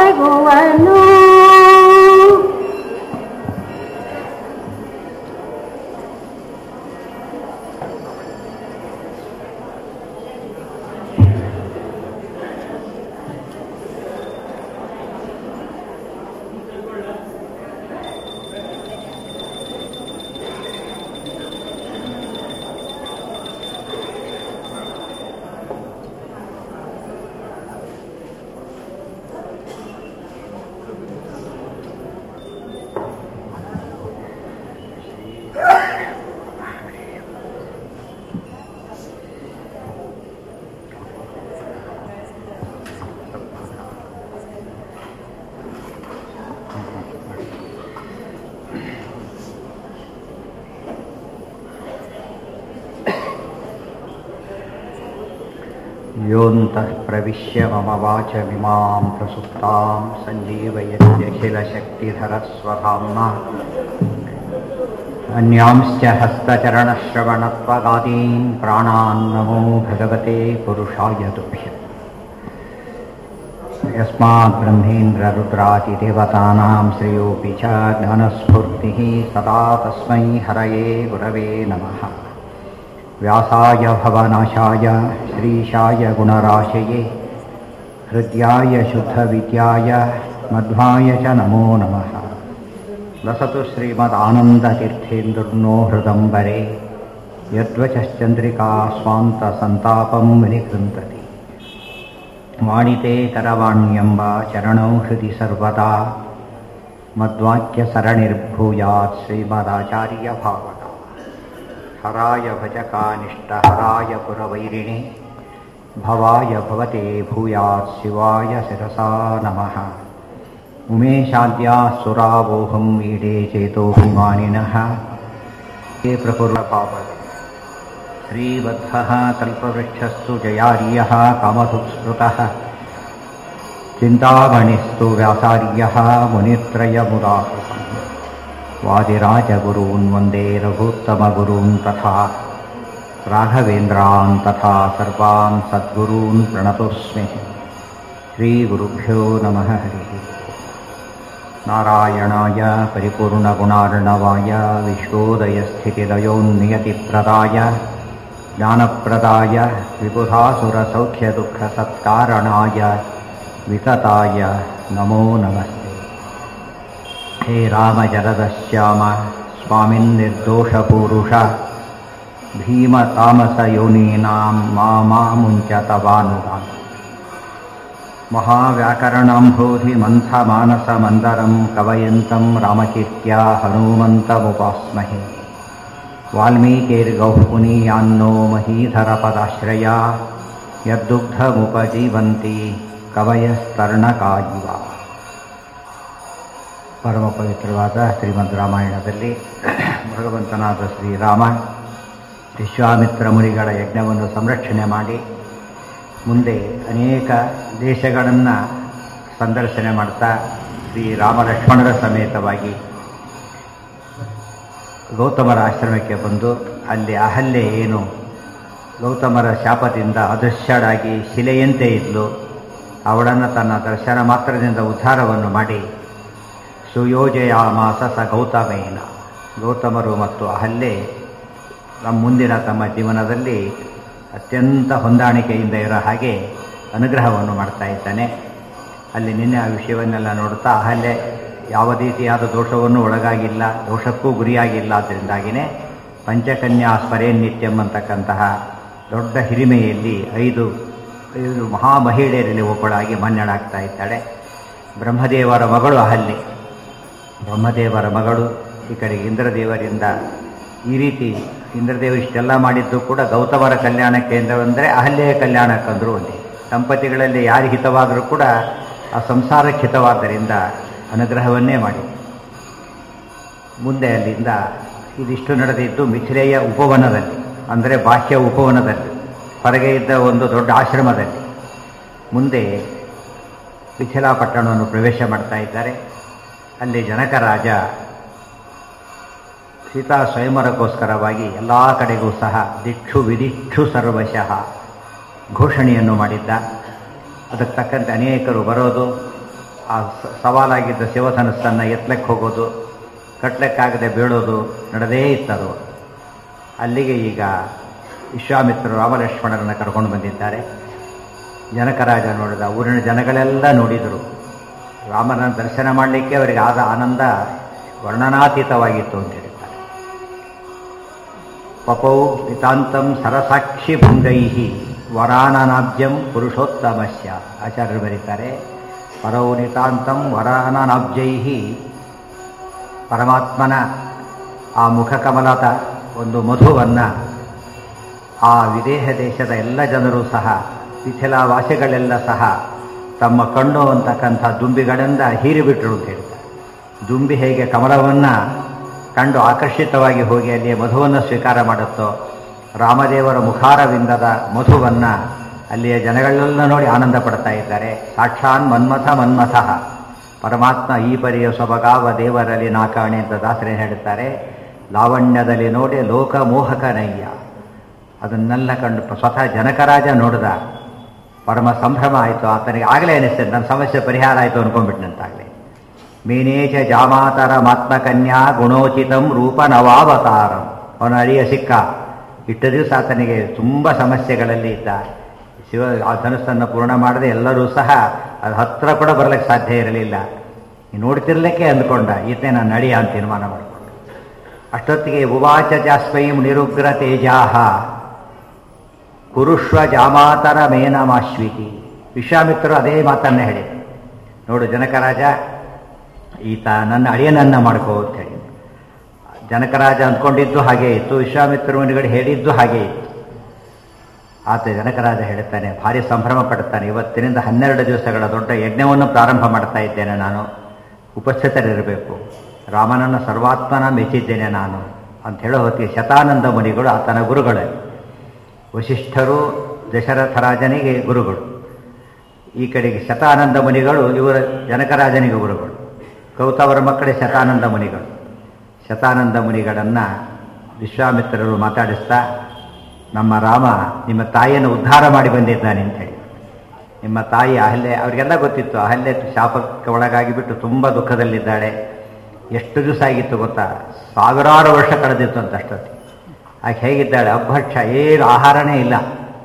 ಒದಗುವನು योऽन्तः प्रविश्य मम वाचमिमां प्रसुप्तां सञ्जीवयत्यखिलशक्तिधरस्वधाम्ना अन्यांश्च हस्तचरणश्रवणत्वगादीन् प्राणान् नमो भगवते पुरुषाय तुभ्यम् यस्मात् ब्रह्मेन्द्ररुद्रादिदेवतानां श्रेयोऽपि च ज्ञानस्फूर्तिः सदा तस्मै हरये गुरवे नमः व्यासाय भवनाशाय श्रीशाय गुणराशये हृद्याय शुद्धविद्याय मध्वाय च नमो नमः लसतु श्रीमदानन्दतीर्थेन्दुर्नो हृदम्बरे यद्वचश्चन्द्रिका स्वान्तसन्तापं विनिकृन्तति वाणिते करवाण्यम्ब चरणौ हृदि सर्वदा मद्वाक्यसरणिर्भूयात् श्रीमदाचार्यभावना हराय भजकानिष्टहराय पुरवैरिणे भवाय भवते भूयात् शिवाय शिरसा नमः उमेशाद्याः सुरावोहं ईडे चेतोऽभिमानिनः हे प्रफुल्लपावत् श्रीबद्धः कल्पवृक्षस्तु जयार्यः कामधुस्मृतः चिन्तामणिस्तु व्यासार्यः मुनित्रयमुदाहृतम् वादिराजगुरून् वन्दे रघुत्तमगुरून् तथा राघवेन्द्रान् तथा सर्वान् सद्गुरून् प्रणतोऽस्मि श्रीगुरुभ्यो नमः हरिः नारायणाय परिपूर्णगुणार्णवाय विश्वोदयस्थितिलयोन्नियतिप्रदाय ज्ञानप्रदाय विबुधासुरसौख्यदुःखसत्कारणाय वितताय नमो नमस्ते हे रामजलदश्याम स्वामिन्निर्दोषपूरुष भीमतामसयोनीनां मा मामुञ्च तवानुगान् महाव्याकरणाम्भोधिमन्थमानसमन्दरं कवयन्तं रामकीर्त्या हनूमन्तमुपास्महे वाल्मीकिर्गौः पुनीयान्नो महीधरपदाश्रया यद्दुग्धमुपजीवन्ति ಕವಯಸ್ತರ್ಣಕಾಯಿವ ಪರಮ ಪವಿತ್ರವಾದ ಶ್ರೀಮದ್ ರಾಮಾಯಣದಲ್ಲಿ ಭಗವಂತನಾದ ಶ್ರೀರಾಮ ವಿಶ್ವಾಮಿತ್ರ ಮುನಿಗಳ ಯಜ್ಞವನ್ನು ಸಂರಕ್ಷಣೆ ಮಾಡಿ ಮುಂದೆ ಅನೇಕ ದೇಶಗಳನ್ನು ಸಂದರ್ಶನೆ ಮಾಡ್ತಾ ಶ್ರೀರಾಮ ಲಕ್ಷ್ಮಣರ ಸಮೇತವಾಗಿ ಗೌತಮರ ಆಶ್ರಮಕ್ಕೆ ಬಂದು ಅಲ್ಲಿ ಅಹಲ್ಯೆ ಏನು ಗೌತಮರ ಶಾಪದಿಂದ ಅದೃಶ್ಯಳಾಗಿ ಶಿಲೆಯಂತೆ ಇದ್ಲು ಅವಳನ್ನು ತನ್ನ ದರ್ಶನ ಮಾತ್ರದಿಂದ ಉದ್ಧಾರವನ್ನು ಮಾಡಿ ಸುಯೋಜಯಾಮಾಸ ಸ ಗೌತಮೇನ ಗೌತಮರು ಮತ್ತು ಅಹಲ್ಯೆ ನಮ್ಮ ಮುಂದಿನ ತಮ್ಮ ಜೀವನದಲ್ಲಿ ಅತ್ಯಂತ ಹೊಂದಾಣಿಕೆಯಿಂದ ಇರೋ ಹಾಗೆ ಅನುಗ್ರಹವನ್ನು ಮಾಡ್ತಾ ಇದ್ದಾನೆ ಅಲ್ಲಿ ನಿನ್ನೆ ಆ ವಿಷಯವನ್ನೆಲ್ಲ ನೋಡ್ತಾ ಅಹಲ್ಯೆ ಯಾವ ರೀತಿಯಾದ ದೋಷವನ್ನು ಒಳಗಾಗಿಲ್ಲ ದೋಷಕ್ಕೂ ಗುರಿಯಾಗಿಲ್ಲ ಅದರಿಂದಾಗಿಯೇ ಪಂಚಕನ್ಯಾ ಸ್ಮರೇ ನಿತ್ಯಂ ಅಂತಕ್ಕಂತಹ ದೊಡ್ಡ ಹಿರಿಮೆಯಲ್ಲಿ ಐದು ಐದು ಮಹಾಮಹಿಳೆಯರಲ್ಲಿ ಒಬ್ಬಳಾಗಿ ಮನ್ನಣಾಗ್ತಾ ಇದ್ದಾಳೆ ಬ್ರಹ್ಮದೇವರ ಮಗಳು ಅಹಲ್ಯೆ ಬ್ರಹ್ಮದೇವರ ಮಗಳು ಈ ಕಡೆಗೆ ಇಂದ್ರದೇವರಿಂದ ಈ ರೀತಿ ಇಂದ್ರದೇವರು ಇಷ್ಟೆಲ್ಲ ಮಾಡಿದ್ದು ಕೂಡ ಗೌತಮರ ಕಲ್ಯಾಣಕ್ಕೆ ಅಂದರೆ ಅಹಲ್ಯೆಯ ಕಲ್ಯಾಣಕ್ಕಂದ್ರೂ ಒಂದೇ ದಂಪತಿಗಳಲ್ಲಿ ಯಾರು ಹಿತವಾದರೂ ಕೂಡ ಆ ಸಂಸಾರಕ್ಕೆ ಹಿತವಾದ್ದರಿಂದ ಅನುಗ್ರಹವನ್ನೇ ಮಾಡಿ ಮುಂದೆ ಅಲ್ಲಿಂದ ಇದಿಷ್ಟು ನಡೆದಿದ್ದು ಮಿಥಿಲೆಯ ಉಪವನದಲ್ಲಿ ಅಂದರೆ ಬಾಹ್ಯ ಉಪವನದಲ್ಲಿ ಹೊರಗೆ ಇದ್ದ ಒಂದು ದೊಡ್ಡ ಆಶ್ರಮದಲ್ಲಿ ಮುಂದೆ ಮಿಥಿಲಾ ಪಟ್ಟಣವನ್ನು ಪ್ರವೇಶ ಮಾಡ್ತಾ ಇದ್ದಾರೆ ಅಲ್ಲಿ ಜನಕ ರಾಜ ಸೀತಾ ಸ್ವಯಂವರಕ್ಕೋಸ್ಕರವಾಗಿ ಎಲ್ಲ ಕಡೆಗೂ ಸಹ ದಿಕ್ಷು ವಿದಿಕ್ಷು ಸರ್ವಶಃ ಘೋಷಣೆಯನ್ನು ಮಾಡಿದ್ದ ಅದಕ್ಕೆ ತಕ್ಕಂತೆ ಅನೇಕರು ಬರೋದು ಆ ಸ- ಸವಾಲಾಗಿದ್ದ ಶಿವಧನಸ್ಸನ್ನು ಎತ್ತಲಕ್ಕೆ ಹೋಗೋದು ಕಟ್ಲಕ್ಕಾಗದೆ ಬೀಳೋದು ನಡೆದೇ ಇತ್ತದು ಅಲ್ಲಿಗೆ ಈಗ ವಿಶ್ವಾಮಿತ್ರರು ರಾಮಲಕ್ಷ್ಮಣರನ್ನು ಕರ್ಕೊಂಡು ಬಂದಿದ್ದಾರೆ ಜನಕರಾಜ ನೋಡಿದ ಊರಿನ ಜನಗಳೆಲ್ಲ ನೋಡಿದರು ರಾಮನ ದರ್ಶನ ಮಾಡಲಿಕ್ಕೆ ಅವರಿಗೆ ಆದ ಆನಂದ ವರ್ಣನಾತೀತವಾಗಿತ್ತು ಅಂತ ಹೇಳ್ತಾರೆ ಪಪೌ ನಿತಾಂತಂ ಸರಸಾಕ್ಷಿ ಭಂಗೈ ವರಾನನಾಬ್ಜಂ ಪುರುಷೋತ್ತಮಸ್ಯ ಆಚಾರ್ಯರು ಬರೀತಾರೆ ಪರೌ ನಿತಾಂತಂ ವರಾನನಾಬ್ಜೈ ಪರಮಾತ್ಮನ ಆ ಮುಖಕಮಲದ ಒಂದು ಮಧುವನ್ನು ಆ ವಿದೇಹ ದೇಶದ ಎಲ್ಲ ಜನರು ಸಹ ಮಿಥಿಲಾವಾಸಿಗಳೆಲ್ಲ ಸಹ ತಮ್ಮ ಕಣ್ಣು ಅಂತಕ್ಕಂಥ ದುಂಬಿಗಳಿಂದ ಹೀರಿಬಿಟ್ರು ಅಂತ ಹೇಳ್ತಾರೆ ದುಂಬಿ ಹೇಗೆ ಕಮಲವನ್ನು ಕಂಡು ಆಕರ್ಷಿತವಾಗಿ ಹೋಗಿ ಅಲ್ಲಿ ಮಧುವನ್ನು ಸ್ವೀಕಾರ ಮಾಡುತ್ತೋ ರಾಮದೇವರ ಮುಖಾರವಿಂದದ ಮಧುವನ್ನು ಅಲ್ಲಿಯ ಜನಗಳೆಲ್ಲ ನೋಡಿ ಆನಂದ ಪಡ್ತಾ ಇದ್ದಾರೆ ಸಾಕ್ಷಾನ್ ಮನ್ಮಥ ಮನ್ಮಥಃ ಪರಮಾತ್ಮ ಈ ಪರಿಯ ಸೊಬಗಾವ ದೇವರಲ್ಲಿ ನಾಕಾಣೆ ಅಂತ ದಾಸರೇ ಹೇಳುತ್ತಾರೆ ಲಾವಣ್ಯದಲ್ಲಿ ನೋಡಿ ಲೋಕಮೋಹಕನಯ್ಯ ಅದನ್ನೆಲ್ಲ ಕಂಡು ಪ- ಸ್ವತಃ ಜನಕರಾಜ ನೋಡಿದ ಪರಮ ಸಂಭ್ರಮ ಆಯಿತು ಆತನಿಗೆ ಆಗಲೇ ಅನಿಸ್ತದೆ ನನ್ನ ಸಮಸ್ಯೆ ಪರಿಹಾರ ಆಯಿತು ಅನ್ಕೊಂಡ್ಬಿಟ್ನಂತಾಗಲೇ ಮೀನೇಶ ಜಾಮಾತರ ಮಾತ್ಮಕನ್ಯಾ ಗುಣೋಚಿತಂ ರೂಪ ನವಾವತಾರಂ ಅವನ ಅಳಿಯ ಸಿಕ್ಕ ಇಷ್ಟು ದಿವಸ ಆತನಿಗೆ ತುಂಬ ಸಮಸ್ಯೆಗಳಲ್ಲಿ ಇದ್ದ ಶಿವ ಆ ಧನುಸ್ಸನ್ನು ಪೂರ್ಣ ಮಾಡದೆ ಎಲ್ಲರೂ ಸಹ ಅದು ಹತ್ರ ಕೂಡ ಬರಲಿಕ್ಕೆ ಸಾಧ್ಯ ಇರಲಿಲ್ಲ ನೀನು ನೋಡ್ತಿರ್ಲಿಕ್ಕೆ ಅಂದ್ಕೊಂಡ ಈತನೇ ನಾನು ನಡಿಯ ಅಂತ ತೀರ್ಮಾನ ಮಾಡಿಕೊಂಡು ಅಷ್ಟೊತ್ತಿಗೆ ಉವಾಚ ಜಾಸ್ವಯಂ ನಿರುಗ್ರ ತೇಜಾಹ ಕುರುಷ್ವ ಜಾಮಾತರ ಮೇನಮಾಶ್ವಿತಿ ವಿಶ್ವಾಮಿತ್ರರು ಅದೇ ಮಾತನ್ನ ಹೇಳಿದರು ನೋಡು ಜನಕರಾಜ ಈತ ನನ್ನ ಅಳಿಯನನ್ನ ಮಾಡ್ಕೋ ಅಂತ ಹೇಳಿ ಜನಕರಾಜ ಅಂದ್ಕೊಂಡಿದ್ದು ಹಾಗೇ ಇತ್ತು ವಿಶ್ವಾಮಿತ್ರ ಮುನಿಗಳು ಹೇಳಿದ್ದು ಹಾಗೇ ಇತ್ತು ಆತ ಜನಕರಾಜ ಹೇಳುತ್ತಾನೆ ಭಾರಿ ಸಂಭ್ರಮ ಪಡುತ್ತಾನೆ ಇವತ್ತಿನಿಂದ ಹನ್ನೆರಡು ದಿವಸಗಳ ದೊಡ್ಡ ಯಜ್ಞವನ್ನು ಪ್ರಾರಂಭ ಮಾಡ್ತಾ ಇದ್ದೇನೆ ನಾನು ಉಪಸ್ಥಿತರಿರಬೇಕು ರಾಮನನ್ನು ಸರ್ವಾತ್ಮನ ಮೆಚ್ಚಿದ್ದೇನೆ ನಾನು ಅಂತ ಹೇಳೋ ಹೊತ್ತಿಗೆ ಶತಾನಂದ ಮುನಿಗಳು ಆತನ ಗುರುಗಳೇ ವಸಿಷ್ಠರು ದಶರಥ ರಾಜನಿಗೆ ಗುರುಗಳು ಈ ಕಡೆಗೆ ಶತಾನಂದ ಮುನಿಗಳು ಇವರ ಜನಕರಾಜನಿಗೆ ಗುರುಗಳು ಕೌತವರ ಮಕ್ಕಳೇ ಶತಾನಂದ ಮುನಿಗಳು ಶತಾನಂದ ಮುನಿಗಳನ್ನು ವಿಶ್ವಾಮಿತ್ರರು ಮಾತಾಡಿಸ್ತಾ ನಮ್ಮ ರಾಮ ನಿಮ್ಮ ತಾಯಿಯನ್ನು ಉದ್ಧಾರ ಮಾಡಿ ಬಂದಿದ್ದಾನೆ ಅಂತ ಹೇಳಿ ನಿಮ್ಮ ತಾಯಿ ಅಹಲ್ಯೆ ಅವರಿಗೆಲ್ಲ ಗೊತ್ತಿತ್ತು ಅಹಲ್ಯೆ ಶಾಪಕ್ಕೆ ಒಳಗಾಗಿ ಬಿಟ್ಟು ತುಂಬ ದುಃಖದಲ್ಲಿದ್ದಾಳೆ ಎಷ್ಟು ದಿವಸ ಆಗಿತ್ತು ಗೊತ್ತಾ ಸಾವಿರಾರು ವರ್ಷ ಕಳೆದಿತ್ತು ಅಂತ ಅಷ್ಟೊತ್ತಿ ಆಕೆ ಹೇಗಿದ್ದಾಳೆ ಅಭಕ್ಷ ಏನು ಆಹಾರನೇ ಇಲ್ಲ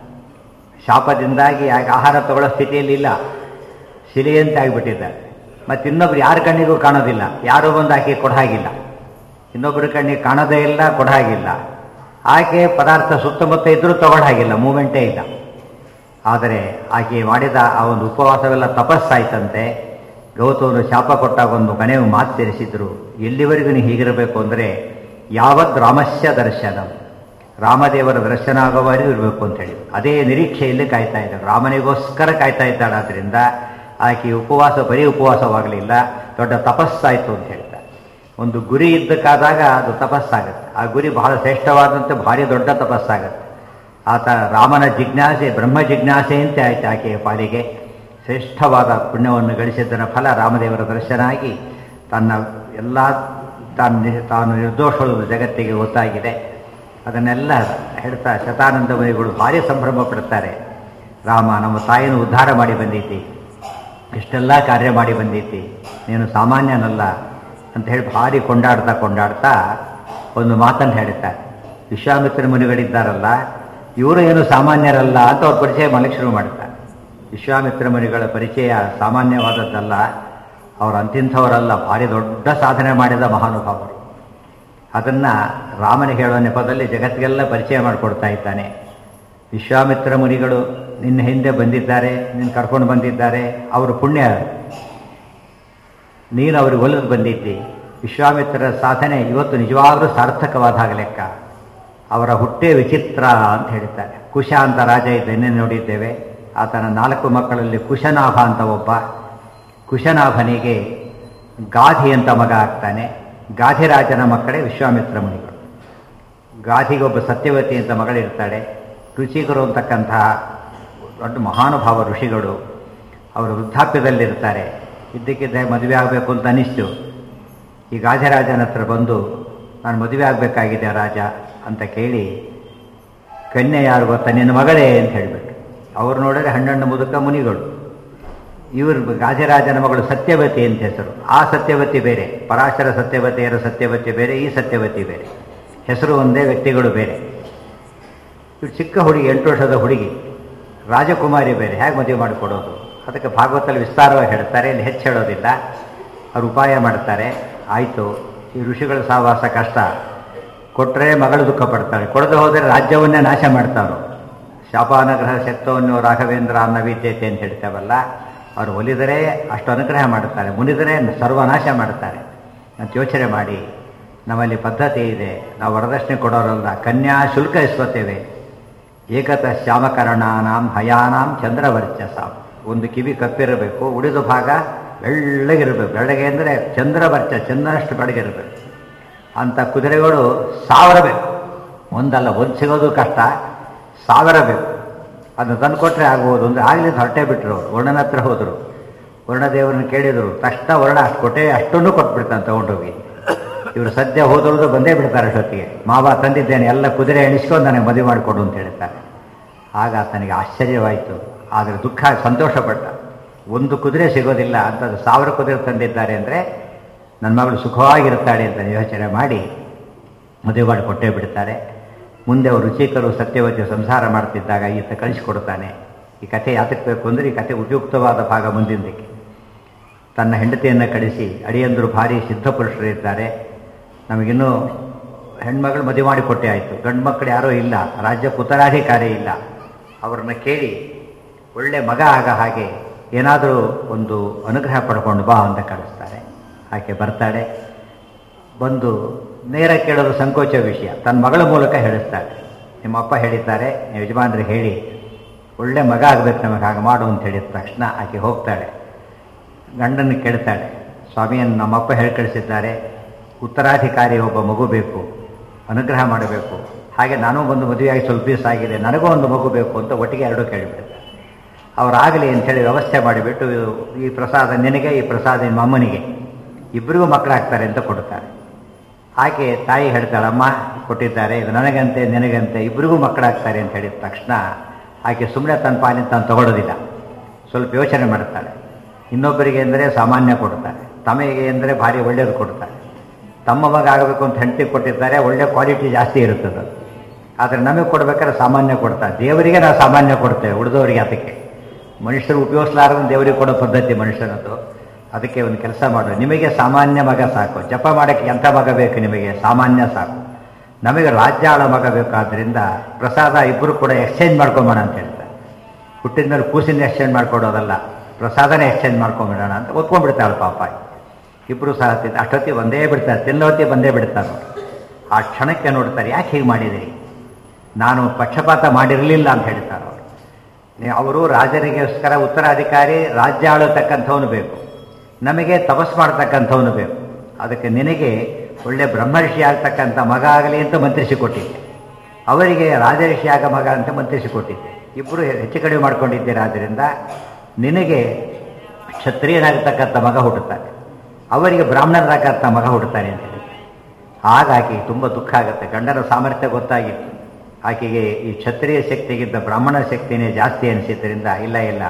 ಶಾಪದಿಂದಾಗಿ ಆಕೆ ಆಹಾರ ತಗೊಳ್ಳೋ ಸ್ಥಿತಿಯಲ್ಲಿ ಇಲ್ಲ ಶಿಲೆಯಂತೆ ಆಗಿಬಿಟ್ಟಿದ್ದಾರೆ ಮತ್ತು ಇನ್ನೊಬ್ರು ಯಾರ ಕಣ್ಣಿಗೂ ಕಾಣೋದಿಲ್ಲ ಯಾರೂ ಬಂದು ಆಕೆ ಕೊಡ ಹಾಗಿಲ್ಲ ಇನ್ನೊಬ್ಬರ ಕಣ್ಣಿಗೆ ಕಾಣೋದೇ ಇಲ್ಲ ಕೊಡ ಹಾಗಿಲ್ಲ ಆಕೆ ಪದಾರ್ಥ ಸುತ್ತಮುತ್ತ ಇದ್ರೂ ತಗೊಳ್ಳೋ ಹಾಗಿಲ್ಲ ಮೂಮೆಂಟೇ ಇಲ್ಲ ಆದರೆ ಆಕೆ ಮಾಡಿದ ಆ ಒಂದು ಉಪವಾಸವೆಲ್ಲ ತಪಸ್ಸಾಯ್ತಂತೆ ಗೌತಮನು ಶಾಪ ಕೊಟ್ಟಾಗ ಒಂದು ಮನೆಯು ಮಾತು ಸೇರಿಸಿದ್ರು ಎಲ್ಲಿವರೆಗೂ ನೀವು ಹೀಗಿರಬೇಕು ಅಂದರೆ ಯಾವತ್ ರಾಮಸ್ಯ ದರ್ಶನಂ ರಾಮದೇವರ ದರ್ಶನ ಆಗೋವರೆಗೂ ಇರಬೇಕು ಅಂತ ಹೇಳಿ ಅದೇ ನಿರೀಕ್ಷೆಯಲ್ಲಿ ಕಾಯ್ತಾ ಇದ್ದಾಳೆ ರಾಮನಿಗೋಸ್ಕರ ಕಾಯ್ತಾ ಇದ್ದಾಳೆ ಆದ್ದರಿಂದ ಆಕೆ ಉಪವಾಸ ಬರೀ ಉಪವಾಸವಾಗಲಿಲ್ಲ ದೊಡ್ಡ ತಪಸ್ಸಾಯಿತು ಅಂತ ಹೇಳ್ತಾರೆ ಒಂದು ಗುರಿ ಇದ್ದಕ್ಕಾದಾಗ ಅದು ತಪಸ್ಸಾಗುತ್ತೆ ಆ ಗುರಿ ಬಹಳ ಶ್ರೇಷ್ಠವಾದಂತೆ ಭಾರಿ ದೊಡ್ಡ ತಪಸ್ಸಾಗುತ್ತೆ ಆತ ರಾಮನ ಜಿಜ್ಞಾಸೆ ಬ್ರಹ್ಮ ಜಿಜ್ಞಾಸೆ ಅಂತ ಆಯ್ತು ಆಕೆಯ ಪಾಲಿಗೆ ಶ್ರೇಷ್ಠವಾದ ಪುಣ್ಯವನ್ನು ಗಳಿಸಿದ್ದರ ಫಲ ರಾಮದೇವರ ದರ್ಶನ ಆಗಿ ತನ್ನ ಎಲ್ಲ ತಾನು ನಿ- ತಾನು ನಿರ್ದೋಷಗಳು ಜಗತ್ತಿಗೆ ಗೊತ್ತಾಗಿದೆ ಅದನ್ನೆಲ್ಲ ಹೇಳ್ತಾ ಶತಾನಂದ ಮುನಿಗಳು ಭಾರಿ ಸಂಭ್ರಮ ಪಡ್ತಾರೆ ರಾಮ ನಮ್ಮ ತಾಯಿಯನ್ನು ಉದ್ಧಾರ ಮಾಡಿ ಬಂದೈತಿ ಇಷ್ಟೆಲ್ಲ ಕಾರ್ಯ ಮಾಡಿ ಬಂದೈತಿ ನೀನು ಸಾಮಾನ್ಯನಲ್ಲ ಅಂತ ಹೇಳಿ ಭಾರಿ ಕೊಂಡಾಡ್ತಾ ಕೊಂಡಾಡ್ತಾ ಒಂದು ಮಾತನ್ನು ಹೇಳ್ತಾರೆ ವಿಶ್ವಾಮಿತ್ರ ಮುನಿಗಳಿದ್ದಾರಲ್ಲ ಇವರು ಏನು ಸಾಮಾನ್ಯರಲ್ಲ ಅಂತ ಅವ್ರ ಪರಿಚಯ ಮಾಡಲಿಕ್ಕೆ ಶುರು ಮಾಡ್ತಾರೆ ವಿಶ್ವಾಮಿತ್ರ ಮುನಿಗಳ ಪರಿಚಯ ಸಾಮಾನ್ಯವಾದದ್ದಲ್ಲ ಅವರು ಅಂತಿಂಥವರಲ್ಲ ಭಾರಿ ದೊಡ್ಡ ಸಾಧನೆ ಮಾಡಿದ ಮಹಾನುಭಾವರು ಅದನ್ನು ರಾಮನಿಗೆ ಹೇಳುವ ನೆಪದಲ್ಲಿ ಜಗತ್ತಿಗೆಲ್ಲ ಪರಿಚಯ ಮಾಡಿಕೊಡ್ತಾ ಇದ್ದಾನೆ ವಿಶ್ವಾಮಿತ್ರ ಮುನಿಗಳು ನಿನ್ನ ಹಿಂದೆ ಬಂದಿದ್ದಾರೆ ನಿನ್ನ ಕರ್ಕೊಂಡು ಬಂದಿದ್ದಾರೆ ಅವರು ಪುಣ್ಯ ನೀನು ಅವ್ರಿಗೆ ಒಲಿದು ಬಂದಿದ್ದಿ ವಿಶ್ವಾಮಿತ್ರರ ಸಾಧನೆ ಇವತ್ತು ನಿಜವಾಗಲೂ ಸಾರ್ಥಕವಾದಾಗ ಲೆಕ್ಕ ಅವರ ಹುಟ್ಟೆ ವಿಚಿತ್ರ ಅಂತ ಹೇಳ್ತಾರೆ ಕುಶ ಅಂತ ರಾಜ ಇದ್ದನ್ನೇ ನೋಡಿದ್ದೇವೆ ಆತನ ನಾಲ್ಕು ಮಕ್ಕಳಲ್ಲಿ ಕುಶನಾಭ ಅಂತ ಒಬ್ಬ ಕುಶನಾಭನಿಗೆ ಗಾಧಿ ಅಂತ ಮಗ ಆಗ್ತಾನೆ ಗಾಧಿರಾಜನ ಮಕ್ಕಳೇ ವಿಶ್ವಾಮಿತ್ರ ಮುನಿಗಳು ಗಾಧಿಗೊಬ್ಬ ಸತ್ಯವತಿ ಅಂತ ಮಗಳಿರ್ತಾಳೆ ರುಚಿಕರು ಅಂತಕ್ಕಂತಹ ದೊಡ್ಡ ಮಹಾನುಭಾವ ಋಷಿಗಳು ಅವರು ವೃದ್ಧಾಪ್ಯದಲ್ಲಿರ್ತಾರೆ ಇದ್ದಕ್ಕಿದ್ದ ಮದುವೆ ಆಗಬೇಕು ಅಂತ ಅನಿಸ್ತು ಈ ಗಾಧಿರಾಜನ ಹತ್ರ ಬಂದು ನಾನು ಮದುವೆ ಆಗಬೇಕಾಗಿದೆ ರಾಜ ಅಂತ ಕೇಳಿ ಕನ್ಯೆ ಯಾರು ಗೊತ್ತಾ ನಿನ್ನ ಮಗಳೇ ಅಂತ ಹೇಳಿಬಿಟ್ಟು ಅವ್ರು ನೋಡಿದ್ರೆ ಹಣ್ಣಣ್ಣು ಮುದುಕ ಮುನಿಗಳು ಇವರು ಗಾಜರಾಜನ ಮಗಳು ಸತ್ಯವತಿ ಅಂತ ಹೆಸರು ಆ ಸತ್ಯವತಿ ಬೇರೆ ಪರಾಶರ ಸತ್ಯವತಿಯರ ಸತ್ಯವತಿ ಬೇರೆ ಈ ಸತ್ಯವತಿ ಬೇರೆ ಹೆಸರು ಒಂದೇ ವ್ಯಕ್ತಿಗಳು ಬೇರೆ ಇವ್ರು ಚಿಕ್ಕ ಹುಡುಗಿ ಎಂಟು ವರ್ಷದ ಹುಡುಗಿ ರಾಜಕುಮಾರಿ ಬೇರೆ ಹೇಗೆ ಮದುವೆ ಮಾಡಿಕೊಡೋದು ಅದಕ್ಕೆ ಭಾಗವತಲ್ಲಿ ವಿಸ್ತಾರವಾಗಿ ಹೇಳ್ತಾರೆ ಇಲ್ಲಿ ಹೆಚ್ಚು ಹೇಳೋದಿಲ್ಲ ಅವ್ರು ಉಪಾಯ ಮಾಡ್ತಾರೆ ಆಯಿತು ಈ ಋಷಿಗಳ ಸಹವಾಸ ಕಷ್ಟ ಕೊಟ್ಟರೆ ಮಗಳು ದುಃಖ ಪಡ್ತಾಳೆ ಕೊಡದೆ ಹೋದರೆ ರಾಜ್ಯವನ್ನೇ ನಾಶ ಮಾಡ್ತಾರೋ ಶಾಪಾನುಗ್ರಹ ಶಕ್ತವನ್ನು ರಾಘವೇಂದ್ರ ಅನ್ನ ವಿದ್ಯತೆ ಅಂತ ಹೇಳ್ತೇವಲ್ಲ ಅವರು ಒಲಿದರೆ ಅಷ್ಟು ಅನುಗ್ರಹ ಮಾಡುತ್ತಾರೆ ಮುನಿದರೆ ಸರ್ವನಾಶ ಮಾಡುತ್ತಾರೆ ಅಂತ ಯೋಚನೆ ಮಾಡಿ ನಮ್ಮಲ್ಲಿ ಪದ್ಧತಿ ಇದೆ ನಾವು ವರದಕ್ಷಿಣೆ ಕೊಡೋರಲ್ಲ ಕನ್ಯಾ ಶುಲ್ಕ ಇಸ್ಕೊತೇವೆ ಏಕತ ಶ್ಯಾಮಕರಣಾನಾಂ ಹಯಾನಾಂ ಚಂದ್ರವರ್ಚಸ ಒಂದು ಕಿವಿ ಕಪ್ಪಿರಬೇಕು ಉಳಿದ ಭಾಗ ಬೆಳ್ಳಗಿರಬೇಕು ಬೆಳ್ಳಗೆ ಅಂದರೆ ಚಂದ್ರವರ್ಚ ಚಂದ್ರನಷ್ಟು ಬೆಳಗಿರಬೇಕು ಅಂಥ ಕುದುರೆಗಳು ಸಾವಿರ ಬೇಕು ಒಂದಲ್ಲ ಒಂದು ಸಿಗೋದು ಕಷ್ಟ ಸಾವಿರ ಬೇಕು ಅದನ್ನು ತಂದು ಕೊಟ್ಟರೆ ಆಗ್ಬೋದು ಅಂದರೆ ಆಗಲಿ ಹೊರಟೆ ಬಿಟ್ಟರು ಅವರು ವರ್ಣನ ಹತ್ರ ಹೋದರು ವರ್ಣದೇವರನ್ನು ಕೇಳಿದರು ತಕ್ಷಣ ವರ್ಣ ಅಷ್ಟು ಕೊಟ್ಟೆ ಅಷ್ಟನ್ನು ಕೊಟ್ಬಿಡ್ತಾನೆ ತಗೊಂಡೋಗಿ ಇವರು ಸದ್ಯ ಹೋದವ್ರದ್ದು ಬಂದೇ ಬಿಡ್ತಾರೆ ಅಷ್ಟೊತ್ತಿಗೆ ಮಾವ ತಂದಿದ್ದೇನೆ ಎಲ್ಲ ಕುದುರೆ ಎಣಿಸ್ಕೊಂಡು ನನಗೆ ಮದುವೆ ಮಾಡಿಕೊಡು ಅಂತ ಹೇಳ್ತಾರೆ ಆಗ ಆತನಿಗೆ ಆಶ್ಚರ್ಯವಾಯಿತು ಆದರೆ ದುಃಖ ಸಂತೋಷಪಟ್ಟ ಒಂದು ಕುದುರೆ ಸಿಗೋದಿಲ್ಲ ಅಂಥದ್ದು ಸಾವಿರ ಕುದುರೆ ತಂದಿದ್ದಾರೆ ಅಂದರೆ ನನ್ನ ಮಗಳು ಸುಖವಾಗಿರುತ್ತಾಳೆ ಅಂತ ಯೋಚನೆ ಮಾಡಿ ಮದುವೆ ಮಾಡಿ ಕೊಟ್ಟೇ ಬಿಡ್ತಾರೆ ಮುಂದೆ ಅವರು ರುಚಿಕರು ಸತ್ಯವತಿ ಸಂಸಾರ ಮಾಡ್ತಿದ್ದಾಗ ಈತ ಕಳಿಸಿಕೊಡ್ತಾನೆ ಈ ಕಥೆ ಯಾತಕ್ಕೆ ಬೇಕು ಅಂದರೆ ಈ ಕಥೆ ಉಪಯುಕ್ತವಾದ ಭಾಗ ಮುಂದಿನದಕ್ಕೆ ತನ್ನ ಹೆಂಡತಿಯನ್ನು ಕಳಿಸಿ ಅಡಿಯಂದರು ಭಾರಿ ಸಿದ್ಧಪುರುಷರಿದ್ದಾರೆ ನಮಗಿನ್ನೂ ಹೆಣ್ಮಗಳು ಮದುವೆ ಮಾಡಿ ಕೊಟ್ಟೆ ಆಯಿತು ಗಂಡು ಮಕ್ಕಳು ಯಾರೂ ಇಲ್ಲ ರಾಜ್ಯ ಉತ್ತರಾಧಿಕಾರಿ ಇಲ್ಲ ಅವರನ್ನು ಕೇಳಿ ಒಳ್ಳೆ ಮಗ ಆಗ ಹಾಗೆ ಏನಾದರೂ ಒಂದು ಅನುಗ್ರಹ ಪಡ್ಕೊಂಡು ಬಾ ಅಂತ ಕಳಿಸ್ತಾರೆ ಆಕೆ ಬರ್ತಾಳೆ ಬಂದು ನೇರ ಕೇಳೋದು ಸಂಕೋಚ ವಿಷಯ ತನ್ನ ಮಗಳ ಮೂಲಕ ಹೇಳಿಸ್ತಾಳೆ ನಿಮ್ಮ ಅಪ್ಪ ಹೇಳಿದ್ದಾರೆ ನೀವು ಯಜಮಾನ್ರಿಗೆ ಹೇಳಿ ಒಳ್ಳೆ ಮಗ ಆಗಬೇಕು ನಮಗೆ ಹಾಗೆ ಮಾಡು ಅಂತ ಹೇಳಿದ ತಕ್ಷಣ ಆಕೆ ಹೋಗ್ತಾಳೆ ಗಂಡನ್ನು ಕೇಳ್ತಾಳೆ ಸ್ವಾಮಿಯನ್ನು ನಮ್ಮಪ್ಪ ಹೇಳಿ ಕಳಿಸಿದ್ದಾರೆ ಉತ್ತರಾಧಿಕಾರಿ ಒಬ್ಬ ಮಗು ಬೇಕು ಅನುಗ್ರಹ ಮಾಡಬೇಕು ಹಾಗೆ ನಾನು ಒಂದು ಮದುವೆಯಾಗಿ ಸ್ವಲ್ಪ ದಿವಸ ಆಗಿದೆ ನನಗೂ ಒಂದು ಮಗು ಬೇಕು ಅಂತ ಒಟ್ಟಿಗೆ ಎರಡೂ ಕೇಳಿಬಿಡ್ತಾರೆ ಅವರಾಗಲಿ ಅಂಥೇಳಿ ವ್ಯವಸ್ಥೆ ಮಾಡಿಬಿಟ್ಟು ಈ ಪ್ರಸಾದ ನಿನಗೆ ಈ ಪ್ರಸಾದ ನಿಮ್ಮ ಅಮ್ಮನಿಗೆ ಇಬ್ಬರಿಗೂ ಮಕ್ಕಳಾಗ್ತಾರೆ ಅಂತ ಕೊಡ್ತಾರೆ ಆಕೆ ತಾಯಿ ಹೇಳ್ತಾಳೆ ಅಮ್ಮ ಕೊಟ್ಟಿದ್ದಾರೆ ಇದು ನನಗಂತೆ ನಿನಗಂತೆ ಇಬ್ಬರಿಗೂ ಮಕ್ಕಳಾಗ್ತಾರೆ ಅಂತ ಹೇಳಿದ ತಕ್ಷಣ ಆಕೆ ಸುಮ್ಮನೆ ತನ್ನ ಪಾಲಿನ ತಾನು ತಗೊಳ್ಳೋದಿಲ್ಲ ಸ್ವಲ್ಪ ಯೋಚನೆ ಮಾಡ್ತಾಳೆ ಇನ್ನೊಬ್ಬರಿಗೆ ಅಂದರೆ ಸಾಮಾನ್ಯ ಕೊಡ್ತಾರೆ ತಮಗೆ ಅಂದರೆ ಭಾರಿ ಒಳ್ಳೆಯದು ಕೊಡ್ತಾರೆ ತಮ್ಮ ಮಗ ಆಗಬೇಕು ಅಂತ ಹೆಂಡತಿ ಕೊಟ್ಟಿದ್ದಾರೆ ಒಳ್ಳೆ ಕ್ವಾಲಿಟಿ ಜಾಸ್ತಿ ಇರುತ್ತದೆ ಆದರೆ ನಮಗೆ ಕೊಡ್ಬೇಕಾದ್ರೆ ಸಾಮಾನ್ಯ ಕೊಡ್ತಾರೆ ದೇವರಿಗೆ ನಾವು ಸಾಮಾನ್ಯ ಕೊಡ್ತೇವೆ ಉಳಿದವರಿಗೆ ಅದಕ್ಕೆ ಮನುಷ್ಯರು ಉಪಯೋಗಿಸಲಾರದು ದೇವರಿಗೆ ಕೊಡೋ ಪದ್ಧತಿ ಮನುಷ್ಯನದು ಅದಕ್ಕೆ ಒಂದು ಕೆಲಸ ಮಾಡು ನಿಮಗೆ ಸಾಮಾನ್ಯ ಮಗ ಸಾಕು ಜಪ ಮಾಡೋಕ್ಕೆ ಎಂಥ ಮಗ ಬೇಕು ನಿಮಗೆ ಸಾಮಾನ್ಯ ಸಾಕು ನಮಗೆ ರಾಜ್ಯ ಆಳೋ ಮಗ ಬೇಕಾದ್ರಿಂದ ಪ್ರಸಾದ ಇಬ್ಬರು ಕೂಡ ಎಕ್ಸ್ಚೇಂಜ್ ಮಾಡ್ಕೊಂಬೋಣ ಅಂತ ಹೇಳ್ತಾರೆ ಹುಟ್ಟಿದ ಮೇಲೆ ಕೂಸಿನ ಎಕ್ಸ್ಚೇಂಜ್ ಮಾಡ್ಕೊಡೋದಲ್ಲ ಪ್ರಸಾದನೇ ಎಕ್ಸ್ಚೇಂಜ್ ಮಾಡ್ಕೊಂಬಿಡೋಣ ಅಂತ ಒಪ್ಕೊಂಡ್ಬಿಡ್ತಾಳೆ ಪಾಪ ಇಬ್ಬರು ಸಹ ತಿಂದು ಅಷ್ಟೊತ್ತಿಗೆ ಬಂದೇ ಬಿಡ್ತಾರೆ ತಿನ್ನೋತಿ ಬಂದೇ ಬಿಡ್ತಾರೆ ಆ ಕ್ಷಣಕ್ಕೆ ನೋಡ್ತಾರೆ ಯಾಕೆ ಹೀಗೆ ಮಾಡಿದಿರಿ ನಾನು ಪಕ್ಷಪಾತ ಮಾಡಿರಲಿಲ್ಲ ಅಂತ ಹೇಳ್ತಾರೆ ಅವರು ಅವರು ರಾಜರಿಗೋಸ್ಕರ ಉತ್ತರಾಧಿಕಾರಿ ರಾಜ್ಯ ಆಳತಕ್ಕಂಥವನು ಬೇಕು ನಮಗೆ ತಪಸ್ ಮಾಡ್ತಕ್ಕಂಥವನು ಬೇಕು ಅದಕ್ಕೆ ನಿನಗೆ ಒಳ್ಳೆ ಬ್ರಹ್ಮರ್ಷಿ ಆಗ್ತಕ್ಕಂಥ ಮಗ ಆಗಲಿ ಅಂತ ಮಂತ್ರಿಸಿ ಕೊಟ್ಟಿದ್ದೆ ಅವರಿಗೆ ರಾಜಋಷಿ ಆಗ ಮಗ ಅಂತ ಮಂತ್ರಿಸಿ ಕೊಟ್ಟಿದ್ದೆ ಇಬ್ಬರು ಹೆಚ್ಚು ಕಡಿಮೆ ಮಾಡ್ಕೊಂಡಿದ್ದೀರಾದ್ದರಿಂದ ನಿನಗೆ ಕ್ಷತ್ರಿಯನಾಗತಕ್ಕಂಥ ಮಗ ಹುಟ್ಟುತ್ತಾನೆ ಅವರಿಗೆ ಬ್ರಾಹ್ಮಣರಾಗಂಥ ಮಗ ಹುಟ್ಟುತ್ತಾನೆ ಅಂತ ಹೇಳಿ ಆಗ ಆಕೆಗೆ ತುಂಬ ದುಃಖ ಆಗುತ್ತೆ ಗಂಡನ ಸಾಮರ್ಥ್ಯ ಗೊತ್ತಾಗಿತ್ತು ಆಕೆಗೆ ಈ ಕ್ಷತ್ರಿಯ ಶಕ್ತಿಗಿಂತ ಬ್ರಾಹ್ಮಣ ಶಕ್ತಿನೇ ಜಾಸ್ತಿ ಅನಿಸಿದ್ದರಿಂದ ಇಲ್ಲ ಇಲ್ಲ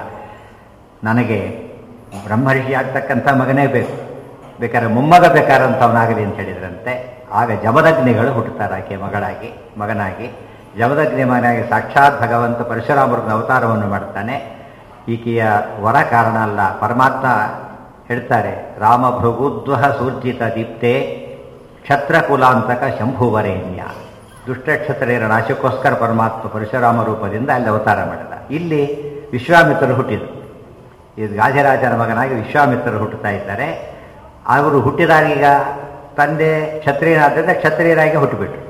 ನನಗೆ ಬ್ರಹ್ಮರ್ಷಿ ಆಗ್ತಕ್ಕಂಥ ಮಗನೇ ಬೇಕು ಬೇಕಾದ್ರೆ ಮೊಮ್ಮಗ ಬೇಕಾರಂಥವನಾಗಲಿ ಅಂತ ಹೇಳಿದ್ರಂತೆ ಆಗ ಜಮದಗ್ನಿಗಳು ಹುಟ್ಟುತ್ತಾರೆ ಆಕೆ ಮಗಳಾಗಿ ಮಗನಾಗಿ ಜಮದಗ್ನಿ ಮಗನಾಗಿ ಸಾಕ್ಷಾತ್ ಭಗವಂತ ಪರಶುರಾಮರನ್ನ ಅವತಾರವನ್ನು ಮಾಡ್ತಾನೆ ಈಕೆಯ ವರ ಕಾರಣ ಅಲ್ಲ ಪರಮಾತ್ಮ ಹೇಳ್ತಾರೆ ರಾಮ ಭೃಗುದ್ವಹ ಸೂರ್ಜಿತ ದೀಪ್ತೆ ಕ್ಷತ್ರಕುಲಾಂತಕ ಶಂಭುವರೇಣ್ಯ ದುಷ್ಟಕ್ಷತ್ರಿಯರ ನಾಶಕ್ಕೋಸ್ಕರ ಪರಮಾತ್ಮ ಪರಶುರಾಮ ರೂಪದಿಂದ ಅಲ್ಲಿ ಅವತಾರ ಮಾಡಿದ ಇಲ್ಲಿ ವಿಶ್ವಾಮಿತ್ರರು ಹುಟ್ಟಿದರು ಇದು ಗಾಜರಾಜನ ಮಗನಾಗಿ ವಿಶ್ವಾಮಿತ್ರರು ಹುಟ್ಟುತ್ತಾ ಇದ್ದಾರೆ ಅವರು ಹುಟ್ಟಿದಾಗೀಗ ತಂದೆ ಕ್ಷತ್ರಿಯನಾದ್ದರಿಂದ ಕ್ಷತ್ರಿಯರಾಗಿ ಹುಟ್ಟುಬಿಟ್ರು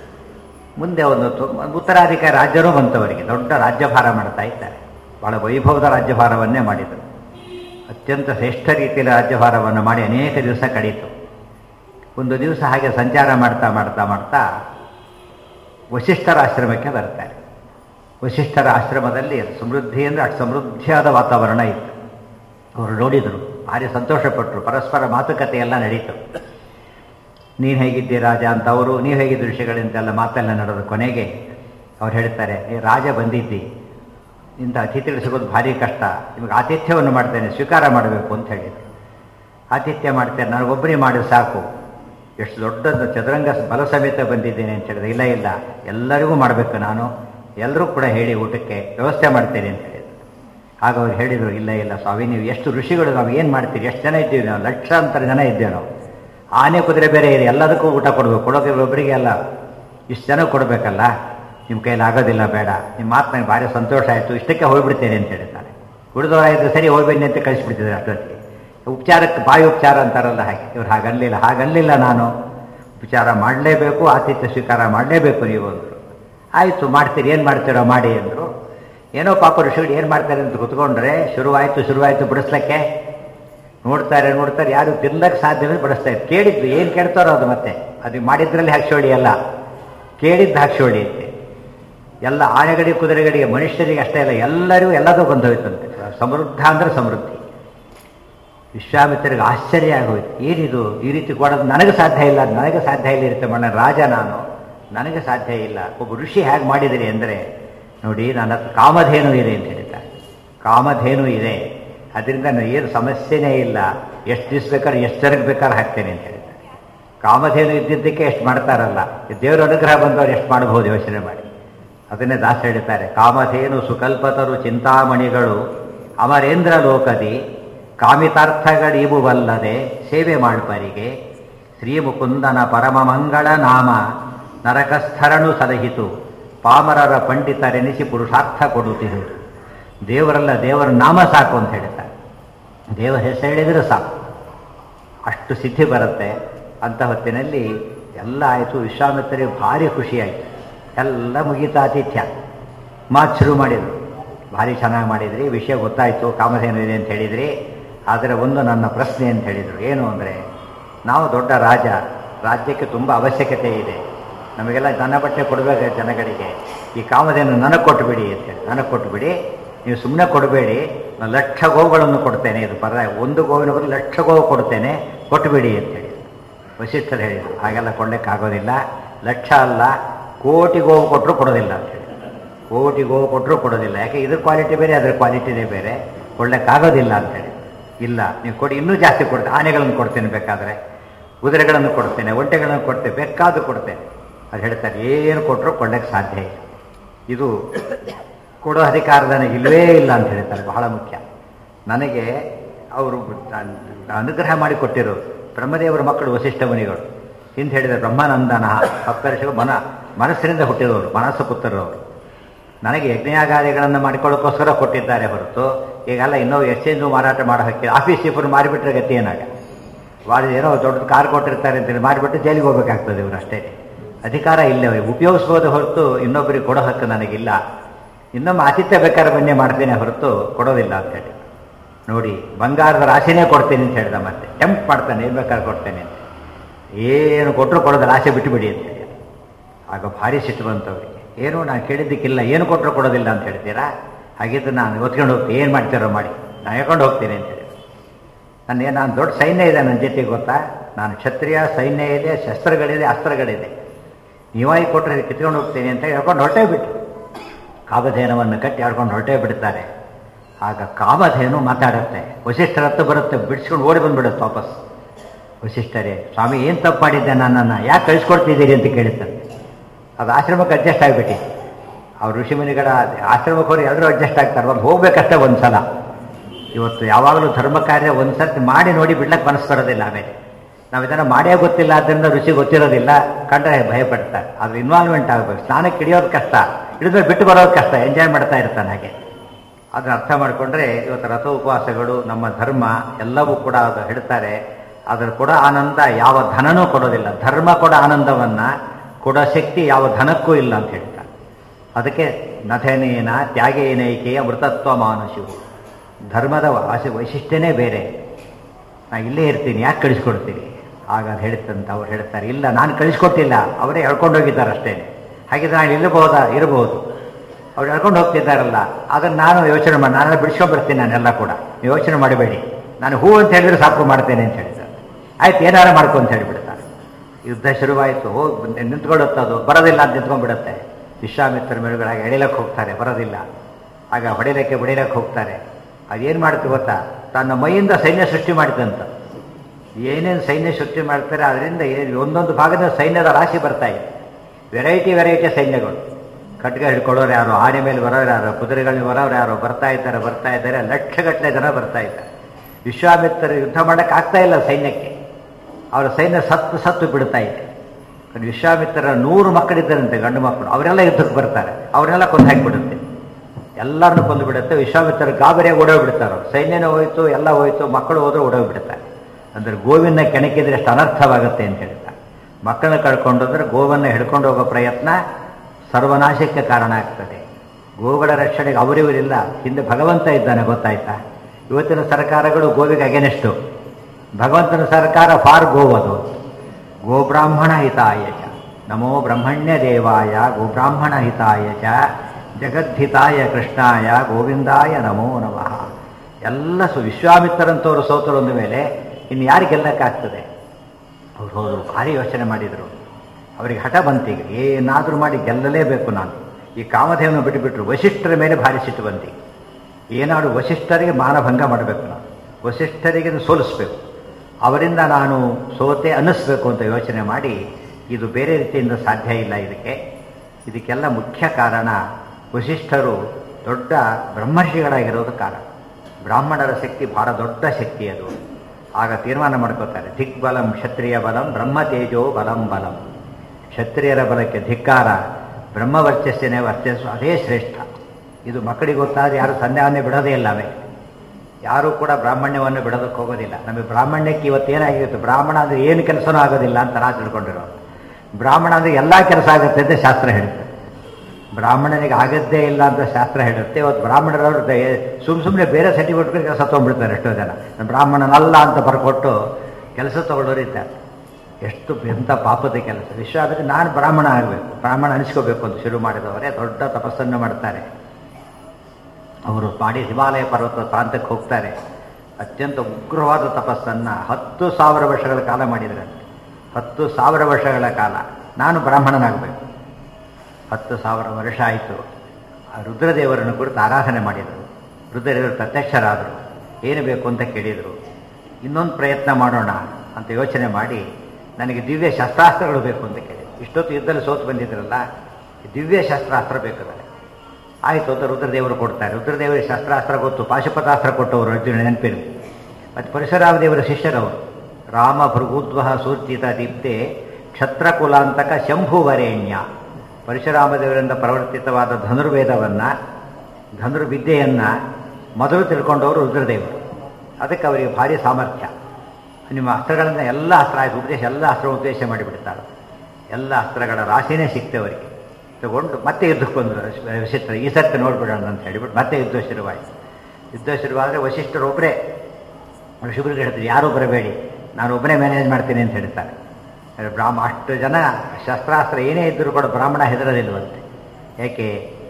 ಮುಂದೆ ಒಂದು ಉತ್ತರಾಧಿಕಾರಿ ರಾಜ್ಯನೂ ಬಂತವರಿಗೆ ದೊಡ್ಡ ರಾಜ್ಯಭಾರ ಮಾಡ್ತಾ ಇದ್ದಾರೆ ಬಹಳ ವೈಭವದ ರಾಜ್ಯಭಾರವನ್ನೇ ಮಾಡಿದರು ಅತ್ಯಂತ ಶ್ರೇಷ್ಠ ರೀತಿಯಲ್ಲಿ ರಾಜ್ಯಭಾರವನ್ನು ಮಾಡಿ ಅನೇಕ ದಿವಸ ಕಳೀತು ಒಂದು ದಿವಸ ಹಾಗೆ ಸಂಚಾರ ಮಾಡ್ತಾ ಮಾಡ್ತಾ ಮಾಡ್ತಾ ವಶಿಷ್ಠರ ಆಶ್ರಮಕ್ಕೆ ಬರ್ತಾರೆ ವಶಿಷ್ಠರ ಆಶ್ರಮದಲ್ಲಿ ಸಮೃದ್ಧಿ ಅಂದರೆ ಅಷ್ಟು ಸಮೃದ್ಧಿಯಾದ ವಾತಾವರಣ ಇತ್ತು ಅವರು ನೋಡಿದರು ಭಾರಿ ಸಂತೋಷಪಟ್ಟರು ಪರಸ್ಪರ ಮಾತುಕತೆ ಎಲ್ಲ ನಡೀತು ನೀನು ಹೇಗಿದ್ದೀ ರಾಜ ಅಂತ ಅವರು ನೀವು ಹೇಗಿದ್ದು ಋಷಿಗಳಂತೆಲ್ಲ ಮಾತೆಲ್ಲ ನಡೆದು ಕೊನೆಗೆ ಅವ್ರು ಹೇಳ್ತಾರೆ ನೀ ರಾಜ ಬಂದಿದ್ದಿ ಇಂಥ ಅತಿಥಿಗಳು ಸಿಗೋದು ಭಾರಿ ಕಷ್ಟ ನಿಮಗೆ ಆತಿಥ್ಯವನ್ನು ಮಾಡ್ತೇನೆ ಸ್ವೀಕಾರ ಮಾಡಬೇಕು ಅಂತ ಹೇಳಿದೆ ಆತಿಥ್ಯ ಮಾಡ್ತೇನೆ ನನಗೊಬ್ಬರೇ ಮಾಡಿದ್ರೆ ಸಾಕು ಎಷ್ಟು ದೊಡ್ಡದು ಚದುರಂಗ ಬಲ ಸಮೇತ ಬಂದಿದ್ದೇನೆ ಅಂತ ಹೇಳಿದೆ ಇಲ್ಲ ಇಲ್ಲ ಎಲ್ಲರಿಗೂ ಮಾಡಬೇಕು ನಾನು ಎಲ್ಲರೂ ಕೂಡ ಹೇಳಿ ಊಟಕ್ಕೆ ವ್ಯವಸ್ಥೆ ಮಾಡ್ತೇನೆ ಅಂತ ಹೇಳಿದ್ರು ಆಗ ಅವ್ರು ಹೇಳಿದರು ಇಲ್ಲ ಇಲ್ಲ ಸ್ವಾಮಿ ನೀವು ಎಷ್ಟು ಋಷಿಗಳು ನಾವು ಏನು ಮಾಡ್ತೀರಿ ಎಷ್ಟು ಜನ ಇದ್ದೀವಿ ನಾವು ಲಕ್ಷಾಂತರ ಜನ ಇದ್ದೇವೆ ನಾವು ಆನೆ ಕುದುರೆ ಬೇರೆ ಇದೆ ಎಲ್ಲದಕ್ಕೂ ಊಟ ಕೊಡಬೇಕು ಕೊಡೋಕೆ ಒಬ್ಬರಿಗೆ ಅಲ್ಲ ಇಷ್ಟು ಜನ ಕೊಡಬೇಕಲ್ಲ ನಿಮ್ಮ ಕೈಯಲ್ಲಿ ಆಗೋದಿಲ್ಲ ಬೇಡ ನಿಮ್ಮ ಮಾತು ನನಗೆ ಭಾರಿ ಸಂತೋಷ ಆಯಿತು ಇಷ್ಟಕ್ಕೆ ಹೋಗ್ಬಿಡ್ತೇನೆ ಅಂತ ಹೇಳಿದ್ದಾರೆ ಉಳಿದವರಾಯಿತು ಸರಿ ಹೋಗ್ಬೇಡಿ ಅಂತ ಕಳಿಸ್ಬಿಡ್ತಿದ್ದಾರೆ ಅಷ್ಟೊತ್ತಿಗೆ ಉಪಚಾರಕ್ಕೆ ಬಾಯಿ ಉಪಚಾರ ಅಂತಾರಲ್ಲ ಹಾಗೆ ಇವ್ರು ಹಾಗನ್ಲಿಲ್ಲ ಹಾಗನ್ಲಿಲ್ಲ ನಾನು ಉಪಚಾರ ಮಾಡಲೇಬೇಕು ಆತಿಥ್ಯ ಸ್ವೀಕಾರ ಮಾಡಲೇಬೇಕು ನೀವು ಅಂದರು ಆಯಿತು ಮಾಡ್ತೀರಿ ಏನು ಮಾಡ್ತೀರೋ ಮಾಡಿ ಅಂದರು ಏನೋ ಪಾಪ ಋಷಿಗಳು ಏನು ಮಾಡ್ತಾರೆ ಅಂತ ಕುತ್ಕೊಂಡ್ರೆ ಶುರುವಾಯಿತು ಶುರುವಾಯಿತು ಬಿಡಿಸ್ಲಿಕ್ಕೆ ನೋಡ್ತಾರೆ ನೋಡ್ತಾರೆ ಯಾರು ತಿನ್ಲಕ್ಕೆ ಸಾಧ್ಯವಿಲ್ಲ ಬಡಿಸ್ತಾರೆ ಕೇಳಿದ್ದು ಏನು ಕೇಳ್ತಾರೋ ಅದು ಮತ್ತೆ ಅದು ಮಾಡಿದ್ರಲ್ಲಿ ಹಾಕ್ಸೋಳಿ ಅಲ್ಲ ಕೇಳಿದ್ದು ಹಾಕ್ಸೋಳಿ ಅಂತೆ ಎಲ್ಲ ಆನೆಗಡಿ ಕುದುರೆಗಳಿಗೆ ಮನುಷ್ಯರಿಗೆ ಅಷ್ಟೇ ಇಲ್ಲ ಎಲ್ಲರಿಗೂ ಎಲ್ಲದೂ ಬಂದೋಯ್ತಂತೆ ಸಮೃದ್ಧ ಅಂದರೆ ಸಮೃದ್ಧಿ ವಿಶ್ವಾಮಿತ್ರರಿಗೆ ಆಶ್ಚರ್ಯ ಆಗೋಯ್ತು ಏನಿದು ಈ ರೀತಿ ಕೊಡೋದು ನನಗೆ ಸಾಧ್ಯ ಇಲ್ಲ ನನಗೆ ಸಾಧ್ಯ ಇಲ್ಲ ಇರುತ್ತೆ ಮಣ್ಣ ರಾಜ ನಾನು ನನಗೆ ಸಾಧ್ಯ ಇಲ್ಲ ಒಬ್ಬ ಋಷಿ ಹೇಗೆ ಮಾಡಿದಿರಿ ಅಂದರೆ ನೋಡಿ ನನ್ನ ಹತ್ರ ಕಾಮಧೇನು ಇದೆ ಅಂತ ಹೇಳಿದ್ದಾರೆ ಕಾಮಧೇನು ಇದೆ ಅದರಿಂದ ಏನು ಸಮಸ್ಯೆನೇ ಇಲ್ಲ ಎಷ್ಟು ದಿವ್ಸ ಬೇಕಾದ್ರೆ ಎಷ್ಟು ಜನಕ್ಕೆ ಬೇಕಾದ್ರೆ ಹಾಕ್ತೇನೆ ಅಂತ ಹೇಳಿದ್ದಾರೆ ಕಾಮಧೇನು ಇದ್ದಿದ್ದಕ್ಕೆ ಎಷ್ಟು ಮಾಡ್ತಾರಲ್ಲ ದೇವರ ಅನುಗ್ರಹ ಬಂದವರು ಎಷ್ಟು ಮಾಡಬಹುದು ಯೋಚನೆ ಮಾಡಿ ಅದನ್ನೇ ದಾಸ ಹೇಳ್ತಾರೆ ಕಾಮಧೇನು ಸುಕಲ್ಪತರು ಚಿಂತಾಮಣಿಗಳು ಅಮರೇಂದ್ರ ಲೋಕದಿ ಕಾಮಿತಾರ್ಥಗಳೀವುವಲ್ಲದೆ ಸೇವೆ ಮಾಡ್ಪರಿಗೆ ಶ್ರೀ ಮುಕುಂದನ ಪರಮ ಮಂಗಳ ನಾಮ ನರಕಸ್ಥರನು ಸಲಹಿತು ಪಾಮರರ ಪಂಡಿತರೆನಿಸಿ ಪುರುಷಾರ್ಥ ಕೊಡುತ್ತಿರುವುದು ದೇವರಲ್ಲ ದೇವರ ನಾಮ ಸಾಕು ಅಂತ ಹೇಳ್ತಾರೆ ದೇವರ ಹೆಸರು ಹೇಳಿದರೆ ಸಾಕು ಅಷ್ಟು ಸಿದ್ಧಿ ಬರುತ್ತೆ ಅಂಥ ಹೊತ್ತಿನಲ್ಲಿ ಎಲ್ಲ ಆಯಿತು ವಿಶ್ವಾಮಿತ್ರರಿಗೆ ಭಾರಿ ಖುಷಿಯಾಯಿತು ಎಲ್ಲ ಮುಗೀತಾ ಆತಿಥ್ಯ ಮಾತು ಶುರು ಮಾಡಿದರು ಭಾರಿ ಚೆನ್ನಾಗಿ ಮಾಡಿದ್ರಿ ವಿಷಯ ಗೊತ್ತಾಯಿತು ಕಾಮಧೇನು ಇದೆ ಅಂತ ಹೇಳಿದ್ರಿ ಆದರೆ ಒಂದು ನನ್ನ ಪ್ರಶ್ನೆ ಅಂತ ಹೇಳಿದರು ಏನು ಅಂದರೆ ನಾವು ದೊಡ್ಡ ರಾಜ ರಾಜ್ಯಕ್ಕೆ ತುಂಬ ಅವಶ್ಯಕತೆ ಇದೆ ನಮಗೆಲ್ಲ ದನ ಬಟ್ಟೆ ಕೊಡಬೇಕು ಜನಗಳಿಗೆ ಈ ಕಾಮಧೇನು ನನಗೆ ಕೊಟ್ಟುಬಿಡಿ ಅಂತೇಳಿ ನನಗೆ ಕೊಟ್ಟುಬಿಡಿ ನೀವು ಸುಮ್ಮನೆ ಕೊಡಬೇಡಿ ನಾನು ಲಕ್ಷ ಗೋವುಗಳನ್ನು ಕೊಡ್ತೇನೆ ಇದು ಪರ ಒಂದು ಗೋವಿನ ಬದಲು ಲಕ್ಷ ಗೋವು ಕೊಡ್ತೇನೆ ಕೊಟ್ಟುಬಿಡಿ ಅಂತೇಳಿ ವಶಿಷ್ಠರು ಹೇಳಿದರು ಹಾಗೆಲ್ಲ ಕೊಡಲಿಕ್ಕಾಗೋದಿಲ್ಲ ಲಕ್ಷ ಅಲ್ಲ ಕೋಟಿ ಗೋವು ಕೊಟ್ಟರು ಕೊಡೋದಿಲ್ಲ ಅಂತೇಳಿ ಕೋಟಿ ಗೋವು ಕೊಟ್ಟರು ಕೊಡೋದಿಲ್ಲ ಯಾಕೆ ಇದ್ರ ಕ್ವಾಲಿಟಿ ಬೇರೆ ಅದ್ರ ಕ್ವಾಲಿಟಿನೇ ಬೇರೆ ಕೊಡ್ಲಿಕ್ಕಾಗೋದಿಲ್ಲ ಅಂತೇಳಿ ಇಲ್ಲ ನೀವು ಕೊಡಿ ಇನ್ನೂ ಜಾಸ್ತಿ ಕೊಡ್ತೇನೆ ಆನೆಗಳನ್ನು ಕೊಡ್ತೇನೆ ಬೇಕಾದರೆ ಕುದುರೆಗಳನ್ನು ಕೊಡ್ತೇನೆ ಒಂಟೆಗಳನ್ನು ಕೊಡ್ತೇನೆ ಬೇಕಾದ್ದು ಕೊಡ್ತೇನೆ ಅದು ಹೇಳ್ತಾರೆ ಏನು ಕೊಟ್ಟರು ಕೊಡ್ಲಿಕ್ಕೆ ಸಾಧ್ಯ ಇಲ್ಲ ಇದು ಕೊಡೋ ಅಧಿಕಾರ ನನಗೆ ಇಲ್ಲವೇ ಇಲ್ಲ ಅಂತ ಹೇಳ್ತಾರೆ ಬಹಳ ಮುಖ್ಯ ನನಗೆ ಅವರು ಅನುಗ್ರಹ ಮಾಡಿ ಕೊಟ್ಟಿರೋರು ಬ್ರಹ್ಮದೇವರ ಮಕ್ಕಳು ವಸಿಷ್ಠ ಮುನಿಗಳು ಹಿಂದೆ ಹೇಳಿದ ಬ್ರಹ್ಮಾನಂದನ ಸಪ್ತರ್ಷಿಗಳು ಮನ ಮನಸ್ಸಿನಿಂದ ಹುಟ್ಟಿದವರು ಮನಸ್ಸು ಪುತ್ರರವರು ನನಗೆ ಯಜ್ಞಯಾಗಾದಿಗಳನ್ನು ಮಾಡಿಕೊಳ್ಳೋಕ್ಕೋಸ್ಕರ ಕೊಟ್ಟಿದ್ದಾರೆ ಹೊರತು ಈಗೆಲ್ಲ ಇನ್ನೂ ಎಕ್ಸ್ಚೇಂಜು ಮಾರಾಟ ಮಾಡೋ ಹಕ್ಕಿ ಆಫೀಸ್ ಚೀಫರು ಮಾರಿಬಿಟ್ರೆ ಗತಿ ಏನಾಗ ವಾರ ಏನೋ ದೊಡ್ಡ ಕಾರ್ ಕೊಟ್ಟಿರ್ತಾರೆ ಅಂತೇಳಿ ಮಾರಿಬಿಟ್ಟು ಜೈಲಿಗೆ ಹೋಗ್ಬೇಕಾಗ್ತದೆ ಇವರು ಅಷ್ಟೇ ಅಧಿಕಾರ ಇಲ್ಲ ಅವರಿಗೆ ಉಪಯೋಗಿಸ್ಬೋದು ಹೊರತು ಇನ್ನೊಬ್ಬರಿಗೆ ಕೊಡೋ ಹಕ್ಕು ನನಗಿಲ್ಲ ಇನ್ನೊಮ್ಮೆ ಆತಿಥ್ಯ ಬೇಕಾದ್ರೆ ಬನ್ನಿ ಮಾಡ್ತೇನೆ ಹೊರತು ಕೊಡೋದಿಲ್ಲ ಅಂತೇಳಿ ನೋಡಿ ಬಂಗಾರದ ರಾಶಿನೇ ಕೊಡ್ತೇನೆ ಅಂತ ಹೇಳಿದ ಮತ್ತೆ ಟೆಂಪ್ ಮಾಡ್ತಾನೆ ಏನು ಬೇಕಾದ್ರೆ ಕೊಡ್ತೇನೆ ಅಂತ ಏನು ಕೊಟ್ಟರು ಕೊಡೋದಿಲ್ಲ ಆಸೆ ಬಿಟ್ಟುಬಿಡಿ ಅಂತ ಹೇಳಿ ಆಗ ಭಾರಿ ಸಿಟ್ಟು ಬಂತವ್ರಿಗೆ ಏನು ನಾನು ಕೇಳಿದ್ದಕ್ಕಿಲ್ಲ ಏನು ಕೊಟ್ಟರು ಕೊಡೋದಿಲ್ಲ ಅಂತ ಹೇಳ್ತೀರಾ ಹಾಗಿದ್ದು ನಾನು ಒತ್ಕೊಂಡು ಹೋಗ್ತೀನಿ ಏನು ಮಾಡ್ತೀರೋ ಮಾಡಿ ನಾನು ಹೇಳ್ಕೊಂಡು ಹೋಗ್ತೀನಿ ಅಂತ ಹೇಳಿ ನನ್ನ ನಾನು ದೊಡ್ಡ ಸೈನ್ಯ ಇದೆ ನನ್ನ ಜೊತೆಗೆ ಗೊತ್ತಾ ನಾನು ಕ್ಷತ್ರಿಯ ಸೈನ್ಯ ಇದೆ ಶಸ್ತ್ರಗಳಿದೆ ಅಸ್ತ್ರಗಳಿದೆ ನೀವಾಗಿ ಕೊಟ್ಟರೆ ಕಿತ್ಕೊಂಡು ಹೋಗ್ತೀನಿ ಅಂತ ಹೇಳ್ಕೊಂಡು ಹೊರಟೇ ಬಿಟ್ಟು ಕಾಮಧೇನವನ್ನು ಕಟ್ಟಿ ಆಡ್ಕೊಂಡು ಹೊರಟೇ ಬಿಡ್ತಾರೆ ಆಗ ಕಾಮಧೇನು ಮಾತಾಡುತ್ತೆ ವಸಿಷ್ಠರ ಹತ್ರ ಬರುತ್ತೆ ಬಿಡಿಸ್ಕೊಂಡು ಓಡಿ ಬಂದ್ಬಿಡುತ್ತೆ ವಾಪಸ್ ವಸಿಷ್ಠರೇ ಸ್ವಾಮಿ ಏನು ತಪ್ಪು ಮಾಡಿದ್ದೆ ನನ್ನನ್ನು ಯಾಕೆ ಕಳಿಸ್ಕೊಡ್ತಿದ್ದೀರಿ ಅಂತ ಕೇಳುತ್ತಾರೆ ಅದು ಆಶ್ರಮಕ್ಕೆ ಅಡ್ಜಸ್ಟ್ ಆಗಿಬಿಟ್ಟು ಅವ್ರು ಋಷಿಮುನಿಗಳ ಆಶ್ರಮಕ್ಕೆ ಹೋಗಿ ಎಲ್ಲರೂ ಅಡ್ಜಸ್ಟ್ ಆಗ್ತಾರೆ ಒಂದು ಹೋಗ್ಬೇಕಷ್ಟೇ ಒಂದು ಸಲ ಇವತ್ತು ಯಾವಾಗಲೂ ಧರ್ಮ ಕಾರ್ಯ ಒಂದು ಸರ್ತಿ ಮಾಡಿ ನೋಡಿ ಬಿಡ್ಲಕ್ಕೆ ಮನಸ್ಸು ಬರೋದಿಲ್ಲ ಆಮೇಲೆ ನಾವು ಇದನ್ನು ಮಾಡೇ ಗೊತ್ತಿಲ್ಲ ಆದ್ದರಿಂದ ರುಚಿ ಗೊತ್ತಿರೋದಿಲ್ಲ ಕಂಡ್ರೆ ಭಯಪಡ್ತಾರೆ ಅದ್ರ ಇನ್ವಾಲ್ವ್ಮೆಂಟ್ ಆಗಬೇಕು ಸ್ನಾನಕ್ಕೆ ಹಿಡಿಯೋದು ಕಷ್ಟ ಹಿಡಿದ್ರೆ ಬಿಟ್ಟು ಬರೋದು ಕಷ್ಟ ಎಂಜಾಯ್ ಮಾಡ್ತಾ ಇರ್ತಾನೆ ಹಾಗೆ ಅದನ್ನ ಅರ್ಥ ಮಾಡಿಕೊಂಡ್ರೆ ಇವತ್ತು ರಥ ಉಪವಾಸಗಳು ನಮ್ಮ ಧರ್ಮ ಎಲ್ಲವೂ ಕೂಡ ಅದು ಹೇಳ್ತಾರೆ ಅದರ ಕೂಡ ಆನಂದ ಯಾವ ಧನನೂ ಕೊಡೋದಿಲ್ಲ ಧರ್ಮ ಕೊಡ ಆನಂದವನ್ನು ಕೊಡೋ ಶಕ್ತಿ ಯಾವ ಧನಕ್ಕೂ ಇಲ್ಲ ಅಂತ ಹೇಳ್ತಾರೆ ಅದಕ್ಕೆ ನಥನೇನ ತ್ಯಾಗೇನೈಕೆಯ ಮೃತತ್ವ ಮಾನಸಿವು ಧರ್ಮದ ಆಸೆ ವೈಶಿಷ್ಟ್ಯನೇ ಬೇರೆ ನಾ ಇಲ್ಲೇ ಇರ್ತೀನಿ ಯಾಕೆ ಕಳಿಸ್ಕೊಡ್ತೀನಿ ಆಗ ಅದು ಹೇಳ್ತಂತ ಅವ್ರು ಹೇಳ್ತಾರೆ ಇಲ್ಲ ನಾನು ಕಳಿಸ್ಕೊಟ್ಟಿಲ್ಲ ಅವರೇ ಹೇಳ್ಕೊಂಡು ಹೋಗಿದ್ದಾರೆ ಅಷ್ಟೇ ಹಾಗಿದ್ರೆ ನಾನು ಇರಬಹುದಾ ಇರಬಹುದು ಅವ್ರು ಹೇಳ್ಕೊಂಡು ಹೋಗ್ತಿದ್ದಾರಲ್ಲ ಅದನ್ನು ನಾನು ಯೋಚನೆ ಮಾಡಿ ನಾನೆಲ್ಲ ಬಿಡಿಸ್ಕೊಂಡು ಬರ್ತೀನಿ ನಾನೆಲ್ಲ ಕೂಡ ನೀವು ಯೋಚನೆ ಮಾಡಬೇಡಿ ನಾನು ಹೂ ಅಂತ ಹೇಳಿದ್ರೆ ಸಾಕು ಮಾಡ್ತೇನೆ ಅಂತ ಹೇಳಿದ್ದಾರೆ ಆಯ್ತು ಏನಾರ ಮಾಡ್ಕೊ ಅಂತ ಹೇಳಿಬಿಡ್ತಾರೆ ಯುದ್ಧ ಶುರುವಾಯಿತು ಹೋಗಿ ನಿಂತ್ಕೊಳ್ಳುತ್ತೆ ಅದು ಬರೋದಿಲ್ಲ ಅಂತ ನಿಂತ್ಕೊಂಡ್ಬಿಡುತ್ತೆ ವಿಶ್ವಾಮಿತ್ರ ಮೇಳುಗಳಾಗಿ ಎಳಿಲಕ್ಕೆ ಹೋಗ್ತಾರೆ ಬರೋದಿಲ್ಲ ಆಗ ಹೊಡಿಲಿಕ್ಕೆ ಬಡಿಲಕ್ಕೆ ಹೋಗ್ತಾರೆ ಅದೇನು ಮಾಡುತ್ತೆ ಗೊತ್ತಾ ತನ್ನ ಮೈಯಿಂದ ಸೈನ್ಯ ಸೃಷ್ಟಿ ಮಾಡಿದಂತ ಏನೇನು ಸೈನ್ಯ ಸೃಷ್ಟಿ ಮಾಡ್ತಾರೆ ಅದರಿಂದ ಏನು ಒಂದೊಂದು ಭಾಗದ ಸೈನ್ಯದ ರಾಶಿ ಬರ್ತಾ ಇದೆ ವೆರೈಟಿ ವೆರೈಟಿ ಸೈನ್ಯಗಳು ಖಡ್ಗ ಹಿಡ್ಕೊಳ್ಳೋರು ಯಾರು ಆನೆ ಮೇಲೆ ಬರೋರು ಯಾರು ಕುದುರೆಗಳಲ್ಲಿ ಬರೋರು ಯಾರು ಬರ್ತಾ ಇದ್ದಾರೆ ಬರ್ತಾ ಇದ್ದಾರೆ ಲಕ್ಷಗಟ್ಟಲೆ ಜನ ಬರ್ತಾ ಇದ್ದಾರೆ ವಿಶ್ವಾಮಿತ್ರರು ಯುದ್ಧ ಮಾಡೋಕ್ಕೆ ಆಗ್ತಾ ಇಲ್ಲ ಸೈನ್ಯಕ್ಕೆ ಅವರ ಸೈನ್ಯ ಸತ್ತು ಸತ್ತು ಬಿಡ್ತಾ ಇದೆ ವಿಶ್ವಾಮಿತ್ರರ ನೂರು ಮಕ್ಕಳಿದ್ದಾರಂತೆ ಗಂಡು ಮಕ್ಕಳು ಅವರೆಲ್ಲ ಯುದ್ಧಕ್ಕೆ ಬರ್ತಾರೆ ಅವರೆಲ್ಲ ಕೊಂದು ಹಾಕಿಬಿಡುತ್ತೆ ಎಲ್ಲರನ್ನು ಕೊಂದು ಬಿಡುತ್ತೆ ವಿಶ್ವಾಮಿತ್ರ ಗಾಬರಿಯಾಗಿ ಓಡೋಗ್ಬಿಡ್ತಾರೆ ಸೈನ್ಯನೂ ಹೋಯ್ತು ಎಲ್ಲ ಹೋಯ್ತು ಮಕ್ಕಳು ಹೋದ್ರೆ ಓಡೋಗ್ಬಿಡ್ತಾರೆ ಅಂದರೆ ಗೋವಿನ ಕೆಣಕಿದ್ರೆ ಎಷ್ಟು ಅನರ್ಥವಾಗುತ್ತೆ ಅಂತ ಹೇಳ್ತಾರೆ ಮಕ್ಕಳನ್ನ ಕಳ್ಕೊಂಡೋದ್ರೆ ಗೋವನ್ನು ಹಿಡ್ಕೊಂಡು ಹೋಗೋ ಪ್ರಯತ್ನ ಸರ್ವನಾಶಕ್ಕೆ ಕಾರಣ ಆಗ್ತದೆ ಗೋಗಳ ರಕ್ಷಣೆಗೆ ಅವರಿವರಿಲ್ಲ ಹಿಂದೆ ಭಗವಂತ ಇದ್ದಾನೆ ಗೊತ್ತಾಯ್ತಾ ಇವತ್ತಿನ ಸರ್ಕಾರಗಳು ಗೋವಿಗೆ ಅಗೇನೆಸ್ಟು ಭಗವಂತನ ಸರ್ಕಾರ ಫಾರ್ ಗೋವದು ಗೋಬ್ರಾಹ್ಮಣ ಹಿತಾಯ ಚ ನಮೋ ಬ್ರಹ್ಮಣ್ಯ ದೇವಾಯ ಗೋಬ್ರಾಹ್ಮಣ ಹಿತಾಯ ಚ ಜಗದ್ಧಿತಾಯ ಕೃಷ್ಣಾಯ ಗೋವಿಂದಾಯ ನಮೋ ನಮಃ ಎಲ್ಲ ಸು ವಿಶ್ವಾಮಿತ್ರರಂತವರು ಸೋತರೊಂದ ಮೇಲೆ ಇನ್ನು ಯಾರು ಗೆಲ್ಲಕ್ಕಾಗ್ತದೆ ಅವ್ರು ಹೋದರು ಭಾರಿ ಯೋಚನೆ ಮಾಡಿದರು ಅವರಿಗೆ ಹಠ ಬಂತೀಗ ಏನಾದರೂ ಮಾಡಿ ಗೆಲ್ಲಲೇಬೇಕು ನಾನು ಈ ಕಾಮಧೇವನ್ನು ಬಿಟ್ಟುಬಿಟ್ರು ವಶಿಷ್ಠರ ಮೇಲೆ ಭಾರಿ ಸಿಟ್ಟು ಬಂತಿ ಏನಾದ್ರು ವಶಿಷ್ಠರಿಗೆ ಮಾನಭಂಗ ಮಾಡಬೇಕು ನಾನು ವಶಿಷ್ಠರಿಗೆ ಸೋಲಿಸ್ಬೇಕು ಅವರಿಂದ ನಾನು ಸೋತೆ ಅನ್ನಿಸ್ಬೇಕು ಅಂತ ಯೋಚನೆ ಮಾಡಿ ಇದು ಬೇರೆ ರೀತಿಯಿಂದ ಸಾಧ್ಯ ಇಲ್ಲ ಇದಕ್ಕೆ ಇದಕ್ಕೆಲ್ಲ ಮುಖ್ಯ ಕಾರಣ ವಶಿಷ್ಠರು ದೊಡ್ಡ ಬ್ರಹ್ಮರ್ಷಿಗಳಾಗಿರೋದು ಕಾರಣ ಬ್ರಾಹ್ಮಣರ ಶಕ್ತಿ ಬಹಳ ದೊಡ್ಡ ಶಕ್ತಿ ಅದು ಆಗ ತೀರ್ಮಾನ ಮಾಡ್ಕೋತಾರೆ ದಿಗ್ಬಲಂ ಕ್ಷತ್ರಿಯ ಬಲಂ ಬ್ರಹ್ಮ ತೇಜೋ ಬಲಂ ಬಲಂ ಕ್ಷತ್ರಿಯರ ಬಲಕ್ಕೆ ಧಿಕ್ಕಾರ ಬ್ರಹ್ಮವರ್ಚಸ್ಸನೇ ವರ್ಚಸ್ಸು ಅದೇ ಶ್ರೇಷ್ಠ ಇದು ಮಕ್ಕಳಿಗೆ ಗೊತ್ತಾದ್ರೆ ಯಾರು ಸಂದೇಹವನ್ನೇ ಬಿಡೋದೇ ಇಲ್ಲ ಅವೇ ಯಾರೂ ಕೂಡ ಬ್ರಾಹ್ಮಣ್ಯವನ್ನು ಬಿಡೋದಕ್ಕೆ ಹೋಗೋದಿಲ್ಲ ನಮಗೆ ಬ್ರಾಹ್ಮಣ್ಯಕ್ಕೆ ಇವತ್ತೇನಾಗಿರುತ್ತೆ ಬ್ರಾಹ್ಮಣ ಅಂದರೆ ಏನು ಕೆಲಸನೂ ಆಗೋದಿಲ್ಲ ಅಂತ ನಾ ತಿಳ್ಕೊಂಡಿರೋದು ಬ್ರಾಹ್ಮಣ ಅಂದರೆ ಎಲ್ಲ ಕೆಲಸ ಆಗುತ್ತೆ ಅಂತ ಶಾಸ್ತ್ರ ಹೇಳುತ್ತೆ ಬ್ರಾಹ್ಮಣನಿಗೆ ಆಗದ್ದೇ ಇಲ್ಲ ಅಂತ ಶಾಸ್ತ್ರ ಹೇಳುತ್ತೆ ಇವತ್ತು ಬ್ರಾಹ್ಮಣರವರು ಸುಮ್ಮ ಸುಮ್ಮನೆ ಬೇರೆ ಸರ್ಟಿಫಿಕೇಟ್ ಕೆಲಸ ತೊಗೊಂಡ್ಬಿಡ್ತಾರೆ ಎಷ್ಟೋ ಜನ ನಾನು ಬ್ರಾಹ್ಮಣನಲ್ಲ ಅಂತ ಬರ್ಕೊಟ್ಟು ಕೆಲಸ ತಗೊಳ್ಳೋರು ಇದ್ದಾರೆ ಎಷ್ಟು ಎಂಥ ಪಾಪದ ಕೆಲಸ ವಿಶ್ವಾಮಿತ್ರ ನಾನು ಬ್ರಾಹ್ಮಣ ಆಗಬೇಕು ಬ್ರಾಹ್ಮಣ ಅನಿಸ್ಕೋಬೇಕು ಅಂತ ಶುರು ಮಾಡಿದವರೇ ದೊಡ್ಡ ತಪಸ್ಸನ್ನು ಮಾಡ್ತಾರೆ ಅವರು ಮಾಡಿ ಹಿಮಾಲಯ ಪರ್ವತ ಪ್ರಾಂತಕ್ಕೆ ಹೋಗ್ತಾರೆ ಅತ್ಯಂತ ಉಗ್ರವಾದ ತಪಸ್ಸನ್ನು ಹತ್ತು ಸಾವಿರ ವರ್ಷಗಳ ಕಾಲ ಮಾಡಿದ್ರಂತೆ ಹತ್ತು ಸಾವಿರ ವರ್ಷಗಳ ಕಾಲ ನಾನು ಬ್ರಾಹ್ಮಣನಾಗಬೇಕು ಹತ್ತು ಸಾವಿರ ವರ್ಷ ಆಯಿತು ಆ ರುದ್ರದೇವರನ್ನು ಕುರಿತು ಆರಾಧನೆ ಮಾಡಿದರು ರುದ್ರದೇವರು ಪ್ರತ್ಯಕ್ಷರಾದರು ಏನು ಬೇಕು ಅಂತ ಕೇಳಿದರು ಇನ್ನೊಂದು ಪ್ರಯತ್ನ ಮಾಡೋಣ ಅಂತ ಯೋಚನೆ ಮಾಡಿ ನನಗೆ ದಿವ್ಯ ಶಸ್ತ್ರಾಸ್ತ್ರಗಳು ಬೇಕು ಅಂತ ಕೇಳಿದ್ರು ಇಷ್ಟೊತ್ತು ಯುದ್ಧದಲ್ಲಿ ಸೋತು ಬಂದಿದ್ರಲ್ಲ ದಿವ್ಯ ಶಸ್ತ್ರಾಸ್ತ್ರ ಬೇಕು ನನಗೆ ಆಯಿತು ಅಂತ ರುದ್ರದೇವರು ಕೊಡ್ತಾರೆ ರುದ್ರದೇವರಿಗೆ ಶಸ್ತ್ರಾಸ್ತ್ರ ಗೊತ್ತು ಪಾಶುಪತಾಸ್ತ್ರ ಕೊಟ್ಟವರು ಅರ್ಜುನ ನೆನಪಿರು ಮತ್ತು ಪರಶುರಾಮ ದೇವರ ಶಿಷ್ಯರವರು ರಾಮ ಭೃಗುದ್ವಹ ಸೂರ್ಚಿತ ದೀಪ್ತೆ ಕ್ಷತ್ರಕುಲಾಂತಕ ಶಂಭುವರೇಣ್ಯ ಪರಶುರಾಮ ದೇವರಿಂದ ಪ್ರವರ್ತಿತವಾದ ಧನುರ್ವೇದವನ್ನು ಧನುರ್ವಿದ್ಯೆಯನ್ನು ಮೊದಲು ತಿಳ್ಕೊಂಡವರು ರುದ್ರದೇವರು ಅದಕ್ಕೆ ಅವರಿಗೆ ಭಾರಿ ಸಾಮರ್ಥ್ಯ ನಿಮ್ಮ ಅಸ್ತ್ರಗಳನ್ನು ಎಲ್ಲ ಅಸ್ತ್ರ ಆಯ್ತು ಉಪದೇಶ ಎಲ್ಲ ಅಸ್ತ್ರ ಉಪದೇಶ ಮಾಡಿಬಿಡ್ತಾರೆ ಎಲ್ಲ ಅಸ್ತ್ರಗಳ ರಾಶಿನೇ ಸಿಕ್ತೆ ಅವರಿಗೆ ತಗೊಂಡು ಮತ್ತೆ ಯುದ್ಧಕ್ಕೆ ಬಂದರು ವಶಿಷ್ಠರು ಈ ಸರ್ತಿ ನೋಡ್ಬಿಡೋಣ ಅಂತ ಹೇಳಿಬಿಟ್ಟು ಮತ್ತೆ ಯುದ್ಧ ಶುರುವಾಯಿತು ಯುದ್ಧ ಶುರುವಾದರೆ ವಶಿಷ್ಠರು ಒಬ್ಬರೇ ಋಷಿಗಳಿಗೆ ಹೇಳ್ತಾರೆ ಯಾರೂ ಬರಬೇಡಿ ನಾನು ಒಬ್ಬನೇ ಮ್ಯಾನೇಜ್ ಮಾಡ್ತೀನಿ ಅಂತ ಹೇಳ್ತಾರೆ ಬ್ರಾಹ್ಮ ಅಷ್ಟು ಜನ ಶಸ್ತ್ರಾಸ್ತ್ರ ಏನೇ ಇದ್ದರೂ ಕೂಡ ಬ್ರಾಹ್ಮಣ ಹೆದರೋದಿಲ್ವಂತೆ ಯಾಕೆ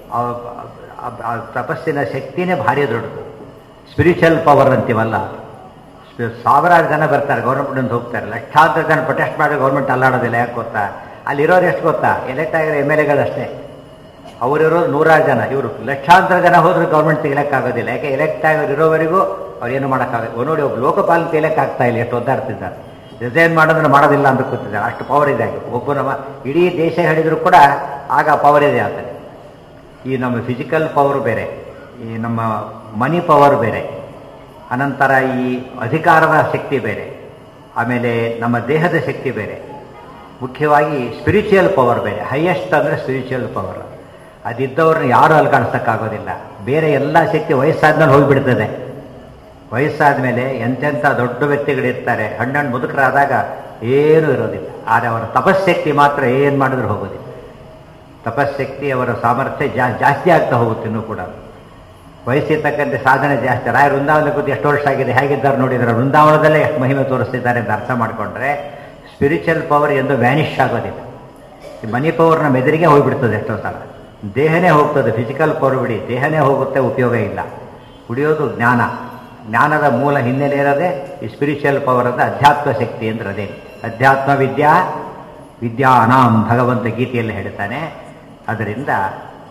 ಆ ತಪಸ್ಸಿನ ಶಕ್ತಿನೇ ಭಾರಿ ದೊಡ್ಡದು ಸ್ಪಿರಿಚುವಲ್ ಪವರ್ ಅಂತೀವಲ್ಲ ಸಾವಿರಾರು ಜನ ಬರ್ತಾರೆ ಗೌರ್ಮೆಂಟ್ ಹೋಗ್ತಾರೆ ಲಕ್ಷಾಂತರ ಜನ ಪ್ರೊಟೆಸ್ಟ್ ಮಾಡಿ ಗೌರ್ಮೆಂಟ್ ಅಲ್ಲಾಡೋದಿಲ್ಲ ಯಾಕೆ ಗೊತ್ತಾ ಅಲ್ಲಿರೋರು ಎಷ್ಟು ಗೊತ್ತಾ ಎಲೆಕ್ಟ್ ಆಗಿರೋ ಎಮ್ ಎಲ್ ಎಗಳಷ್ಟೇ ಅವರಿರೋರು ನೂರಾರು ಜನ ಇವರು ಲಕ್ಷಾಂತರ ಜನ ಹೋದ್ರೆ ಗೌರ್ಮೆಂಟ್ ತೆಗಿಲಕ್ಕಾಗೋದಿಲ್ಲ ಯಾಕೆ ಎಲೆಕ್ಟ್ ಆಗಿರೋ ಇರೋವರೆಗೂ ಅವ್ರು ಏನು ಮಾಡೋಕ್ಕಾಗ ನೋಡಿ ಒಬ್ಬ ಲೋಕಪಾಲನೆ ತೆಗಿಲಕ್ಕಾಗ್ತಾ ಇಲ್ಲ ಎಷ್ಟು ಒದ್ದಾಡ್ತಿದ್ದಾರೆ ರಿಸೈನ್ ಮಾಡೋದನ್ನು ಮಾಡೋದಿಲ್ಲ ಅಂತ ಕೂತಿದ್ದಾರೆ ಅಷ್ಟು ಪವರ್ ಇದೆ ಆಗಿ ಒಬ್ಬ ನಮ್ಮ ಇಡೀ ದೇಶ ಹೇಳಿದ್ರು ಕೂಡ ಆಗ ಪವರ್ ಇದೆ ಆಗ್ತದೆ ಈ ನಮ್ಮ ಫಿಸಿಕಲ್ ಪವರ್ ಬೇರೆ ಈ ನಮ್ಮ ಮನಿ ಪವರ್ ಬೇರೆ ಅನಂತರ ಈ ಅಧಿಕಾರದ ಶಕ್ತಿ ಬೇರೆ ಆಮೇಲೆ ನಮ್ಮ ದೇಹದ ಶಕ್ತಿ ಬೇರೆ ಮುಖ್ಯವಾಗಿ ಸ್ಪಿರಿಚುವಲ್ ಪವರ್ ಬೇರೆ ಹೈಯೆಸ್ಟ್ ಅಂದರೆ ಸ್ಪಿರಿಚುವಲ್ ಪವರ್ ಅದಿದ್ದವ್ರನ್ನ ಯಾರೂ ಅಲ್ಲಿ ಕಾಣಿಸೋಕ್ಕಾಗೋದಿಲ್ಲ ಬೇರೆ ಎಲ್ಲ ಶಕ್ತಿ ವಯಸ್ಸಾದ್ಮೇಲೆ ಹೋಗಿಬಿಡ್ತದೆ ವಯಸ್ಸಾದ ಮೇಲೆ ಎಂತೆಂಥ ದೊಡ್ಡ ವ್ಯಕ್ತಿಗಳಿರ್ತಾರೆ ಹಣ್ಣಣ್ಣು ಮುದುಕರಾದಾಗ ಏನೂ ಇರೋದಿಲ್ಲ ಆದರೆ ಅವರ ತಪಸ್ಶಕ್ತಿ ಮಾತ್ರ ಏನು ಮಾಡಿದ್ರು ಹೋಗೋದಿಲ್ಲ ತಪಸ್ಶಕ್ತಿ ಅವರ ಸಾಮರ್ಥ್ಯ ಜಾ ಜಾಸ್ತಿ ಆಗ್ತಾ ಹೋಗುತ್ತೆ ಇನ್ನೂ ಕೂಡ ವಯಸ್ಸಿಗೆ ತಕ್ಕಂತೆ ಸಾಧನೆ ಜಾಸ್ತಿ ರಾಯ ವೃಂದಾವನ ಕೂತು ಎಷ್ಟು ವರ್ಷ ಆಗಿದೆ ಹೇಗಿದ್ದಾರೆ ನೋಡಿದ್ರೆ ವೃಂದಾವನದಲ್ಲೇ ಎಷ್ಟು ಮಹಿಮೆ ತೋರಿಸ್ತಿದ್ದಾರೆ ಅಂತ ಅರ್ಥ ಮಾಡಿಕೊಂಡ್ರೆ ಸ್ಪಿರಿಚುವಲ್ ಪವರ್ ಎಂದು ವ್ಯಾನಿಷ್ ಆಗೋದಿಲ್ಲ ಈ ಮನಿ ಪವರ್ನ ಮೆದುರಿಗೆ ಹೋಗಿಬಿಡ್ತದೆ ಎಷ್ಟೋ ಸಲ ದೇಹನೇ ಹೋಗ್ತದೆ ಫಿಸಿಕಲ್ ಪವರ್ ಬಿಡಿ ದೇಹನೇ ಹೋಗುತ್ತೆ ಉಪಯೋಗ ಇಲ್ಲ ಉಳಿಯೋದು ಜ್ಞಾನ ಜ್ಞಾನದ ಮೂಲ ಹಿನ್ನೆಲೆ ಇರೋದೇ ಈ ಸ್ಪಿರಿಚುವಲ್ ಪವರ್ ಅಂತ ಅಧ್ಯಾತ್ಮ ಶಕ್ತಿ ಅಂದ್ರೆ ಅದೇ ಅಧ್ಯಾತ್ಮ ವಿದ್ಯಾ ವಿದ್ಯಾನಾಂ ಭಗವಂತ ಗೀತೆಯಲ್ಲಿ ಹೇಳ್ತಾನೆ ಅದರಿಂದ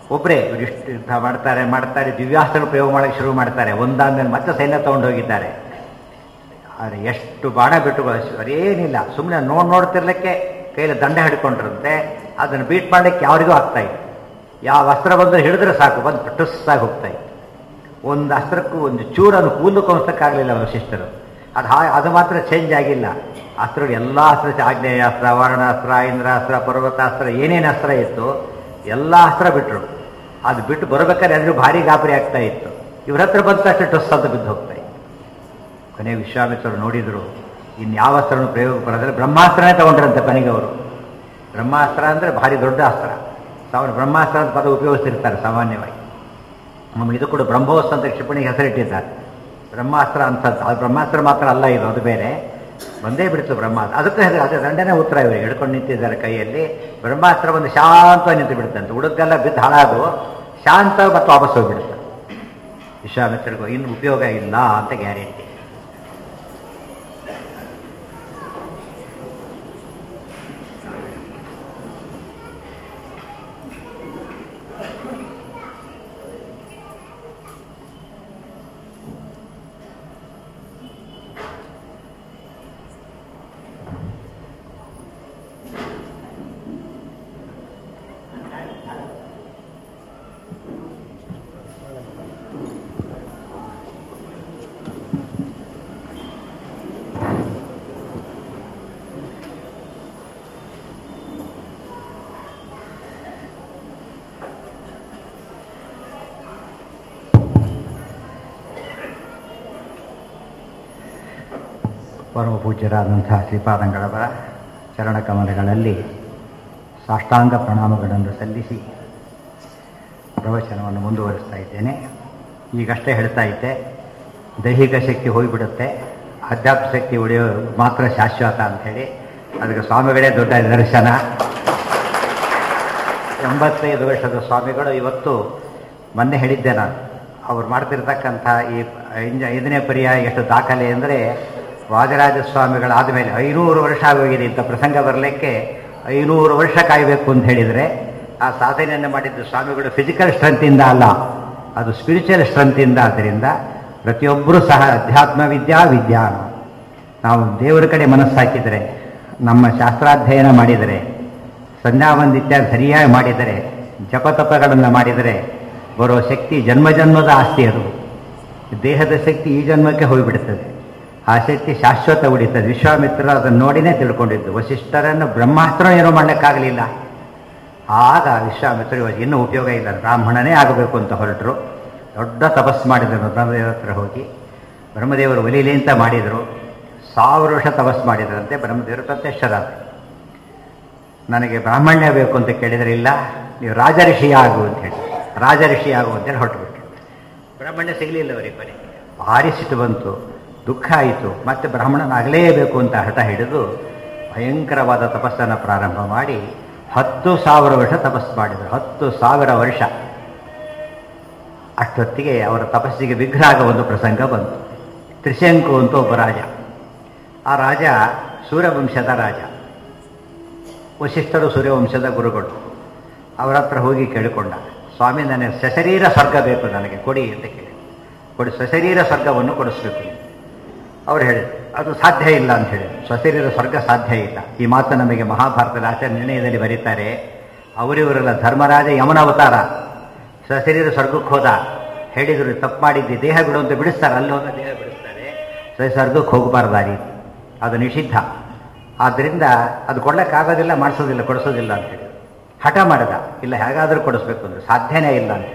ಒಬ್ಬರೇ ಇಷ್ಟು ಯುದ್ಧ ಮಾಡ್ತಾರೆ ಮಾಡ್ತಾರೆ ದಿವ್ಯಾಸ್ತ್ರ ಪ್ರಯೋಗ ಮಾಡೋಕ್ಕೆ ಶುರು ಮಾಡ್ತಾರೆ ಒಂದಾದ್ಮೇಲೆ ಮತ್ತೆ ಸೈನ್ಯ ತೊಗೊಂಡು ಹೋಗಿದ್ದಾರೆ ಆದರೆ ಎಷ್ಟು ಬಾಣ ಬಿಟ್ಟು ಏನಿಲ್ಲ ಸುಮ್ಮನೆ ನೋಡ್ ನೋಡ್ತಿರ್ಲಿಕ್ಕೆ ಕೈಯಲ್ಲಿ ದಂಡ ಹಿಡ್ಕೊಂಡಿರುತ್ತೆ ಅದನ್ನು ಬೀಟ್ ಮಾಡಲಿಕ್ಕೆ ಯಾರಿಗೂ ಆಗ್ತಾ ಇತ್ತು ಯಾವ ಅಸ್ತ್ರ ಬಂದರೆ ಹಿಡಿದ್ರೆ ಸಾಕು ಬಂದು ಪಟಸ್ಸಾಗಿ ಹೋಗ್ತಾ ಇತ್ತು ಒಂದು ಅಸ್ತ್ರಕ್ಕೂ ಒಂದು ಚೂರನ್ನು ಕೂದಲು ಕೊನಿಸೋಕ್ಕಾಗಲಿಲ್ಲ ವಶಿಷ್ಠರು ಅದು ಹಾ ಅದು ಮಾತ್ರ ಚೇಂಜ್ ಆಗಿಲ್ಲ ಅಸ್ತ್ರಗಳು ಎಲ್ಲ ಅಸ್ತ್ರ ಆಗ್ನೇಯಾಸ್ತ್ರ ವರ್ಣಾಸ್ತ್ರ ಇಂದ್ರಾಸ್ತ್ರ ಪರ್ವತಾಸ್ತ್ರ ಏನೇನು ಅಸ್ತ್ರ ಇತ್ತು ಎಲ್ಲ ಅಸ್ತ್ರ ಬಿಟ್ಟರು ಅದು ಬಿಟ್ಟು ಬರಬೇಕಾದ್ರೆ ಎಲ್ಲರೂ ಭಾರಿ ಗಾಬರಿ ಆಗ್ತಾ ಇತ್ತು ಇವ್ರ ಹತ್ರ ಬಂದ ತಕ್ಷಣ ಟೊಸ್ ಅಂತ ಬಿದ್ದು ಹೋಗ್ತಾ ಇತ್ತು ಕೊನೆ ವಿಶ್ವಾಮಿತ್ರರು ನೋಡಿದರು ಇನ್ಯಾವ ಅಸ್ತ್ರನೂ ಪ್ರಯೋಗ ಬರೋದ್ರೆ ಬ್ರಹ್ಮಾಸ್ತ್ರನೇ ತಗೊಂಡ್ರಂತೆ ಕೊನೆಗೆ ಅವರು ಬ್ರಹ್ಮಾಸ್ತ್ರ ಅಂದರೆ ಭಾರಿ ದೊಡ್ಡ ಅಸ್ತ್ರ ಸಾವಿರ ಬ್ರಹ್ಮಾಸ್ತ್ರ ಅಂತ ಪದ ಉಪಯೋಗಿಸ್ತಿರ್ತಾರೆ ಸಾಮಾನ್ಯವಾಗಿ ನಮ್ಮ ಇದು ಕೂಡ ಬ್ರಹ್ಮೋಸ್ ಅಂತ ಕ್ಷಿಪಣಿಗೆ ಹೆಸರಿಟ್ಟಿದ್ದಾರೆ ಬ್ರಹ್ಮಾಸ್ತ್ರ ಅಂತದ್ದು ಅದು ಬ್ರಹ್ಮಾಸ್ತ್ರ ಮಾತ್ರ ಅಲ್ಲ ಇದು ಅದು ಬೇರೆ ಬಂದೇ ಬಿಡ್ತು ಬ್ರಹ್ಮಾಸ್ತ್ರ ಅದಕ್ಕೆ ಹೆಸರು ಅದು ದಂಡನೇ ಉತ್ತರ ಇವರು ಹಿಡ್ಕೊಂಡು ನಿಂತಿದ್ದಾರೆ ಕೈಯಲ್ಲಿ ಬ್ರಹ್ಮಾಸ್ತ್ರ ಒಂದು ಶಾಂತವಾಗಿ ನಿಂತು ಬಿಡುತ್ತಂತೆ ಹುಡುಗೆಲ್ಲ ಬಿದ್ದು ಹಾಳಾದು ಶಾಂತ ಮತ್ತು ವಾಪಸ್ ಹೋಗ್ಬಿಡುತ್ತೆ ವಿಶ್ವಾಮಿತ್ರರಿಗೂ ಇನ್ನು ಉಪಯೋಗ ಇಲ್ಲ ಅಂತ ಗ್ಯಾರಂಟಿ ಪರಮ ಪೂಜ್ಯರಾದಂತಹ ಶ್ರೀಪಾದಂಗಳವರ ಚರಣಕಮಲಗಳಲ್ಲಿ ಸಾಷ್ಟಾಂಗ ಪ್ರಣಾಮಗಳನ್ನು ಸಲ್ಲಿಸಿ ಪ್ರವಚನವನ್ನು ಮುಂದುವರಿಸ್ತಾ ಇದ್ದೇನೆ ಈಗಷ್ಟೇ ಹೇಳ್ತಾ ಇದ್ದೆ ದೈಹಿಕ ಶಕ್ತಿ ಹೋಗಿಬಿಡುತ್ತೆ ಆಧ್ಯಾತ್ಮ ಶಕ್ತಿ ಉಳಿಯೋ ಮಾತ್ರ ಶಾಶ್ವತ ಅಂಥೇಳಿ ಅದಕ್ಕೆ ಸ್ವಾಮಿಗಳೇ ದೊಡ್ಡ ನಿದರ್ಶನ ಎಂಬತ್ತೈದು ವರ್ಷದ ಸ್ವಾಮಿಗಳು ಇವತ್ತು ಮೊನ್ನೆ ಹೇಳಿದ್ದೆ ನಾನು ಅವ್ರು ಮಾಡ್ತಿರ್ತಕ್ಕಂಥ ಈ ಐಂಜ ಐದನೇ ಪರ್ಯಾಯ ಎಷ್ಟು ದಾಖಲೆ ಅಂದರೆ ವಾಜರಾಜ ಸ್ವಾಮಿಗಳಾದ ಮೇಲೆ ಐನೂರು ವರ್ಷ ಆಗೋಗಿದೆ ಇಂಥ ಪ್ರಸಂಗ ಬರಲಿಕ್ಕೆ ಐನೂರು ವರ್ಷ ಕಾಯಬೇಕು ಅಂತ ಹೇಳಿದರೆ ಆ ಸಾಧನೆಯನ್ನು ಮಾಡಿದ್ದು ಸ್ವಾಮಿಗಳು ಫಿಸಿಕಲ್ ಸ್ಟ್ರೆಂತಿಂದ ಅಲ್ಲ ಅದು ಸ್ಪಿರಿಚುವಲ್ ಸ್ಟ್ರೆಂತಿಂದ ಆದ್ದರಿಂದ ಪ್ರತಿಯೊಬ್ಬರೂ ಸಹ ಅಧ್ಯಾತ್ಮ ವಿದ್ಯಾ ವಿಜ್ಞಾನ ನಾವು ದೇವರ ಕಡೆ ಮನಸ್ಸಾಕಿದರೆ ನಮ್ಮ ಶಾಸ್ತ್ರಾಧ್ಯಯನ ಮಾಡಿದರೆ ಸಂಧ್ಯಾವಂದಿತ್ಯ ಸರಿಯಾಗಿ ಮಾಡಿದರೆ ಜಪತಪಗಳನ್ನು ಮಾಡಿದರೆ ಬರೋ ಶಕ್ತಿ ಜನ್ಮ ಜನ್ಮದ ಆಸ್ತಿ ಅದು ದೇಹದ ಶಕ್ತಿ ಈ ಜನ್ಮಕ್ಕೆ ಹೋಗಿಬಿಡುತ್ತದೆ ಆ ಶಕ್ತಿ ಶಾಶ್ವತ ಉಳಿತದೆ ವಿಶ್ವಾಮಿತ್ರರು ಅದನ್ನು ನೋಡಿನೇ ತಿಳ್ಕೊಂಡಿದ್ದು ವಸಿಷ್ಠರನ್ನು ಬ್ರಹ್ಮಾಸ್ತ್ರ ಏನೂ ಮಾಡಲಿಕ್ಕಾಗಲಿಲ್ಲ ಆಗ ವಿಶ್ವಾಮಿತ್ರರು ಇವಾಗ ಇನ್ನೂ ಉಪಯೋಗ ಇಲ್ಲ ಬ್ರಾಹ್ಮಣನೇ ಆಗಬೇಕು ಅಂತ ಹೊರಟರು ದೊಡ್ಡ ತಪಸ್ಸು ಮಾಡಿದರು ಬ್ರಹ್ಮದೇವರ ಹತ್ರ ಹೋಗಿ ಬ್ರಹ್ಮದೇವರು ಒಲಿಲಿ ಅಂತ ಮಾಡಿದರು ಸಾವಿರ ವರ್ಷ ತಪಸ್ಸು ಮಾಡಿದ್ರಂತೆ ಬ್ರಹ್ಮದೇವರು ಪ್ರತ್ಯಕ್ಷರಾದರು ನನಗೆ ಬ್ರಾಹ್ಮಣ್ಯ ಬೇಕು ಅಂತ ಕೇಳಿದರೆ ಇಲ್ಲ ನೀವು ರಾಜಋಷಿ ಆಗು ಅಂತ ಹೇಳಿ ರಾಜಋಷಿ ಆಗು ಅಂತೇಳಿ ಹೊರಟುಬಿಟ್ರು ಬ್ರಾಹ್ಮಣ್ಯ ಸಿಗಲಿಲ್ಲ ಅವರಿಗೆ ಕೊನೆಗೆ ಭಾರಿ ಸಿಟ್ಟು ಬಂತು ದುಃಖ ಆಯಿತು ಮತ್ತೆ ಬ್ರಾಹ್ಮಣನಾಗಲೇಬೇಕು ಅಂತ ಹಠ ಹಿಡಿದು ಭಯಂಕರವಾದ ತಪಸ್ಸನ್ನು ಪ್ರಾರಂಭ ಮಾಡಿ ಹತ್ತು ಸಾವಿರ ವರ್ಷ ತಪಸ್ಸು ಮಾಡಿದರು ಹತ್ತು ಸಾವಿರ ವರ್ಷ ಅಷ್ಟೊತ್ತಿಗೆ ಅವರ ತಪಸ್ಸಿಗೆ ವಿಘ್ನ ಆಗ ಒಂದು ಪ್ರಸಂಗ ಬಂತು ತ್ರಿಶಂಕು ಅಂತ ಒಬ್ಬ ರಾಜ ಆ ರಾಜ ಸೂರ್ಯವಂಶದ ರಾಜ ವಶಿಷ್ಠರು ಸೂರ್ಯವಂಶದ ಗುರುಗಳು ಅವರ ಹತ್ರ ಹೋಗಿ ಕೇಳಿಕೊಂಡ ಸ್ವಾಮಿ ನನಗೆ ಸಶರೀರ ಸ್ವರ್ಗ ಬೇಕು ನನಗೆ ಕೊಡಿ ಅಂತ ಕೇಳಿ ಕೊಡಿ ಸಶರೀರ ಸ್ವರ್ಗವನ್ನು ಕೊಡಿಸ್ಬೇಕು ಅವ್ರು ಹೇಳಿದ್ರು ಅದು ಸಾಧ್ಯ ಇಲ್ಲ ಅಂತ ಹೇಳಿ ಸ್ವಶರೀರ ಸ್ವರ್ಗ ಸಾಧ್ಯ ಇಲ್ಲ ಈ ಮಾತು ನಮಗೆ ಮಹಾಭಾರತದ ಆಚಾರ್ಯ ನಿರ್ಣಯದಲ್ಲಿ ಬರೀತಾರೆ ಅವರಿವರೆಲ್ಲ ಧರ್ಮರಾಜ ಯಮನ ಅವತಾರ ಸ್ವಶರೀರ ಸ್ವರ್ಗಕ್ಕೆ ಹೋದ ಹೇಳಿದ್ರು ತಪ್ಪು ಮಾಡಿದ್ದಿ ದೇಹ ಬಿಡು ಅಂತ ಬಿಡಿಸ್ತಾರೆ ಅಲ್ಲಿ ಹೋದ ದೇಹ ಬಿಡಿಸ್ತಾರೆ ಸೊ ಸ್ವರ್ಗಕ್ಕೆ ಹೋಗಬಾರ್ದು ಆ ರೀತಿ ಅದು ನಿಷಿದ್ಧ ಆದ್ದರಿಂದ ಅದು ಕೊಡ್ಲಿಕ್ಕಾಗೋದಿಲ್ಲ ಮಾಡಿಸೋದಿಲ್ಲ ಕೊಡಿಸೋದಿಲ್ಲ ಅಂತೇಳಿ ಹಠ ಮಾಡಿದ ಇಲ್ಲ ಹೇಗಾದರೂ ಕೊಡಿಸ್ಬೇಕು ಅಂದರೆ ಸಾಧ್ಯನೇ ಇಲ್ಲ ಅಂತೇಳಿ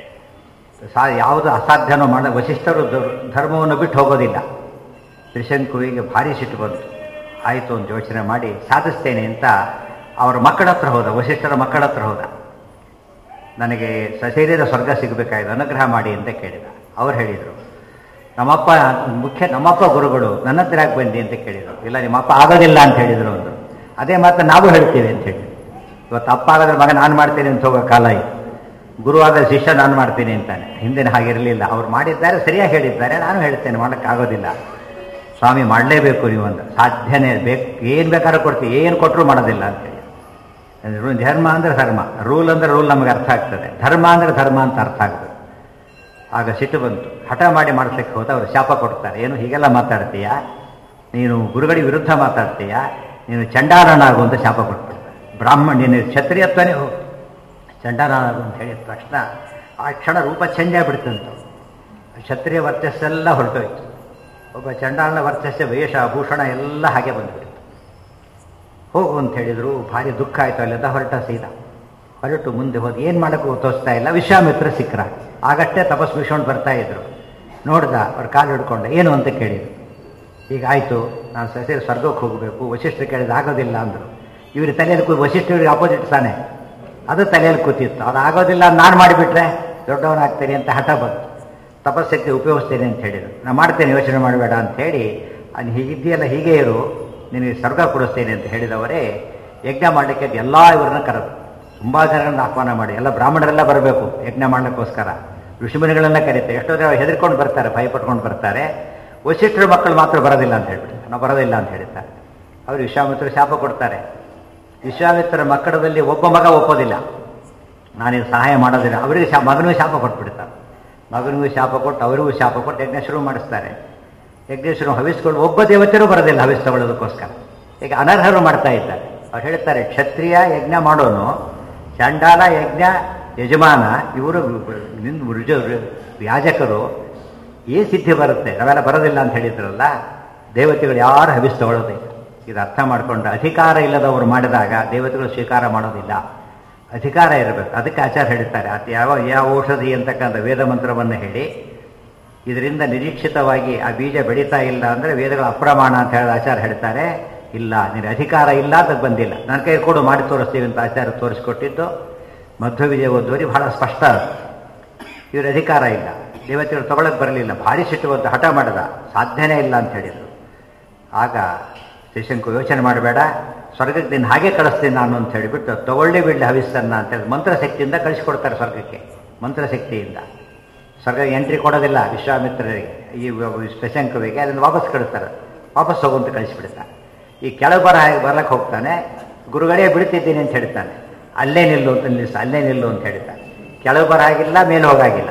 ಸಾ ಯಾವುದು ಅಸಾಧ್ಯನೋ ಮಾಡ ವಶಿಷ್ಠರು ಧರ್ಮವನ್ನು ಬಿಟ್ಟು ಹೋಗೋದಿಲ್ಲ ತ್ರಿಶಂಕುವಿಗೆ ಭಾರಿ ಸಿಟ್ಟು ಬಂತು ಆಯಿತು ಅಂತ ಯೋಚನೆ ಮಾಡಿ ಸಾಧಿಸ್ತೇನೆ ಅಂತ ಅವರ ಮಕ್ಕಳ ಹತ್ರ ಹೋದ ವಶಿಷ್ಠರ ಮಕ್ಕಳ ಹತ್ರ ಹೋದ ನನಗೆ ಸಶರೀರ ಸ್ವರ್ಗ ಸಿಗಬೇಕಾಗಿದೆ ಅನುಗ್ರಹ ಮಾಡಿ ಅಂತ ಕೇಳಿದ ಅವ್ರು ಹೇಳಿದರು ನಮ್ಮಪ್ಪ ಮುಖ್ಯ ನಮ್ಮಪ್ಪ ಗುರುಗಳು ನನ್ನ ಹತ್ರ ಯಾಕೆ ಬಂದಿ ಅಂತ ಕೇಳಿದರು ಇಲ್ಲ ನಿಮ್ಮಪ್ಪ ಆಗೋದಿಲ್ಲ ಅಂತ ಹೇಳಿದರು ಅವರು ಅದೇ ಮಾತ್ರ ನಾವು ಹೇಳ್ತೀವಿ ಅಂತ ಹೇಳಿ ಇವತ್ತು ಅಪ್ಪ ಆಗೋದ್ರೆ ಮಗ ನಾನು ಮಾಡ್ತೀನಿ ಅಂತ ಹೋಗೋ ಕಾಲ ಇದು ಗುರು ಆದ ಶಿಷ್ಯ ನಾನು ಮಾಡ್ತೀನಿ ಅಂತಾನೆ ಹಿಂದಿನ ಹಾಗಿರಲಿಲ್ಲ ಅವ್ರು ಮಾಡಿದ್ದಾರೆ ಸರಿಯಾಗಿ ಹೇಳಿದ್ದಾರೆ ನಾನು ಹೇಳ್ತೇನೆ ಮಾಡೋಕ್ಕಾಗೋದಿಲ್ಲ ಸ್ವಾಮಿ ಮಾಡಲೇಬೇಕು ನೀವು ಅಂತ ಸಾಧ್ಯನೇ ಬೇಕು ಏನು ಬೇಕಾದ್ರೂ ಕೊಡ್ತೀವಿ ಏನು ಕೊಟ್ಟರು ಮಾಡೋದಿಲ್ಲ ಅಂತೇಳಿ ರು- ಧರ್ಮ ಅಂದರೆ ಧರ್ಮ ರೂಲ್ ಅಂದರೆ ರೂಲ್ ನಮಗೆ ಅರ್ಥ ಆಗ್ತದೆ ಧರ್ಮ ಅಂದರೆ ಧರ್ಮ ಅಂತ ಅರ್ಥ ಆಗ್ತದೆ ಆಗ ಸಿಟ್ಟು ಬಂತು ಹಠ ಮಾಡಿ ಮಾಡಿಸ್ಲಿಕ್ಕೆ ಹೋದ ಅವರು ಶಾಪ ಕೊಡ್ತಾರೆ ಏನು ಹೀಗೆಲ್ಲ ಮಾತಾಡ್ತೀಯ ನೀನು ಗುರುಗಳಿಗೆ ವಿರುದ್ಧ ಮಾತಾಡ್ತೀಯ ನೀನು ಚಂಡಾಲನಾಗು ಅಂತ ಶಾಪ ಕೊಟ್ಬಿಡ್ತಾರೆ ಬ್ರಾಹ್ಮಣ ನೀನು ಕ್ಷತ್ರಿಯತ್ವನೇ ಹೋಗು ಚಂಡಾಲನಾಗು ಅಂತ ಹೇಳಿದ ತಕ್ಷಣ ಆ ಕ್ಷಣ ರೂಪ ಚೇಂಜ್ ಆಗಿಬಿಡ್ತಂತ ಕ್ಷತ್ರಿಯ ವರ್ಚಸ್ಸೆಲ್ಲ ಹೊರಟೋಯ್ತು ಒಬ್ಬ ಚಂಡಾಲನ ವರ್ಚಸ್ಸ ವೇಷ ಭೂಷಣ ಎಲ್ಲ ಹಾಗೆ ಬಂದುಬಿಡ್ತು ಹೋಗು ಅಂತ ಹೇಳಿದ್ರು ಭಾರಿ ದುಃಖ ಆಯಿತು ಅಲ್ಲಿಂದ ಹೊರಟ ಸೀದಾ ಹೊರಟು ಮುಂದೆ ಹೋಗಿ ಏನು ಮಾಡೋಕ್ಕೂ ತೋರಿಸ್ತಾ ಇಲ್ಲ ವಿಶ್ವಾಮಿತ್ರ ಸಿಕ್ಕರ ಆಗಷ್ಟೇ ತಪಸ್ ಮುಗಿಸ್ಕೊಂಡು ಬರ್ತಾ ಇದ್ರು ನೋಡ್ದ ಅವ್ರ ಕಾಲು ಹಿಡ್ಕೊಂಡೆ ಏನು ಅಂತ ಕೇಳಿದ್ರು ಈಗ ಆಯಿತು ನಾನು ಸಸಿ ಸ್ವರ್ಗಕ್ಕೆ ಹೋಗಬೇಕು ವಶಿಷ್ಠರು ಕೇಳಿದ ಆಗೋದಿಲ್ಲ ಅಂದರು ಇವ್ರ ತಲೆಯಲ್ಲಿ ಕೂ ವಶಿಷ್ಠರಿಗೆ ಅಪೋಸಿಟ್ ತಾನೆ ಅದು ತಲೆಯಲ್ಲಿ ಕೂತಿತ್ತು ಅದು ಆಗೋದಿಲ್ಲ ನಾನು ಮಾಡಿಬಿಟ್ರೆ ದೊಡ್ಡವನಾಗ್ತೇನೆ ಅಂತ ಹಠ ಬಂತು ತಪಸ್ಸಕ್ಕೆ ಉಪಯೋಗಿಸ್ತೇನೆ ಅಂತ ಹೇಳಿದರು ನಾನು ಮಾಡ್ತೇನೆ ಯೋಚನೆ ಮಾಡಬೇಡ ಅಂತ ಹೇಳಿ ಅದು ಹೀಗಿದೆಯಲ್ಲ ಹೀಗೆ ಇರು ನಿನಗೆ ಸ್ವರ್ಗ ಕೊಡಿಸ್ತೇನೆ ಅಂತ ಹೇಳಿದವರೇ ಯಜ್ಞ ಮಾಡಲಿಕ್ಕೆ ಎಲ್ಲ ಇವರನ್ನ ಕರೆದು ತುಂಬ ಜನರನ್ನ ಆಹ್ವಾನ ಮಾಡಿ ಎಲ್ಲ ಬ್ರಾಹ್ಮಣರೆಲ್ಲ ಬರಬೇಕು ಯಜ್ಞ ಮಾಡಲಿಕ್ಕೋಸ್ಕರ ಋಷಿಮುನಿಗಳನ್ನ ಕರೀತಾರೆ ಎಷ್ಟೋ ಜನ ಹೆದರ್ಕೊಂಡು ಬರ್ತಾರೆ ಭಯ ಪಟ್ಕೊಂಡು ಬರ್ತಾರೆ ವಶಿಷ್ಠರ ಮಕ್ಕಳು ಮಾತ್ರ ಬರೋದಿಲ್ಲ ಅಂತ ಹೇಳ್ಬಿಟ್ಟು ನಾವು ಬರೋದಿಲ್ಲ ಅಂತ ಹೇಳ್ತಾರೆ ಅವರು ವಿಶ್ವಾಮಿತ್ರ ಶಾಪ ಕೊಡ್ತಾರೆ ವಿಶ್ವಾಮಿತ್ರ ಮಕ್ಕಳದಲ್ಲಿ ಒಬ್ಬ ಮಗ ಒಪ್ಪೋದಿಲ್ಲ ನಾನಿದು ಸಹಾಯ ಮಾಡೋದಿಲ್ಲ ಅವರಿಗೆ ಶಾ ಮಗನಿಗೂ ಶಾಪ ಕೊಟ್ಬಿಡ್ತಾರೆ ಮಗನಿಗೂ ಶಾಪ ಕೊಟ್ಟು ಅವರಿಗೂ ಶಾಪ ಕೊಟ್ಟು ಯಜ್ಞ ಶುರು ಮಾಡಿಸ್ತಾರೆ ಯಜ್ಞ ಶುರು ಹವಿಸ್ಕೊಂಡು ಒಬ್ಬ ದೇವತೆಯೂ ಬರೋದಿಲ್ಲ ಹವಿಸ್ ತಗೊಳ್ಳೋದಕ್ಕೋಸ್ಕರ ಈಗ ಅನರ್ಹರು ಮಾಡ್ತಾ ಇದ್ದಾರೆ ಅವ್ರು ಹೇಳ್ತಾರೆ ಕ್ಷತ್ರಿಯ ಯಜ್ಞ ಮಾಡೋನು ಚಂಡಾಲ ಯಜ್ಞ ಯಜಮಾನ ಇವರು ನಿಂದು ರುಜು ಯಾಜಕರು ಏ ಸಿದ್ಧಿ ಬರುತ್ತೆ ನಾವೆಲ್ಲ ಬರೋದಿಲ್ಲ ಅಂತ ಹೇಳಿದ್ರಲ್ಲ ದೇವತೆಗಳು ಯಾರು ಹವಿಸ್ ತಗೊಳ್ಳೋದಿಲ್ಲ ಇದು ಅರ್ಥ ಮಾಡಿಕೊಂಡು ಅಧಿಕಾರ ಇಲ್ಲದವರು ಮಾಡಿದಾಗ ದೇವತೆಗಳು ಸ್ವೀಕಾರ ಮಾಡೋದಿಲ್ಲ ಅಧಿಕಾರ ಇರಬೇಕು ಅದಕ್ಕೆ ಆಚಾರ ಹೇಳ್ತಾರೆ ಅದು ಯಾವ ಯಾವ ಔಷಧಿ ಅಂತಕ್ಕಂಥ ವೇದ ಮಂತ್ರವನ್ನು ಹೇಳಿ ಇದರಿಂದ ನಿರೀಕ್ಷಿತವಾಗಿ ಆ ಬೀಜ ಬೆಳೀತಾ ಇಲ್ಲ ಅಂದರೆ ವೇದಗಳ ಅಪ್ರಮಾಣ ಅಂತ ಹೇಳಿದ ಆಚಾರ ಹೇಳ್ತಾರೆ ಇಲ್ಲ ನಿನಗೆ ಅಧಿಕಾರ ಇಲ್ಲ ಅಂತ ಬಂದಿಲ್ಲ ನನ್ನ ಕೈ ಕೊಡು ಮಾಡಿ ತೋರಿಸ್ತೀವಿ ಅಂತ ಆಚಾರ ತೋರಿಸ್ಕೊಟ್ಟಿದ್ದು ಮಧ್ವ ವಿಜಯ ಓದುವರಿ ಬಹಳ ಸ್ಪಷ್ಟ ಅದು. ಇವ್ರ ಅಧಿಕಾರ ಇಲ್ಲ ದೇವತೆಗಳು ತಗೊಳಕ್ಕೆ ಬರಲಿಲ್ಲ ಭಾರಿ ಸಿಟ್ಟು ಬಂತು ಹಠ ಮಾಡಿದ ಸಾಧ್ಯನೇ ಇಲ್ಲ ಅಂತ ಹೇಳಿದರು ಆಗ ಶ್ರೀಶಂಕು ಯೋಚನೆ ಮಾಡಬೇಡ ಸ್ವರ್ಗಕ್ಕೆ ನೀನು ಹಾಗೆ ಕಳಿಸ್ತೀನಿ ನಾನು ಅಂತ ಹೇಳಿಬಿಟ್ಟು ತಗೊಳ್ಳಿ ಬಿಡಲಿ ಹವಿಸ್ತನ್ನ ಅಂತ ಹೇಳಿ ಮಂತ್ರಶಕ್ತಿಯಿಂದ ಕಳಿಸ್ಕೊಡ್ತಾರೆ ಸ್ವರ್ಗಕ್ಕೆ ಮಂತ್ರಶಕ್ತಿಯಿಂದ ಸ್ವರ್ಗ ಎಂಟ್ರಿ ಕೊಡೋದಿಲ್ಲ ವಿಶ್ವಾಮಿತ್ರರಿಗೆ ಈ ಶಶಂಕುವಿಗೆ ಅದನ್ನು ವಾಪಸ್ ಕಳಿಸ್ತಾರೆ ವಾಪಸ್ ಹೋಗು ಅಂತ ಕಳಿಸ್ಬಿಡ್ತಾರೆ ಈ ಕೆಳಗೆ ಬರ ಬರ್ಲಕ್ಕೆ ಹೋಗ್ತಾನೆ ಗುರುಗಳೇ ಬಿಡ್ತಿದ್ದೀನಿ ಅಂತ ಹೇಳ್ತಾನೆ ಅಲ್ಲೇ ನಿಲ್ಲು ಅಂತ ನಿಲ್ಲಿಸ ಅಲ್ಲೇ ನಿಲ್ಲು ಅಂತ ಹೇಳ್ತಾನೆ ಕೆಳಗೆ ಬರ ಆಗಿಲ್ಲ ಮೇಲೆ ಹೋಗಾಗಿಲ್ಲ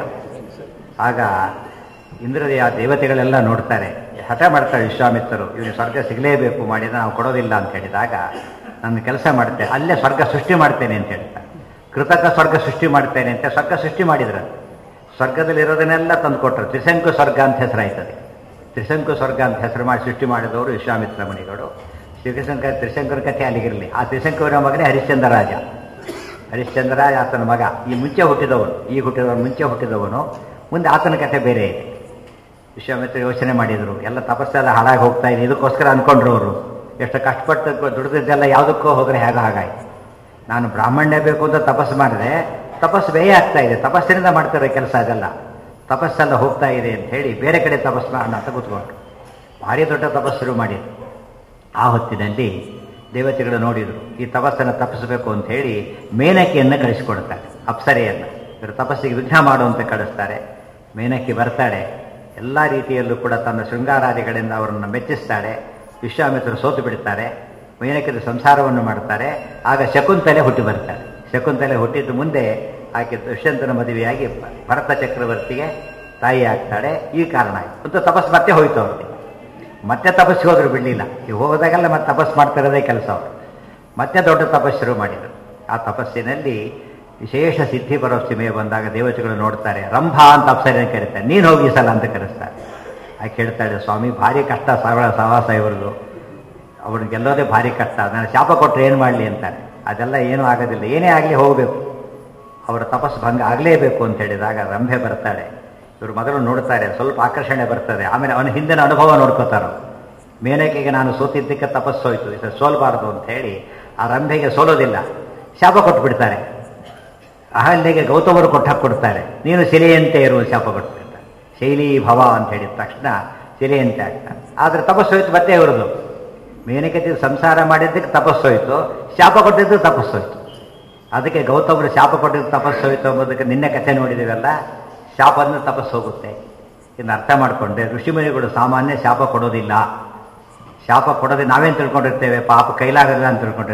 ಆಗ ಇಂದ್ರದೇವ ದೇವತೆಗಳೆಲ್ಲ ನೋಡ್ತಾರೆ ಹಠ ಮಾಡ್ತಾರೆ ವಿಶ್ವಾಮಿತ್ರರು ಇವನು ಸ್ವರ್ಗ ಸಿಗಲೇಬೇಕು ಮಾಡಿದ ನಾವು ಕೊಡೋದಿಲ್ಲ ಅಂತ ಹೇಳಿದಾಗ ನನ್ನ ಕೆಲಸ ಮಾಡ್ತೇನೆ ಅಲ್ಲೇ ಸ್ವರ್ಗ ಸೃಷ್ಟಿ ಮಾಡ್ತೇನೆ ಅಂತ ಹೇಳ್ತಾರೆ ಕೃತಕ ಸ್ವರ್ಗ ಸೃಷ್ಟಿ ಮಾಡ್ತೇನೆ ಅಂತ ಸ್ವರ್ಗ ಸೃಷ್ಟಿ ಮಾಡಿದ್ರು ಸ್ವರ್ಗದಲ್ಲಿರೋದನ್ನೆಲ್ಲ ತಂದು ಕೊಟ್ಟರು ತ್ರಿಶಂಕು ಸ್ವರ್ಗ ಅಂತ ಹೆಸರಾಯ್ತದೆ ತ್ರಿಶಂಕು ಸ್ವರ್ಗ ಅಂತ ಹೆಸರು ಮಾಡಿ ಸೃಷ್ಟಿ ಮಾಡಿದವರು ವಿಶ್ವಾಮಿತ್ರ ಮುನಿಗಳು ಶ್ರೀಕೃಷ್ಣ ತ್ರಿಶಂಕರ ಕಥೆ ಅಲ್ಲಿಗಿರಲಿ ಆ ತ್ರಿಶಂಕುವಿನ ಮಗನೇ ಹರಿಶ್ಚಂದ್ರ ರಾಜ ಹರಿಶ್ಚಂದ್ರ ಆತನ ಮಗ ಈ ಮುಂಚೆ ಹುಟ್ಟಿದವನು ಈ ಹುಟ್ಟಿದವನು ಮುಂಚೆ ಹುಟ್ಟಿದವನು ಮುಂದೆ ಆತನ ಕಥೆ ಬೇರೆ ಇದೆ ವಿಶ್ವಾಮಿತ್ರ ಯೋಚನೆ ಮಾಡಿದರು ಎಲ್ಲ ತಪಸ್ಸೆಲ್ಲ ಹಾಳಾಗಿ ಹೋಗ್ತಾ ಇದೆ ಇದಕ್ಕೋಸ್ಕರ ಅಂದ್ಕೊಂಡ್ರು ಅವರು ಎಷ್ಟು ಕಷ್ಟಪಟ್ಟು ದುಡಿದಿದ್ದೆಲ್ಲ ಯಾವುದಕ್ಕೋ ಹೋದರೆ ಹೇಗೆ ಹಾಗಾಯ್ತು ನಾನು ಬ್ರಾಹ್ಮಣ್ಯ ಬೇಕು ಅಂತ ತಪಸ್ಸು ಮಾಡಿದೆ ತಪಸ್ಸು ವ್ಯಯ ಆಗ್ತಾ ಇದೆ ತಪಸ್ಸಿನಿಂದ ಮಾಡ್ತಾರೆ ಕೆಲಸ ಅದೆಲ್ಲ ತಪಸ್ಸೆಲ್ಲ ಹೋಗ್ತಾ ಇದೆ ಅಂತ ಹೇಳಿ ಬೇರೆ ಕಡೆ ತಪಸ್ಸು ಮಾಡೋಣ ಅಂತ ಕೂತ್ಕೊಂಡ್ರು ಭಾರಿ ದೊಡ್ಡ ತಪಸ್ಸು ಶುರು ಮಾಡಿದ್ರು ಆ ಹೊತ್ತಿನಲ್ಲಿ ದೇವತೆಗಳು ನೋಡಿದರು ಈ ತಪಸ್ಸನ್ನು ತಪ್ಪಿಸಬೇಕು ಅಂತ ಹೇಳಿ ಮೇನಕಿಯನ್ನು ಕಳಿಸಿಕೊಡ್ತಾರೆ ಅಪ್ಸರೆಯನ್ನು ಇವರು ತಪಸ್ಸಿಗೆ ವಿಘ್ನ ಮಾಡುವಂತೆ ಕಳಿಸ್ತಾರೆ ಮೇನಕಿ ಬರ್ತಾಳೆ ಎಲ್ಲ ರೀತಿಯಲ್ಲೂ ಕೂಡ ತನ್ನ ಶೃಂಗಾರಾದಿಗಳಿಂದ ಅವರನ್ನು ಮೆಚ್ಚಿಸ್ತಾಳೆ ವಿಶ್ವಾಮಿತ್ರರು ಸೋತು ಬಿಡ್ತಾರೆ ಮೇನಕಿದ ಸಂಸಾರವನ್ನು ಮಾಡ್ತಾರೆ ಆಗ ಶಕುಂತಲೆ ಹುಟ್ಟಿ ಬರ್ತಾರೆ ಶಕುಂತಲೆ ಹುಟ್ಟಿದ್ದು ಮುಂದೆ ಆಕೆ ದುಷ್ಯಂತನ ಮದುವೆಯಾಗಿ ಭರತ ಚಕ್ರವರ್ತಿಗೆ ತಾಯಿ ಆಗ್ತಾಳೆ ಈ ಕಾರಣ ಆಯಿತು ಮತ್ತು ತಪಸ್ಸು ಮತ್ತೆ ಹೋಯ್ತು ಅವ್ರಿಗೆ ಮತ್ತೆ ತಪಸ್ಸು ಹೋದ್ರು ಬಿಡಲಿಲ್ಲ ಈಗ ಹೋದಾಗೆಲ್ಲ ಮತ್ತೆ ತಪಸ್ಸು ಮಾಡ್ತಿರೋದೇ ಕೆಲಸ ಅವರು ಮತ್ತೆ ದೊಡ್ಡ ತಪಸ್ಸು ಶುರು ಮಾಡಿದರು ಆ ತಪಸ್ಸಿನಲ್ಲಿ ವಿಶೇಷ ಸಿದ್ಧಿ ಬರೋ ಸಮಯ ಬಂದಾಗ ದೇವತೆಗಳು ನೋಡ್ತಾರೆ ರಂಭಾ ಅಂತ ಅಪ್ಸರಿನ ಕರೀತಾರೆ ನೀನು ಹೋಗಿ ಈ ಸಲ ಅಂತ ಕರೆಸ್ತಾರೆ ಆಕೆ ಹೇಳ್ತಾಳೆ ಸ್ವಾಮಿ ಭಾರಿ ಕಷ್ಟ ಸಾವಳ ಸಹವಾಸ ಇವ್ರದ್ದು ಅವ್ರನ್ನ ಗೆಲ್ಲೋದೇ ಭಾರಿ ಕಷ್ಟ ನಾನು ಶಾಪ ಕೊಟ್ಟರೆ ಏನು ಮಾಡಲಿ ಅಂತಾರೆ ಅದೆಲ್ಲ ಏನೂ ಆಗೋದಿಲ್ಲ ಏನೇ ಆಗಲಿ ಹೋಗಬೇಕು ಅವರ ತಪಸ್ಸು ಭಂಗ ಆಗಲೇಬೇಕು ಅಂತ ಹೇಳಿದಾಗ ರಂಭೆ ಬರ್ತಾಳೆ ಇವರು ಮೊದಲು ನೋಡ್ತಾರೆ ಸ್ವಲ್ಪ ಆಕರ್ಷಣೆ ಬರ್ತದೆ ಆಮೇಲೆ ಅವನ ಹಿಂದಿನ ಅನುಭವ ನೋಡ್ಕೋತಾರೆ ಅವ್ರು. ಮೇನಕೆಗೆ ನಾನು ಸೋತಿದ್ದಕ್ಕೆ ತಪಸ್ಸು ಹೋಯ್ತು ಇದು ಸೋಲ್ಬಾರ್ದು ಅಂತ ಹೇಳಿ ಆ ರಂಭೆಗೆ ಸೋಲೋದಿಲ್ಲ ಶಾಪ ಕೊಟ್ಬಿಡ್ತಾರೆ ಅಹಲ್ಯೆಗೆ ಗೌತಮರು ಕೊಟ್ಟಾಕ್ ಕೊಡ್ತಾರೆ ನೀನು ಶಿಲೆಯಂತೆ ಇರುವ ಶಾಪ ಕೊಟ್ಬಿಡ್ತಾರೆ ಶೈಲಿ ಭವ ಅಂತ ಹೇಳಿದ ತಕ್ಷಣ ಶಿಲೆಯಂತೆ ಆಗ್ತಾರೆ ಆದರೆ ತಪಸ್ಸು ಹೋಯ್ತು ಮತ್ತೆ ಇವ್ರದ್ದು ಮೇನಕೆ ಸಂಸಾರ ಮಾಡಿದ್ದಕ್ಕೆ ತಪಸ್ಸು ಹೋಯ್ತು ಶಾಪ ಕೊಟ್ಟಿದ್ದು ತಪಸ್ಸು ಹೋಯ್ತು ಅದಕ್ಕೆ ಗೌತಮರು ಶಾಪ ಕೊಟ್ಟಿದ್ದು ತಪಸ್ಸು ಹೋಯ್ತು ಎಂಬುದಕ್ಕೆ ನಿನ್ನೆ ಕಥೆ ನೋಡಿದ್ದೀವಲ್ಲ ಶಾಪದಿಂದ ತಪಸ್ಸು ಹೋಗುತ್ತೆ ಇನ್ನು ಅರ್ಥ ಮಾಡಿಕೊಂಡ್ರೆ ಋಷಿಮುನಿಗಳು ಸಾಮಾನ್ಯ ಶಾಪ ಕೊಡೋದಿಲ್ಲ ಶಾಪ ಕೊಡೋದೇ ನಾವೇನು ತಿಳ್ಕೊಂಡಿರ್ತೇವೆ ಪಾಪ ಕೈಲಾಗಲ್ಲ ಅಂತ ತಿಳ್ಕೊಂಡಿರ್ತೇವೆ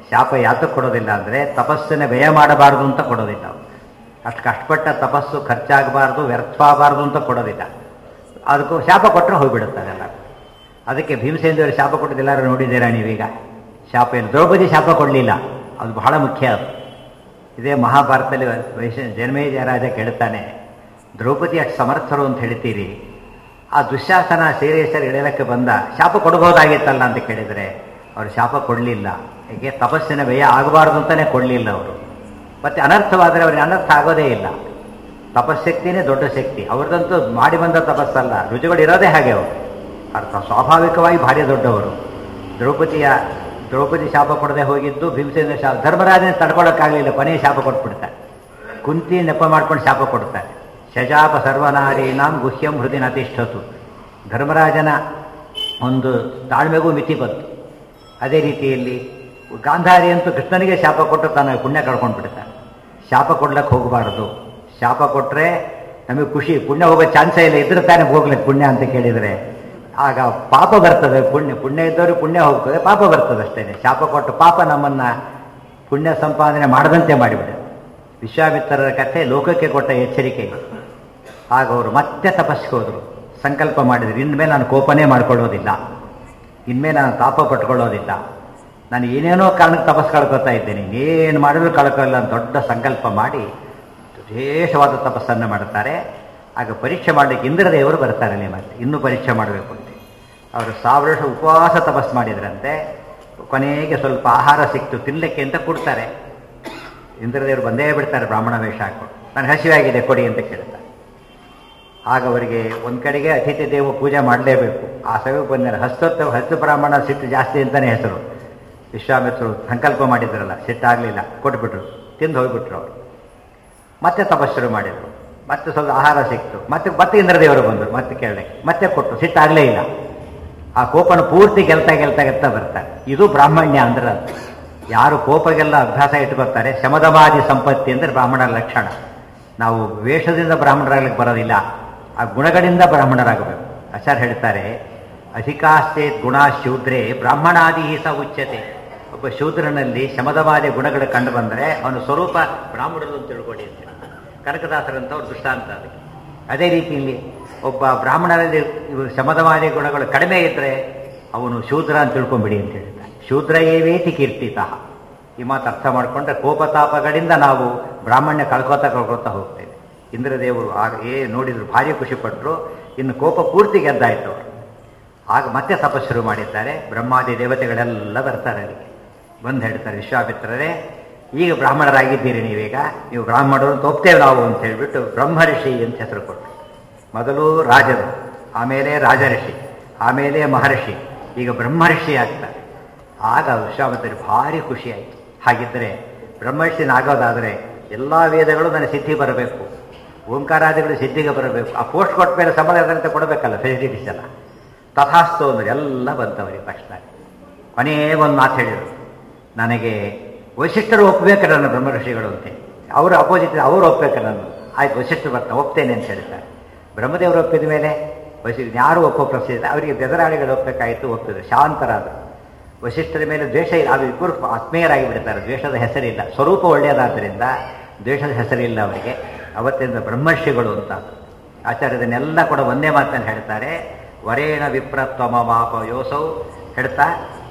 ಶಾಪ ಯಾತಕ್ಕೆ ಕೊಡೋದಿಲ್ಲ ಅಂದರೆ ತಪಸ್ಸನ್ನ ವ್ಯಯ ಮಾಡಬಾರ್ದು ಅಂತ ಕೊಡೋದಿಲ್ಲ ಅವ್ರು. ಅಷ್ಟು ಕಷ್ಟಪಟ್ಟ ತಪಸ್ಸು ಖರ್ಚಾಗಬಾರ್ದು ವ್ಯರ್ಥ ಆಗಬಾರ್ದು ಅಂತ ಕೊಡೋದಿಲ್ಲ ಅದಕ್ಕೂ ಶಾಪ ಕೊಟ್ಟರೆ ಹೋಗ್ಬಿಡುತ್ತೆ ಅದೆಲ್ಲ ಅದಕ್ಕೆ ಭೀಮಸೇಂದ್ರ ಶಾಪ ಕೊಟ್ಟದ್ದು ಎಲ್ಲರೂ ನೋಡಿದ್ದೀರಾ ನೀವೀಗ ಶಾಪ ಏನು ದ್ರೌಪದಿ ಶಾಪ ಕೊಡಲಿಲ್ಲ ಅದು ಬಹಳ ಮುಖ್ಯ ಅದು ಇದೇ ಮಹಾಭಾರತದಲ್ಲಿ ವೈಶ ಜನ್ಮೇಜಯ ರಾಜ ಕೇಳ್ತಾನೆ ದ್ರೌಪದಿ ಅಷ್ಟು ಸಮರ್ಥರು ಅಂತ ಹೇಳ್ತೀರಿ ಆ ದುಶ್ಯಾಸನ ಸೀರಿಯಸರ್ ಇಳಿಯಲಕ್ಕೆ ಬಂದ ಶಾಪ ಕೊಡ್ಬೋದಾಗಿತ್ತಲ್ಲ ಅಂತ ಕೇಳಿದರೆ ಅವರು ಶಾಪ ಕೊಡಲಿಲ್ಲ ಹೇಗೆ ತಪಸ್ಸಿನ ವ್ಯಯ ಆಗಬಾರ್ದು ಅಂತಲೇ ಕೊಡಲಿಲ್ಲ ಅವರು ಮತ್ತು ಅನರ್ಥವಾದರೆ ಅವರಿಗೆ ಅನರ್ಥ ಆಗೋದೇ ಇಲ್ಲ ತಪಸ್ಶಕ್ತಿನೇ ದೊಡ್ಡ ಶಕ್ತಿ ಅವ್ರದ್ದಂತೂ ಮಾಡಿ ಬಂದ ತಪಸ್ಸಲ್ಲ ರುಚಿಗಳು ಇರೋದೇ ಹಾಗೆ ಅವರು ಅರ್ಥ ಸ್ವಾಭಾವಿಕವಾಗಿ ಭಾರಿ ದೊಡ್ಡವರು ದ್ರೌಪದಿಯ ದ್ರೌಪದಿ ಶಾಪ ಕೊಡದೆ ಹೋಗಿದ್ದು ಭೀಮಸೇನ ಶಾಪ ಧರ್ಮರಾಜನ ತಡ್ಕೊಳ್ಳೋಕ್ಕಾಗಲಿಲ್ಲ ಕೊನೆಯ ಶಾಪ ಕೊಟ್ಬಿಡ್ತಾರೆ ಕುಂತಿ ನೆಪ ಮಾಡ್ಕೊಂಡು ಶಾಪ ಕೊಡ್ತಾರೆ ಶಜಾಪ ಸರ್ವನಾರೀನಾಂ ಗುಹ್ಯಂ ಹೃದಯ ಅತಿಷ್ಠತು ಧರ್ಮರಾಜನ ಒಂದು ತಾಳ್ಮೆಗೂ ಮಿತಿ ಬಂತು ಅದೇ ರೀತಿಯಲ್ಲಿ ಗಾಂಧಾರಿ ಅಂತೂ ಕೃಷ್ಣನಿಗೆ ಶಾಪ ಕೊಟ್ಟು ತನ್ನ ಪುಣ್ಯ ಕಳ್ಕೊಂಡು ಬಿಡ್ತಾನೆ ಶಾಪ ಕೊಡ್ಲಕ್ಕೆ ಹೋಗಬಾರ್ದು ಶಾಪ ಕೊಟ್ಟರೆ ನಮಗೆ ಖುಷಿ ಪುಣ್ಯ ಹೋಗೋ ಚಾನ್ಸೇ ಇಲ್ಲ ಇದ್ರೆ ತಾನೇ ಹೋಗ್ಲಿಕ್ಕೆ ಪುಣ್ಯ ಅಂತ ಕೇಳಿದರೆ ಆಗ ಪಾಪ ಬರ್ತದೆ ಪುಣ್ಯ ಪುಣ್ಯ ಇದ್ದವ್ರಿಗೆ ಪುಣ್ಯ ಹೋಗ್ತದೆ ಪಾಪ ಬರ್ತದೆ ಅಷ್ಟೇ ಶಾಪ ಕೊಟ್ಟು ಪಾಪ ನಮ್ಮನ್ನು ಪುಣ್ಯ ಸಂಪಾದನೆ ಮಾಡದಂತೆ ಮಾಡಿಬಿಡುತ್ತೆ ವಿಶ್ವಾಮಿತ್ರರ ಕಥೆ ಲೋಕಕ್ಕೆ ಕೊಟ್ಟ ಎಚ್ಚರಿಕೆ ಇದು. ಆಗ ಅವರು ಮತ್ತೆ ತಪಸ್ಸಿಗೆ ಹೋದರು ಸಂಕಲ್ಪ ಮಾಡಿದ್ರು ಇನ್ಮೇಲೆ ನಾನು ಕೋಪನೇ ಮಾಡ್ಕೊಳ್ಳೋದಿಲ್ಲ ಇನ್ಮೇಲೆ ನಾನು ತಾಪ ಪಟ್ಕೊಳ್ಳೋದಿಲ್ಲ ನಾನು ಏನೇನೋ ಕಾರಣಕ್ಕೆ ತಪಸ್ ಕಳ್ಕೊತಾ ಇದ್ದೇನೆ ಏನು ಮಾಡಿದ್ರು ಕಳ್ಕೊಳ್ಳಲ್ಲ ಅಂತ ದೊಡ್ಡ ಸಂಕಲ್ಪ ಮಾಡಿ ವಿಶೇಷವಾದ ತಪಸ್ಸನ್ನು ಮಾಡ್ತಾರೆ ಆಗ ಪರೀಕ್ಷೆ ಮಾಡಲಿಕ್ಕೆ ಇಂದ್ರದೇವರು ಬರ್ತಾರೆ ಅಲ್ಲಿ ಮತ್ತೆ ಇನ್ನೂ ಪರೀಕ್ಷೆ ಮಾಡಬೇಕು ಅಂತ ಅವರು ಸಾವಿರ ವರ್ಷ ಉಪವಾಸ ತಪಸ್ ಮಾಡಿದ್ರಂತೆ ಕೊನೆಗೆ ಸ್ವಲ್ಪ ಆಹಾರ ಸಿಕ್ತು ತಿನ್ನಲಿಕ್ಕೆ ಅಂತ ಕೊಡ್ತಾರೆ ಇಂದ್ರದೇವರು ಬಂದೇ ಬಿಡ್ತಾರೆ ಬ್ರಾಹ್ಮಣ ವೇಷ ಹಾಕೊಂಡು ನನಗೆ ಹಸಿವಾಗಿದೆ ಕೊಡಿ ಅಂತ ಕೇಳ್ತಾರೆ ಆಗ ಅವರಿಗೆ ಒಂದು ಕಡೆಗೆ ಅತಿಥಿ ದೇವ ಪೂಜೆ ಮಾಡಲೇಬೇಕು ಆ ಸಭೆಗೆ ಬಂದರೆ ಹಸ್ತತ್ವ ಹಸ್ತು ಬ್ರಾಹ್ಮಣ ಸಿಟ್ಟು ಜಾಸ್ತಿ ಅಂತಲೇ ಹೆಸರು ವಿಶ್ವಾಮಿತ್ರರು ಸಂಕಲ್ಪ ಮಾಡಿದ್ರಲ್ಲ ಸಿಟ್ಟಾಗಲಿಲ್ಲ ಕೊಟ್ಬಿಟ್ರು ತಿಂದು ಹೋಗ್ಬಿಟ್ರು ಅವರು ಮತ್ತೆ ತಪಸ್ಸರು ಮಾಡಿದರು ಮತ್ತೆ ಸ್ವಲ್ಪ ಆಹಾರ ಸಿಕ್ತು ಮತ್ತೆ ಮತ್ತೆ ಇಂದ್ರದೇವರು ಬಂದರು ಮತ್ತೆ ಕೇಳಲಿಕ್ಕೆ ಮತ್ತೆ ಕೊಟ್ಟು ಸಿಟ್ಟಾಗಲೇ ಇಲ್ಲ ಆ ಕೋಪನ ಪೂರ್ತಿ ಗೆಲ್ತಾ ಗೆಲ್ತಾ ಗೆಲ್ತಾ ಬರ್ತಾರೆ ಇದು ಬ್ರಾಹ್ಮಣ್ಯ ಅಂದ್ರೆ ಅದು. ಯಾರು ಕೋಪಗೆಲ್ಲ ಅಭ್ಯಾಸ ಇಟ್ಕೊತಾರೆ ಶಮದಮಾದಿ ಸಂಪತ್ತಿ ಅಂದರೆ ಬ್ರಾಹ್ಮಣರ ಲಕ್ಷಣ ನಾವು ವೇಷದಿಂದ ಬ್ರಾಹ್ಮಣರಾಗ್ಲಿಕ್ಕೆ ಬರೋದಿಲ್ಲ ಆ ಗುಣಗಳಿಂದ ಬ್ರಾಹ್ಮಣರಾಗಬೇಕು ಆಚಾರ್ಯ ಹೇಳ್ತಾರೆ ಅಧಿಕಾಸ್ತೇತ್ ಗುಣ ಶೂದ್ರೇ ಬ್ರಾಹ್ಮಣಾದಿ ಸ ಉಚ್ಯತೆ ಒಬ್ಬ ಶೂದ್ರನಲ್ಲಿ ಶಮದವಾದಿ ಗುಣಗಳು ಕಂಡು ಬಂದರೆ ಅವನ ಸ್ವರೂಪ ಬ್ರಾಹ್ಮಣರು ಅಂತ ತಿಳ್ಕೊಳ್ಳಿ ಅಂತ ಕನಕದಾಸರಂತ ಅವ್ರ ದೃಷ್ಟಾಂತ ಅದಕ್ಕೆ ಅದೇ ರೀತಿಯಲ್ಲಿ ಒಬ್ಬ ಬ್ರಾಹ್ಮಣರಲ್ಲಿ ಇವು ಶಮದವಾದಿ ಗುಣಗಳು ಕಡಿಮೆ ಇದ್ದರೆ ಅವನು ಶೂದ್ರ ಅಂತ ತಿಳ್ಕೊಂಬಿಡಿ ಅಂತ ಹೇಳ್ತಾರೆ ಶೂದ್ರ ಏವೇತಿ ಕೀರ್ತಿತ ಈ ಮಾತು ಅರ್ಥ ಮಾಡಿಕೊಂಡ್ರೆ ಕೋಪತಾಪಗಳಿಂದ ನಾವು ಬ್ರಾಹ್ಮಣ್ಯ ಕಳ್ಕೋತಾ ಕಳ್ಕೋತಾ ಹೋಗ್ತೇವೆ ಇಂದ್ರದೇವರು ಆಗ ಏ ನೋಡಿದ್ರು ಭಾರಿ ಖುಷಿಪಟ್ಟರು ಇನ್ನು ಕೋಪ ಪೂರ್ತಿ ಗೆದ್ದಾಯ್ತು ಅವರು ಆಗ ಮತ್ತೆ ತಪಸ್ಸು ಶುರು ಮಾಡಿದ್ದಾರೆ ಬ್ರಹ್ಮಾದಿ ದೇವತೆಗಳೆಲ್ಲ ಬರ್ತಾರೆ ಅಲ್ಲಿಗೆ ಬಂದು ಹೇಳ್ತಾರೆ ವಿಶ್ವಾಮಿತ್ರರೇ ಈಗ ಬ್ರಾಹ್ಮಣರಾಗಿದ್ದೀರಿ ನೀವೀಗ ನೀವು ಬ್ರಾಹ್ಮಣರು ಅಂತ ಒಪ್ತೇವೆ ನಾವು ಅಂತ ಹೇಳಿಬಿಟ್ಟು ಬ್ರಹ್ಮಋಷಿ ಅಂತ ಹೆಸರು ಕೊಟ್ಟರು ಮೊದಲು ರಾಜರು ಆಮೇಲೆ ರಾಜಋಷಿ ಆಮೇಲೆ ಮಹರ್ಷಿ ಈಗ ಬ್ರಹ್ಮರ್ಷಿ ಆಗ್ತಾರೆ ಆಗ ವಿಶ್ವಾಮಿತ್ರರಿಗೆ ಭಾರಿ ಖುಷಿಯಾಯಿತು ಹಾಗಿದ್ದರೆ ಬ್ರಹ್ಮರ್ಷಿನಾಗೋದಾದರೆ ಎಲ್ಲ ವೇದಗಳು ನನಗೆ ಸಿದ್ಧಿ ಬರಬೇಕು ಓಂಕಾರಾದಿಗಳು ಸಿದ್ಧಿಗೆ ಬರಬೇಕು ಆ ಪೋಸ್ಟ್ ಕೊಟ್ಟ ಮೇಲೆ ಸಂಬಳ ಅಂತ ಕೊಡಬೇಕಲ್ಲ ಫೆಸಿಲಿಟೀಸ್ ಎಲ್ಲ ತಥಾಸ್ತು ಅಂದ್ರೆ ಎಲ್ಲ ಬಂತವರಿಗೆ ತಕ್ಷಣ ಕೊನೇ ಒಂದು ಮಾತು ಹೇಳಿದರು ನನಗೆ ವೈಶಿಷ್ಠರು ಒಪ್ಪಬೇಕು ನನ್ನ ಬ್ರಹ್ಮಋಷಿಗಳು ಅಂತೆ ಅವರು ಅಪೋಸಿಟ್ ಅವರು ಒಪ್ಪಬೇಕು ನಾನು ಆಯ್ತು ವೈಶಿಷ್ಠರು ಬರ್ತಾ ಒಪ್ತೇನೆ ಅಂತ ಹೇಳ್ತಾರೆ ಬ್ರಹ್ಮದೇವರು ಒಪ್ಪಿದ ಮೇಲೆ ವೈಶಿ ಯಾರು ಒಪ್ಪೋ ಪ್ರಶ್ನೆ ಇಲ್ಲ ಅವರಿಗೆ ಬೆದರಾಳಿಗಳು ಒಪ್ಪಬೇಕಾಯಿತು ಒಪ್ಪಿದ್ರು ಶಾಂತರಾದರು ವಶಿಷ್ಠರ ಮೇಲೆ ದ್ವೇಷ ಇಲ್ಲ ಅದು ಇಬ್ಬರು ಆತ್ಮೀಯರಾಗಿ ಬಿಡ್ತಾರೆ ದ್ವೇಷದ ಹೆಸರಿಲ್ಲ ಸ್ವರೂಪ ಒಳ್ಳೆಯದಾದ್ದರಿಂದ ದ್ವೇಷದ ಹೆಸರಿಲ್ಲ ಅವರಿಗೆ ಅವತ್ತಿಂದ ಬ್ರಹ್ಮರ್ಷಿಗಳು ಅಂತ ಆಚಾರ್ಯದನ್ನೆಲ್ಲ ಕೂಡ ಒಂದೇ ಮಾತನ್ನು ಹೇಳ್ತಾರೆ ವರೇಣ ವಿಪ್ರತ್ವಮಾಪ ಯೋಸೌ ಹೇಳ್ತಾ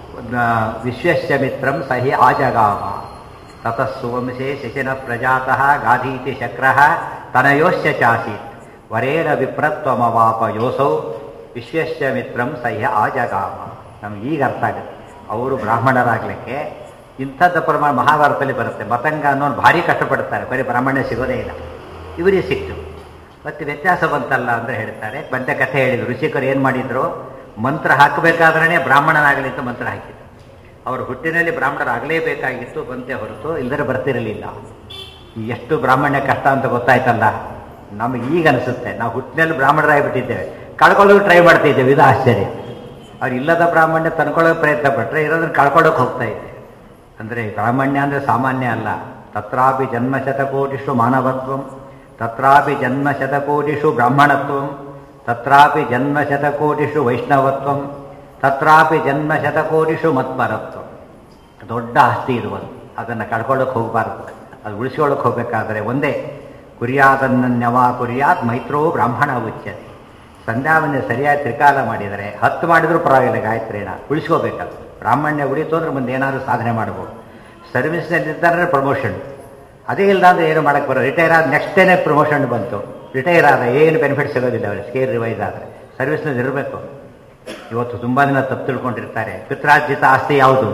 ವಿಶ್ವಸ್ಯ ಮಿತ್ರಂ ಸಹಿ ಆಜಗಾಮ ತತಸ್ಸುವಂಶೇ ಶಿಶಿನ ಪ್ರಜಾತಃ ಗಾಧೀತಿ ಶಕ್ರ ತನಯೋಶ್ಯ ಚಾಸೀತ್ ವರೇಣ ವಿಪ್ರತ್ವಮವಾಪ ಯೋಸೌ ವಿಶ್ವಸ್ಯ ಮಿತ್ರಂ ಸಹ್ಯ ಆಜಗಾಮ ನಮ್ಗೆ ಈಗ ಅರ್ಥ ಆಗುತ್ತೆ ಅವರು ಬ್ರಾಹ್ಮಣರಾಗಲಿಕ್ಕೆ ಇಂಥದ್ದು ಪ್ರಮಾಣ ಮಹಾಭಾರತದಲ್ಲಿ ಬರುತ್ತೆ ಮತಂಗ ಅನ್ನೋನು ಭಾರಿ ಕಷ್ಟಪಡ್ತಾರೆ ಬರೀ ಬ್ರಾಹ್ಮಣ್ಯ ಸಿಗೋದೇ ಇಲ್ಲ ಇವರಿಗೆ ಸಿಕ್ತು ಮತ್ತು ವ್ಯತ್ಯಾಸ ಬಂತಲ್ಲ ಅಂದರೆ ಹೇಳ್ತಾರೆ ಬಂತ ಕಥೆ ಹೇಳಿದ್ರು ಋಷಿಕರು ಏನು ಮಾಡಿದ್ರು ಮಂತ್ರ ಹಾಕಬೇಕಾದ್ರೆ ಬ್ರಾಹ್ಮಣನಾಗಲಿ ಅಂತ ಮಂತ್ರ ಹಾಕಿದ್ರು ಅವರು ಹುಟ್ಟಿನಲ್ಲಿ ಬ್ರಾಹ್ಮಣರಾಗಲೇಬೇಕಾಗಿತ್ತು ಬಂತೆ ಹೊರತು ಇಲ್ಲದ್ರೆ ಬರ್ತಿರಲಿಲ್ಲ ಈ ಎಷ್ಟು ಬ್ರಾಹ್ಮಣ್ಯ ಕಷ್ಟ ಅಂತ ಗೊತ್ತಾಯ್ತಲ್ಲ ನಮಗೆ ಈಗ ಅನಿಸುತ್ತೆ ನಾವು ಹುಟ್ಟಿನಲ್ಲಿ ಬ್ರಾಹ್ಮಣರಾಗಿಬಿಟ್ಟಿದ್ದೇವೆ ಕಳ್ಕೊಳ್ಳೋಕೆ ಟ್ರೈ ಮಾಡ್ತಿದ್ದೇವೆ ಇದು ಆಶ್ಚರ್ಯ ಅವ್ರು ಇಲ್ಲದ ಬ್ರಾಹ್ಮಣ್ಯ ತಂದ್ಕೊಳ್ಳೋಕೆ ಪ್ರಯತ್ನ ಪಟ್ಟರೆ ಇರೋದನ್ನ ಕಳ್ಕೊಳ್ಳೋಕೆ ಹೋಗ್ತಾ ಇದೆ ಅಂದರೆ ಬ್ರಾಹ್ಮಣ್ಯ ಅಂದರೆ ಸಾಮಾನ್ಯ ಅಲ್ಲ ತತ್ರಾಪಿ ಜನ್ಮಶತಕೋಟಿಷು ಮಾನವತ್ವಂ ತತ್ರಾಪಿ ಜನ್ಮಶತಕೋಟಿಷು ಬ್ರಾಹ್ಮಣತ್ವಂ ತತ್ರಾಪಿ ಜನ್ಮಶತಕೋಟಿಷು ವೈಷ್ಣವತ್ವಂ ತತ್ರಾಪಿ ಜನ್ಮಶತಕೋಟಿಷು ಮತ್ಪರತ್ವಂ ದೊಡ್ಡ ಆಸ್ತಿ ಇರುವುದು ಅದನ್ನು ಕಳ್ಕೊಳ್ಳೋಕೆ ಹೋಗಬಾರ್ದು ಅದು ಉಳಿಸ್ಕೊಳ್ಳೋಕೆ ಹೋಗಬೇಕಾದ್ರೆ ಒಂದೇ ಕುರಿಯಾದನ್ನನ್ಯವ ಕುರಿಯಾತ್ ಮೈತ್ರೋ ಬ್ರಾಹ್ಮಣ ಉಚ್ಯತೆ ಸಂಧ್ಯಾವನ್ನೇ ಸರಿಯಾಗಿ ತ್ರಿಕಾಲ ಮಾಡಿದರೆ ಹತ್ತು ಮಾಡಿದರೂ ಪರವಾಗಿಲ್ಲ ಗಾಯತ್ರಿನ ಉಳಿಸ್ಕೋಬೇಕದು ಬ್ರಾಹ್ಮಣ್ಯ ಉಳಿತು ಅಂದ್ರೆ ಮುಂದೆ ಏನಾದರೂ ಸಾಧನೆ ಮಾಡ್ಬೋದು ಸರ್ವಿಸ್ನಲ್ಲಿದ್ದಾರೆ ಪ್ರಮೋಷನ್ ಅದೇ ಇಲ್ಲದಾದ್ರೆ ಏನು ಮಾಡಕ್ಕೆ ಬರೋ ರಿಟೈರ್ ಆದ ನೆಕ್ಸ್ಟ್ ಡೇನೇ ಪ್ರಮೋಷನ್ ಬಂತು ರಿಟೈರ್ ಆದ ಏನು ಬೆನಿಫಿಟ್ ಸಿಗೋದಿಲ್ಲ ಅವರಿಗೆ ಸ್ಕೇರ್ ರಿವೈಸ್ ಆದರೆ ಸರ್ವಿಸ್ನಲ್ಲಿ ಇರಬೇಕು ಇವತ್ತು ತುಂಬ ದಿನ ತಪ್ಪು ತಿಳ್ಕೊಂಡಿರ್ತಾರೆ ಪಿತ್ರಾರ್ಜಿತ ಆಸ್ತಿ ಯಾವುದು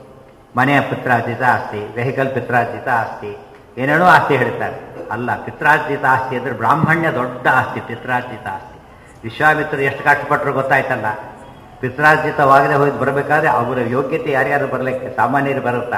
ಮನೆಯ ಪಿತ್ರಾರ್ಜಿತ ಆಸ್ತಿ ವೆಹಿಕಲ್ ಪಿತ್ರಾರ್ಜಿತ ಆಸ್ತಿ ಏನೇನೋ ಆಸ್ತಿ ಹೇಳ್ತಾರೆ ಅಲ್ಲ ಪಿತ್ರಾರ್ಜಿತ ಆಸ್ತಿ ಅಂದರೆ ಬ್ರಾಹ್ಮಣ್ಯ ದೊಡ್ಡ ಆಸ್ತಿ ಪಿತ್ರಾರ್ಜಿತ ಆಸ್ತಿ ವಿಶ್ವಾಮಿತ್ರರು ಎಷ್ಟು ಕಷ್ಟಪಟ್ಟರು ಗೊತ್ತಾಯ್ತಲ್ಲ ಪಿತ್ರಾರ್ಜಿತವಾಗದೆ ಹೋಗಿ ಬರಬೇಕಾದ್ರೆ ಅವರ ಯೋಗ್ಯತೆ ಯಾರ್ಯಾರು ಬರಲಿಕ್ಕೆ ಸಾಮಾನ್ಯರು ಬರುತ್ತಾ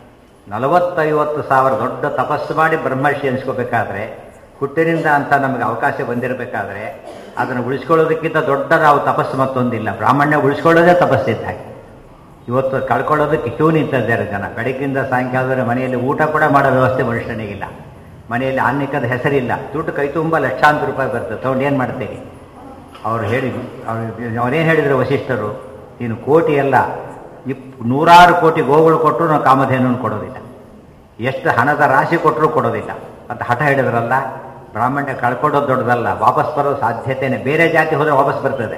ನಲವತ್ತೈವತ್ತು ಸಾವಿರ ದೊಡ್ಡ ತಪಸ್ಸು ಮಾಡಿ ಬ್ರಹ್ಮರ್ಷಿ ಅನಿಸ್ಕೋಬೇಕಾದ್ರೆ ಹುಟ್ಟಿನಿಂದ ಅಂತ ನಮಗೆ ಅವಕಾಶ ಬಂದಿರಬೇಕಾದ್ರೆ ಅದನ್ನು ಉಳಿಸ್ಕೊಳ್ಳೋದಕ್ಕಿಂತ ದೊಡ್ಡ ನಾವು ತಪಸ್ಸು ಮತ್ತೊಂದಿಲ್ಲ ಬ್ರಾಹ್ಮಣ್ಯ ಉಳಿಸ್ಕೊಳ್ಳೋದೇ ತಪಸ್ಸಿದ್ದ ಹಾಗೆ ಇವತ್ತು ಕಳ್ಕೊಳ್ಳೋದಕ್ಕೆ ಕ್ಯೂ ನಿಂತಿದ್ದಾರೆ ಜನ ಬೆಳಗ್ಗಿಂದ ಸಾಯಂಕಾಲದವರೆ ಮನೆಯಲ್ಲಿ ಊಟ ಕೂಡ ಮಾಡೋ ವ್ಯವಸ್ಥೆ ಮನುಷ್ಯನಿಗಿಲ್ಲ ಮನೆಯಲ್ಲಿ ಅನ್ನಿಕದ ಹೆಸರಿಲ್ಲ ದುಡ್ಡು ಕೈ ತುಂಬ ಲಕ್ಷಾಂತರ ರೂಪಾಯಿ ಬರ್ತದೆ ತೊಗೊಂಡು ಏನು ಮಾಡ್ತೀರಿ ಅವ್ರು ಹೇಳಿ ಅವ್ರು ಅವರೇನು ಹೇಳಿದರು ವಶಿಷ್ಠರು ನೀನು ಕೋಟಿ ಅಲ್ಲ ಇಪ್ ನೂರಾರು ಕೋಟಿ ಗೋಗಳು ಕೊಟ್ಟರು ನಾವು ಕಾಮಧೇನನ್ನು ಕೊಡೋದಿಲ್ಲ ಎಷ್ಟು ಹಣದ ರಾಶಿ ಕೊಟ್ಟರು ಕೊಡೋದಿಲ್ಲ ಅಂತ ಹಠ ಹಿಡಿದ್ರಲ್ಲ ಬ್ರಾಹ್ಮಣ್ಯ ಕಳ್ಕೊಳ್ಳೋದು ದೊಡ್ಡದಲ್ಲ ವಾಪಸ್ ಬರೋ ಸಾಧ್ಯತೆನೇ ಬೇರೆ ಜಾತಿ ಹೋದರೆ ವಾಪಸ್ ಬರ್ತದೆ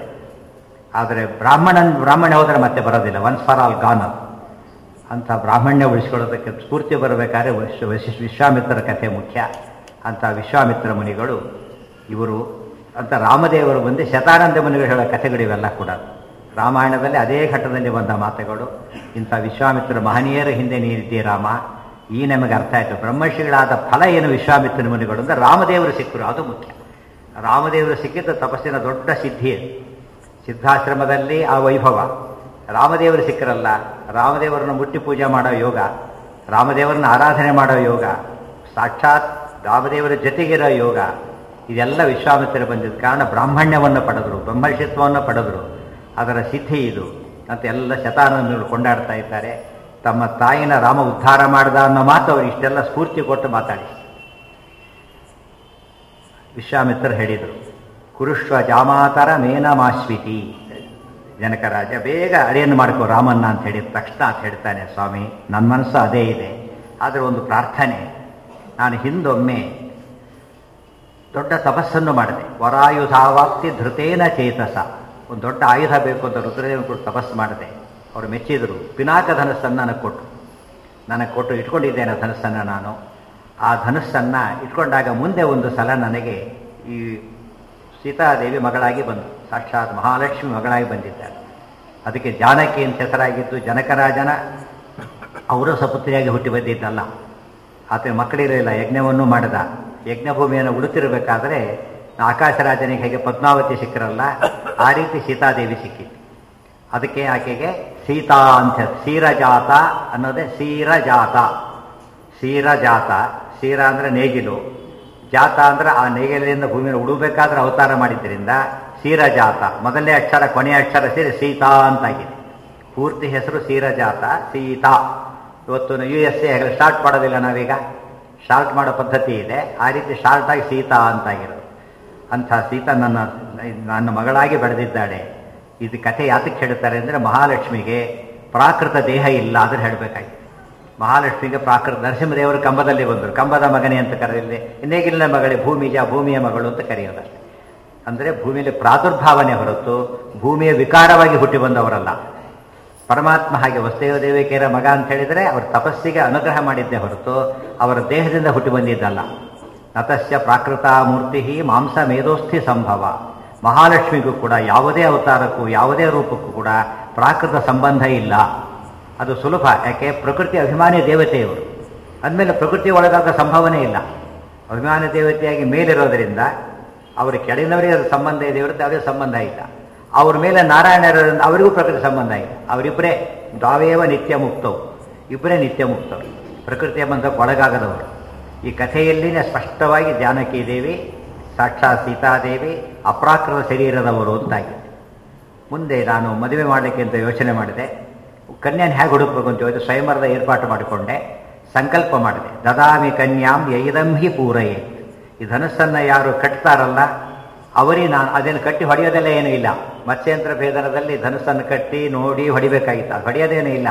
ಆದರೆ ಬ್ರಾಹ್ಮಣನ್ ಬ್ರಾಹ್ಮಣ್ಯ ಹೋದರೆ ಮತ್ತೆ ಬರೋದಿಲ್ಲ ಒನ್ಸ್ ಫಾರ್ ಆಲ್ ಗಾನ್ ಅದು ಅಂಥ ಬ್ರಾಹ್ಮಣ್ಯ ಉಳಿಸ್ಕೊಳ್ಳೋದಕ್ಕೆ ಸ್ಫೂರ್ತಿ ಬರಬೇಕಾದ್ರೆ ವಿಶ್ವ ವಿಶಿಷ್ಟ ವಿಶ್ವಾಮಿತ್ರರ ಕಥೆ ಮುಖ್ಯ ಅಂಥ ವಿಶ್ವಾಮಿತ್ರ ಮುನಿಗಳು ಇವರು ಅಂತ ರಾಮದೇವರು ಬಂದು ಶತಾನಂದ ಮುನಿಗಳು ಹೇಳೋ ಕಥೆಗಳಿವೆಲ್ಲ ಕೂಡ ರಾಮಾಯಣದಲ್ಲಿ ಅದೇ ಘಟ್ಟದಲ್ಲಿ ಬಂದ ಮಾತುಗಳು ಇಂಥ ವಿಶ್ವಾಮಿತ್ರ ಮಹನೀಯರ ಹಿಂದೆ ನೀರಿದ್ದೀ ರಾಮ ಈ ನಮಗೆ ಅರ್ಥ ಆಯಿತು ಬ್ರಹ್ಮರ್ಷಿಗಳಾದ ಫಲ ಏನು ವಿಶ್ವಾಮಿತ್ರ ಮುನಿಗಳು ಅಂದರೆ ರಾಮದೇವರು ಸಿಕ್ಕರು ಅದು ಮುಖ್ಯ ರಾಮದೇವರು ಸಿಕ್ಕಿದ್ದು ತಪಸ್ಸಿನ ದೊಡ್ಡ ಸಿದ್ಧಿ ಅದು. ಸಿದ್ಧಾಶ್ರಮದಲ್ಲಿ ಆ ವೈಭವ ರಾಮದೇವರು ಸಿಕ್ಕರಲ್ಲ ರಾಮದೇವರನ್ನು ಮುಟ್ಟಿ ಪೂಜೆ ಮಾಡೋ ಯೋಗ ರಾಮದೇವರನ್ನ ಆರಾಧನೆ ಮಾಡೋ ಯೋಗ ಸಾಕ್ಷಾತ್ ರಾಮದೇವರ ಜೊತೆಗಿರೋ ಯೋಗ ಇದೆಲ್ಲ ವಿಶ್ವಾಮಿತ್ರ ಬಂದಿದ್ದ ಕಾರಣ ಬ್ರಾಹ್ಮಣ್ಯವನ್ನು ಪಡೆದರು ಬ್ರಹ್ಮರ್ಷಿತ್ವವನ್ನು ಪಡೆದರು ಅದರ ಸಿದ್ಧಿ ಇದು ಅಂತ ಎಲ್ಲ ಶತಾನಂದರು ಕೊಂಡಾಡ್ತಾ ಇದ್ದಾರೆ ತಮ್ಮ ತಾಯಿನ ರಾಮ ಉದ್ಧಾರ ಮಾಡ್ದ ಅನ್ನೋ ಮಾತು ಅವರು ಇಷ್ಟೆಲ್ಲ ಸ್ಫೂರ್ತಿ ಕೊಟ್ಟು ಮಾತಾಡಿ ವಿಶ್ವಾಮಿತ್ರ ಹೇಳಿದರು ಕುರುಶ್ವ ಜಾಮಾತರ ಮೇನಮಾಶ್ವಿತಿ ಜನಕರಾಜ ಬೇಗ ಅಡಿಯನ್ನು ಮಾಡ್ಕೋ ರಾಮನ್ನ ಅಂತ ಹೇಳಿದ ತಕ್ಷಣ ಅಂತ ಹೇಳ್ತಾನೆ ಸ್ವಾಮಿ ನನ್ನ ಮನಸ್ಸು ಅದೇ ಇದೆ ಆದರೆ ಒಂದು ಪ್ರಾರ್ಥನೆ ನಾನು ಹಿಂದೊಮ್ಮೆ ದೊಡ್ಡ ತಪಸ್ಸನ್ನು ಮಾಡಿದೆ ವರಾಯುಧಾವಾಪ್ತಿ ಧೃತೇನ ಚೇತಸ ಒಂದು ದೊಡ್ಡ ಆಯುಧ ಬೇಕು ಅಂತ ರುದ್ರದೇವನ ಕೊಟ್ಟು ತಪಸ್ಸು ಮಾಡಿದೆ ಅವರು ಮೆಚ್ಚಿದರು ಪಿನಾಕ ಧನಸ್ಸನ್ನು ನನಗೆ ಕೊಟ್ಟು ನನಗೆ ಕೊಟ್ಟು ಇಟ್ಕೊಂಡಿದ್ದೇನೆ ಆ ಧನಸ್ಸನ್ನು ನಾನು ಆ ಧನಸ್ಸನ್ನು ಇಟ್ಕೊಂಡಾಗ ಮುಂದೆ ಒಂದು ಸಲ ನನಗೆ ಈ ಸೀತಾದೇವಿ ಮಗಳಾಗಿ ಬಂದು ಸಾಕ್ಷಾತ್ ಮಹಾಲಕ್ಷ್ಮಿ ಮಗಳಾಗಿ ಬಂದಿದ್ದಾರೆ ಅದಕ್ಕೆ ಜಾನಕಿ ಅಂತ ಹೆಸರಾಗಿದ್ದು ಜನಕರಾಜನ ಅವರ ಸಪುತ್ರಿಯಾಗಿ ಹುಟ್ಟಿ ಬಂದಿದ್ದಲ್ಲ ಆತ ಮಕ್ಕಳಿರಲಿಲ್ಲ ಯಜ್ಞವನ್ನು ಮಾಡಿದ ಯಜ್ಞಭೂಮಿಯನ್ನು ಉಡುತ್ತಿರಬೇಕಾದ್ರೆ ಆಕಾಶರಾಜನಿಗೆ ಹೇಗೆ ಪದ್ಮಾವತಿ ಸಿಕ್ಕರಲ್ಲ ಆ ರೀತಿ ಸೀತಾದೇವಿ ಸಿಕ್ಕಿತ್ತು ಅದಕ್ಕೆ ಆಕೆಗೆ ಸೀತಾ ಅಂತ ಸೀರಜಾತ ಅನ್ನೋದೇ ಸೀರಜಾತ ಸೀರಜಾತ ಸೀರ ಅಂದರೆ ನೇಗಿಲು ಜಾತ ಅಂದ್ರೆ ಆ ನೇಗಿಲಿಂದ ಭೂಮಿಯನ್ನು ಉಡಬೇಕಾದ್ರೆ ಅವತಾರ ಮಾಡಿದ್ದರಿಂದ ಸೀರಜಾತ ಮೊದಲನೇ ಅಕ್ಷರ ಕೊನೆಯ ಅಕ್ಷರ ಸೇರಿ ಸೀತಾ ಅಂತಾಗಿದೆ ಪೂರ್ತಿ ಹೆಸರು ಸೀರಜಾತ ಸೀತಾ ಇವತ್ತು ಯು ಎಸ್ ಎ ಸ್ಟಾರ್ಟ್ ಮಾಡೋದಿಲ್ಲ ನಾವೀಗ ಶಾರ್ಟ್ ಮಾಡೋ ಪದ್ಧತಿ ಇದೆ ಆ ರೀತಿ ಶಾರ್ಟ್ ಆಗಿ ಸೀತಾ ಅಂತಾಗಿರೋದು ಅಂಥ ಸೀತಾ ನನ್ನ ನನ್ನ ಮಗಳಾಗಿ ಬೆಳೆದಿದ್ದಾಳೆ ಇದು ಕಥೆ ಯಾತಕ್ಕೆ ಹೇಳ್ತಾರೆ ಅಂದರೆ ಮಹಾಲಕ್ಷ್ಮಿಗೆ ಪ್ರಾಕೃತ ದೇಹ ಇಲ್ಲ ಅದನ್ನು ಹೇಳಬೇಕಾಗಿತ್ತು ಮಹಾಲಕ್ಷ್ಮಿಗೆ ಪ್ರಾಕೃತ ನರಸಿಂಹದೇವರು ಕಂಬದಲ್ಲಿ ಬಂದರು ಕಂಬದ ಮಗನೇ ಅಂತ ಕರೆಯಲ್ಲಿ ನೇಗಿಲಿನ ಮಗಳೇ ಭೂಮಿಜ ಭೂಮಿಯ ಮಗಳು ಅಂತ ಕರೆಯೋದಷ್ಟೇ ಅಂದರೆ ಭೂಮಿಯಲ್ಲಿ ಪ್ರಾದುರ್ಭಾವನೆ ಹೊರತು ಭೂಮಿಯ ವಿಕಾರವಾಗಿ ಹುಟ್ಟಿ ಬಂದವರಲ್ಲ ಪರಮಾತ್ಮ ಹಾಗೆ ವಸುದೇವ ದೇವಿಕೆಯರ ಮಗ ಅಂತ ಹೇಳಿದರೆ ಅವರ ತಪಸ್ಸಿಗೆ ಅನುಗ್ರಹ ಮಾಡಿದ್ದೇ ಹೊರತು ಅವರ ದೇಹದಿಂದ ಹುಟ್ಟಿ ಬಂದಿದ್ದಲ್ಲ ನತಸ್ಯ ಪ್ರಾಕೃತ ಮೂರ್ತಿ ಮಾಂಸ ಮೇಧೋಸ್ಥಿ ಸಂಭವ ಮಹಾಲಕ್ಷ್ಮಿಗೂ ಕೂಡ ಯಾವುದೇ ಅವತಾರಕ್ಕೂ ಯಾವುದೇ ರೂಪಕ್ಕೂ ಕೂಡ ಪ್ರಾಕೃತ ಸಂಬಂಧ ಇಲ್ಲ ಅದು ಸುಲಭ ಯಾಕೆ ಪ್ರಕೃತಿ ಅಭಿಮಾನಿ ದೇವತೆಯವರು ಅಂದಮೇಲೆ ಪ್ರಕೃತಿ ಒಳಗಾಗ ಸಂಭವನೆ ಇಲ್ಲ ಅಭಿಮಾನಿ ದೇವತೆಯಾಗಿ ಮೇಲಿರೋದರಿಂದ ಅವರ ಕೆಳಗಿನವರಿಗೆ ಅದು ಸಂಬಂಧ ಇದೆ ಹೊರತು ಯಾವುದೇ ಸಂಬಂಧ ಇಲ್ಲ ಅವ್ರ ಮೇಲೆ ನಾರಾಯಣ ಇರೋದ್ರಿಂದ ಅವರಿಗೂ ಪ್ರಕೃತಿ ಸಂಬಂಧ ಇಲ್ಲ ಅವರಿಬ್ಬರೇ ದಾವೇವ ನಿತ್ಯ ಮುಕ್ತವು ಇಬ್ಬರೇ ನಿತ್ಯ ಮುಕ್ತರು ಪ್ರಕೃತಿಯ ಬಂಧಕ್ಕೆ ಒಳಗಾಗದವರು ಈ ಕಥೆಯಲ್ಲಿನೇ ಸ್ಪಷ್ಟವಾಗಿ ಜಾನಕಿ ದೇವಿ ಸಾಕ್ಷಾತ್ ಸೀತಾದೇವಿ ಅಪ್ರಾಕೃತ ಶರೀರದವರು ಅಂತಾಗಿದೆ ಮುಂದೆ ನಾನು ಮದುವೆ ಮಾಡಲಿಕ್ಕೆ ಅಂತ ಯೋಚನೆ ಮಾಡಿದೆ ಕನ್ಯಾನ ಹೇಗೆ ಹುಡುಕ್ಬೇಕು ಅಂತ ಹೇಳಿದ್ರೆ ಸ್ವಯಂವರದ ಏರ್ಪಾಟು ಮಾಡಿಕೊಂಡೆ ಸಂಕಲ್ಪ ಮಾಡಿದೆ ದದಾಮಿ ಕನ್ಯಾಂ ಯೈದಂ ಹಿ ಪೂರಯೇ ಈ ಧನಸ್ಸನ್ನು ಯಾರು ಕಟ್ತಾರಲ್ಲ ಅವರಿಗೆ ನಾನು ಅದನ್ನು ಕಟ್ಟಿ ಹೊಡೆಯೋದೆಲ್ಲ ಏನೂ ಇಲ್ಲ ಮತ್ಸ್ಯಂತ್ರ ಭೇದನದಲ್ಲಿ ಧನಸ್ಸನ್ನು ಕಟ್ಟಿ ನೋಡಿ ಹೊಡಿಬೇಕಾಗಿತ್ತು ಅದು ಹೊಡೆಯೋದೇನೂ ಇಲ್ಲ